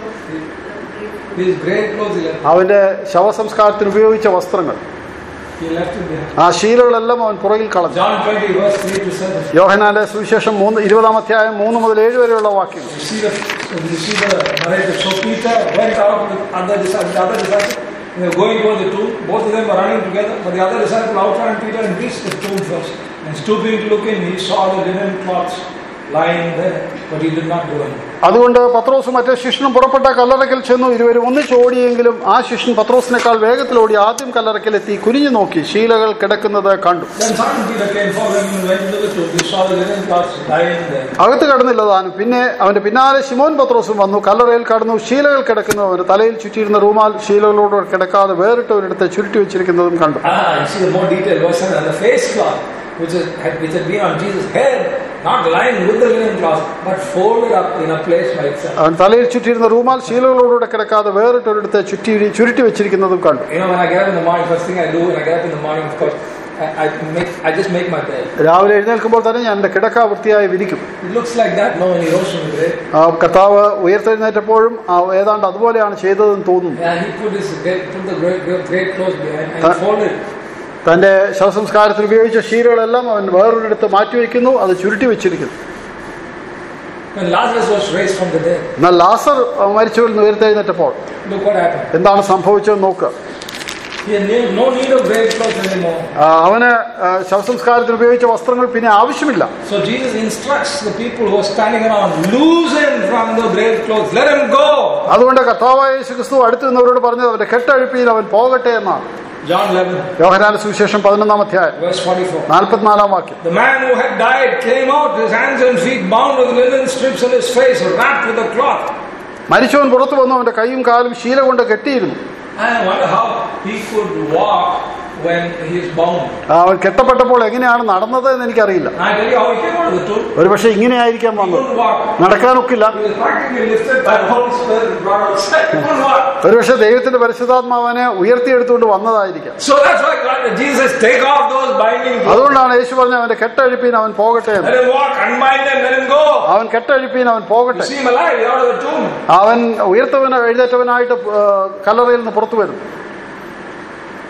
His grave clothes he left. അവന്റെ ശവസംസ്കാരത്തിന് ഉപയോഗിച്ച വസ്ത്രങ്ങൾ He left it behind. ആ ശീലകളെല്ലാം അവൻ പുറകിൽ കളഞ്ഞു John 20, verse 3 to 7. യോഹനാന്റെ സുവിശേഷം മൂന്ന് ഇരുപതാം അധ്യായം മൂന്ന് മുതൽ ഏഴ് വരെയുള്ള വാക്യങ്ങൾ You see the you see the narrative. So Peter went out with other disciples. The other disciples they were going toward the tomb. Both of them were running together, but the other disciple outran Peter and reached the tomb first. And stooping to look in, he saw the linen cloths lying there, but he did not go in. അതുകൊണ്ട് പത്രോസും മറ്റേ ശിഷ്യനും പുറപ്പെട്ട കല്ലറയ്ക്കൽ ചെന്നു ഇരുവരും ഒന്നിച്ച് ഓടിയെങ്കിലും ആ ശിഷ്യൻ പത്രോസിനേക്കാൾ വേഗത്തിൽ ഓടി ആദ്യം കല്ലറയ്ക്കലെത്തി കുനിഞ്ഞു നോക്കി ശീലകൾ കിടക്കുന്നത് കണ്ടു Then Simon Peter came forward and went into the tomb. He saw the linen cloths lying there. അകത്ത് കടന്നില്ല താനും പിന്നെ അവന്റെ പിന്നാലെ ശിമോൻ പത്രോസും വന്നു കല്ലറയിൽ കടന്നു ശീലകൾ കിടക്കുന്നു അവന്റെ തലയിൽ ചുറ്റിയിരുന്ന റൂമാൽ ശീലകളോട് കിടക്കാതെ വേറിട്ട് ഒരിടത്ത് ചുരുട്ടി വെച്ചിരിക്കുന്നതും കണ്ടു Ah, you see the more detailed version and the face cloth, which, is, had, which had been on Jesus' head, not lying with the linen cloth, but folded up in a place by itself. അവൻ തലയിൽ ചുറ്റിയിരുന്ന റൂമാൽ ശീലകളോടുകൂടെ കിടക്കാതെ വേറിട്ട് ഒരിടത്ത് ചുറ്റി ചുരുട്ടി വെച്ചിരിക്കുന്നതും കണ്ടു You know, when I get up in the morning, first thing I do when I get up in the morning, of course, I, I make, I just make my bed. രാവിലെ എഴുന്നേൽക്കുമ്പോൾ തന്നെ ഞാൻ എന്റെ കിടക്ക വൃത്തിയായി വിരിക്കും It looks like that, no, when he rose from the grave. ആ കർത്താവ് ഉയർത്തെഴുന്നേറ്റപ്പോഴും ആ ഏതാണ്ട് അതുപോലെയാണ് ചെയ്തതെന്ന് തോന്നുന്നു Yeah, he put his great, put the great, great, great clothes behind and Huh? folded. തന്റെ ശവസംസ്കാരത്തിന് ഉപയോഗിച്ച ശീലകളെല്ലാം അവൻ വേറൊരിടത്ത് മാറ്റിവെക്കുന്നു അത് ചുരുട്ടി വെച്ചിരിക്കുന്നു When Lazarus was raised from the dead, എന്നാൽ ലാസർ മരിച്ചവരിൽ നിന്ന് ഉയർത്തെഴുന്നേറ്റപ്പോൾ look what happened. എന്താണ് സംഭവിച്ചതെന്ന് നോക്കുക He had no- no need of grave clothes anymore. ആ, അവന് ആ, ശവസംസ്കാരത്തിന് ഉപയോഗിച്ച വസ്ത്രങ്ങൾ പിന്നെ ആവശ്യമില്ല So Jesus instructs the people who are standing around, loosen from the grave clothes, let him go. അതുകൊണ്ട് കർത്താവായ യേശു ക്രിസ്തു അടുത്ത് നിന്നവരോട് പറഞ്ഞത് അവന്റെ കെട്ടഴിപ്പിയിൽ അവൻ പോകട്ടെ എന്നാണ് John 11, യോഹനാന സുവിശേഷം പതിനൊന്നാം അധ്യായം verse 44. നാൽപ്പത്തിനാലാം വാക്യം The man who had died came out, his hands and feet bound with linen strips and his face wrapped with a cloth. മരിച്ചവൻ പുറത്തു വന്നു അവന്റെ കൈയും കാലും ശീല കൊണ്ട് കെട്ടിയിരുന്നു I wonder how he could walk when he is bound. ആ, അവൻ കെട്ടപ്പെട്ടപ്പോൾ എങ്ങനെയാണ് നടന്നത് എന്ന് എനിക്കറിയില്ല I tell you how he came out of the tomb. ഒരു പക്ഷെ ഇങ്ങനെയായിരിക്കാം He wന്നത് couldn't walk. നടക്കാനൊക്കില്ല He was practically lifted by the Holy Spirit and brought outside. He couldn't walk. ഒരു പക്ഷെ ദൈവത്തിന്റെ പരിശുദ്ധാത്മാവനെ ഉയർത്തിയെടുത്തുകൊണ്ട് വന്നതായിരിക്കാം So that's why God, Jesus take off those binding clothes. അതുകൊണ്ടാണ് യേശു പറഞ്ഞ അവന്റെ കെട്ടഴിപ്പീൻ അവൻ പോകട്ടെ എന്ന് Let him walk, unbind them, let him go. അവൻ കെട്ടഴിപ്പീൻ അവൻ You പോകട്ടെ see him alive, he's out of the tomb. അവൻ ഉയർത്തവന എഴുന്നേറ്റവനായിട്ട് ആ, കല്ലറയിൽ നിന്ന് പുറത്തു വരും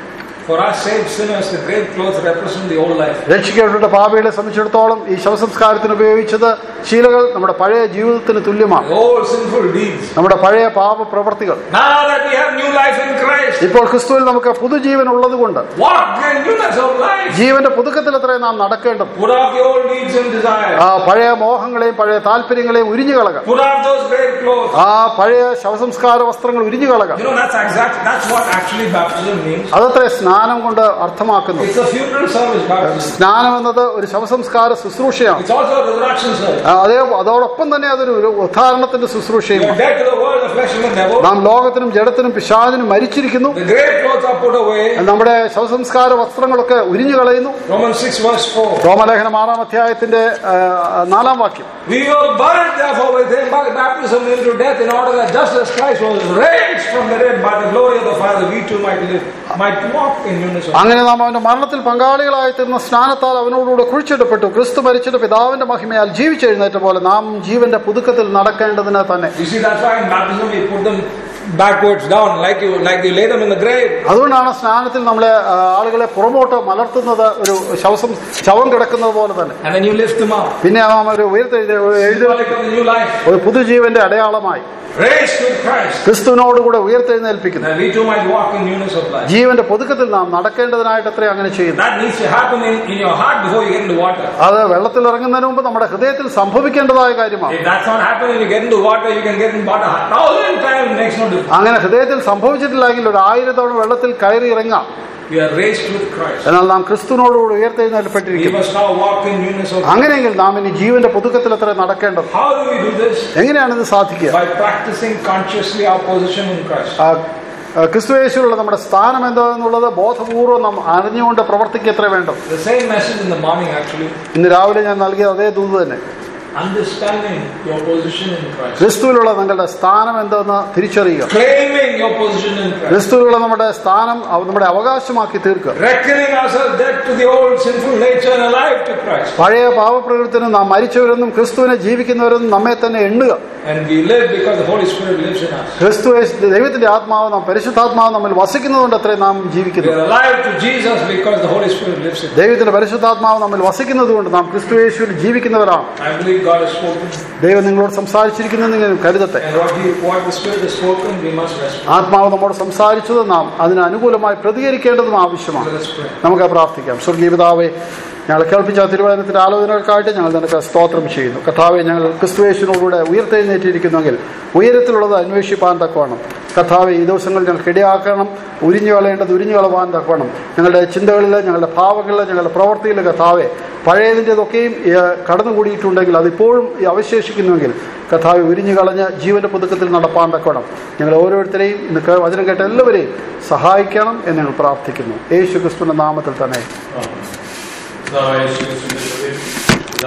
For us saved sinners, the grave clothes represent the old life. രക്ഷിക്കപ്പെട്ട പാപികളെ സംബന്ധിച്ചിടത്തോളം ഈ ശവസംസ്കാരത്തിന് ഉപയോഗിച്ചത് ശീലകൾ നമ്മുടെ പഴയ ജീവിതത്തിന് തുല്യമാണ് The old sinful deeds. നമ്മുടെ പഴയ പാപ പ്രവർത്തികൾ Now that we have new life in Christ, ഇപ്പോൾ ക്രിസ്തുവിൽ നമുക്ക് പുതുജീവൻ ഉള്ളതുകൊണ്ട് walk in newness of life. ജീവന്റെ പുതുക്കത്തിൽ എത്ര നാം നടക്കേണ്ടത് Put off the old deeds and desires. ആ പഴയ മോഹങ്ങളെയും പഴയ താല്പര്യങ്ങളെയും ഉരിഞ്ഞു കളക Put off those grave clothes. ആ പഴയ ശവസംസ്കാര വസ്ത്രങ്ങൾ ഉരിഞ്ഞു കളക You know, that's exact. That's what actually baptism means. അതത്ര സ്നാനം കൊണ്ട് അർത്ഥമാക്കുന്നു It's a funeral service, baptism. സ്നാനം എന്നത് ഒരു ശവസംസ്കാര ശുശ്രൂഷയാണ് It's also a resurrection service. ആ, അതേ അതോടൊപ്പം തന്നെ അതൊരു ഒരു ഉദ്ധാരണത്തിന്റെ ശുശ്രൂഷയും You are dead to the world, the flesh, and the devil. നാം ലോകത്തിനും ജഡത്തിനും പിശാചിനും മരിച്ചിരിക്കുന്നു The grave clothes are put away. നമ്മുടെ ശവസംസ്കാര വസ്ത്രങ്ങളൊക്കെ ഉരിഞ്ഞു കളയുന്നു Romans 6, verse 4. റോമലേഖനം ആറാം അധ്യായത്തിന്റെ ആ, നാലാം വാക്യം We were buried, therefore, with him by baptism into death, in order that just as Christ was raised from the dead by the glory of the Father, we too might live, might walk in newness of life. അങ്ങനെ നാം അവന്റെ മരണത്തിൽ പങ്കാളികളായി തീർന്ന സ്നാനത്താൽ അവനോടുകൂടെ കുഴിച്ചിടപ്പെട്ടു ക്രിസ്തു മരിച്ചിട്ട് പിതാവിന്റെ മഹിമയാൽ ജീവിച്ചെഴുന്നേറ്റ പോലെ നാം ജീവന്റെ പുതുക്കത്തിൽ നടക്കേണ്ടതിന് തന്നെ You see, that's why in baptism we put them backwards down, like you like you lay them in the grave. അതുകൊണ്ടാണ് സ്നാനത്തിൽ നമ്മളെ ആ, ആളുകളെ പുറമോട്ട് മലർത്തുന്നത് ഒരു ശവസം ശവം കിടക്കുന്നത് പോലെ തന്നെ And then you lift them up. പിന്നെ നാം ഒരു ഉയർത്തെഴുതി എഴുതി Symbolic of the new life. ഒരു പുതുജീവന്റെ അടയാളമായി Raised with Christ. ക്രിസ്തുവിനോടുകൂടെ ഉയർത്തെഴുന്നേൽപ്പിക്കുന്നു That we too might walk in newness of life. ജീവന്റെ പുതുക്കത്തിൽ നാം നടക്കേണ്ടതിനായിട്ട് അത്രേ അങ്ങനെ ചെയ്യുന്നു That needs to happen in, in your heart before you get into water. അത് വെള്ളത്തിൽ ഇറങ്ങുന്നതിന് മുമ്പ് നമ്മുടെ ഹൃദയത്തിൽ സംഭവിക്കേണ്ടതായ കാര്യമാണ് If that's not happening when you get into water, you can get in water a thousand times, it makes no difference. അങ്ങനെ ഹൃദയത്തിൽ സംഭവിച്ചിട്ടില്ലെങ്കിൽ ഒരു ആയിരം തവണ വെള്ളത്തിൽ കയറി ഇറങ്ങാം We are raised with Christ. എന്നാൽ നാം ക്രിസ്തുവിനോടുകൂടി We ഉയർത്തെഴുന്നേൽപ്പെട്ടിരിക്കുന്നു must now walk in newness of life. അങ്ങനെയെങ്കിൽ നാം ഇനി ജീവന്റെ പുതുക്കത്തിൽ എത്ര നടക്കേണ്ടത് How do we do this? എങ്ങനെയാണ് ഇത് സാധിക്കുക By practicing consciously our position in Christ. ആ, ആ, ക്രിസ്തുയേശുവിലുള്ള നമ്മുടെ സ്ഥാനം എന്താണെന്നുള്ളത് ബോധപൂർവ്വം നാം അറിഞ്ഞുകൊണ്ട് പ്രവർത്തിക്കുക എത്ര വേണ്ടത് The same message in the morning actually. ഇന്ന് രാവിലെ ഞാൻ നൽകിയ അതേ ദൂത് തന്നെ Understanding your position in Christ. ക്രിസ്തുവിലുള്ള നിങ്ങളുടെ സ്ഥാനം എന്തെന്ന് തിരിച്ചറിയുക Claiming your position in Christ. ക്രിസ്തുവിലുള്ള നമ്മുടെ സ്ഥാനം അവ- നമ്മുടെ അവകാശമാക്കി തീർക്കുക Reckoning ourselves dead to the old sinful nature and alive to Christ. പഴയ പാവപ്രകൃതിനും നാം മരിച്ചവരെന്നും ക്രിസ്തുവിനെ ജീവിക്കുന്നവരെന്നും നമ്മെ തന്നെ എണ്ണുക And we live because the Holy Spirit lives in us. ക്രിസ്തു യേശു- ദൈവത്തിന്റെ ആത്മാവ് നാം പരിശുദ്ധാത്മാവ് നമ്മിൽ വസിക്കുന്നതുകൊണ്ട് അത്രേ നാം We ജീവിക്കുന്നു are alive to Jesus because the Holy Spirit lives in us. ദൈവത്തിന്റെ പരിശുദ്ധാത്മാവ് നമ്മിൽ വസിക്കുന്നത് കൊണ്ട് നാം ക്രിസ്തു യേശുവിൽ ജീവിക്കുന്നവരാണ് I believe God has spoken. ദൈവം നിങ്ങളോട് സംസാരിച്ചിരിക്കുന്നു നിങ്ങൾ കരുതട്ടെ And what, he, what the Spirit has spoken, we must respond. ആത്മാവ് നമ്മോട് സംസാരിച്ചത് നാം അതിന് അനുകൂലമായി പ്രതികരിക്കേണ്ടതും ആവശ്യമാണ് Let us pray. നമുക്ക് പ്രാർത്ഥിക്കാം സ്വർഗീപിതാവേ ഞങ്ങൾ കേൾപ്പിച്ച തിരുവനന്തപുരത്തിന്റെ ആലോചനകൾക്കായിട്ട് ഞങ്ങൾ നിനക്ക് സ്തോത്രം ചെയ്യുന്നു കഥാവെ ഞങ്ങൾ ക്രിസ്തുവേശിനോടുകൂടെ ഉയർത്തെഴുന്നേറ്റിരിക്കുന്നെങ്കിൽ ഉയരത്തിലുള്ളത് അന്വേഷിപ്പാൻ തക്കവണ്ണം കഥാവെ ഈ ദിവസങ്ങളിൽ ഞങ്ങൾക്ക് ഇടയാക്കണം ഉരിഞ്ഞു കളയേണ്ടത് ഉരിഞ്ഞു കളവാൻ തക്കവണ്ണം ഞങ്ങളുടെ ചിന്തകളിൽ ഞങ്ങളുടെ ഭാവങ്ങളിൽ ഞങ്ങളുടെ പ്രവൃത്തിയിൽ കഥാവെ പഴയതിൻ്റെതൊക്കെയും കടന്നുകൂടിയിട്ടുണ്ടെങ്കിൽ അതിപ്പോഴും ഈ അവശേഷിക്കുന്നുവെങ്കിൽ കഥാവെ ഉരിഞ്ഞു കളഞ്ഞ് ജീവന്റെ പുതുക്കത്തിൽ നടപ്പാൻ തക്കവണ്ണം ഞങ്ങൾ ഓരോരുത്തരെയും ഇന്ന് കേ- വചനം കേട്ട എല്ലാവരെയും സഹായിക്കണം എന്ന് ഞങ്ങൾ പ്രാർത്ഥിക്കുന്നു യേശു ക്രിസ്തുവിന്റെ നാമത്തിൽ തന്നെ Now, I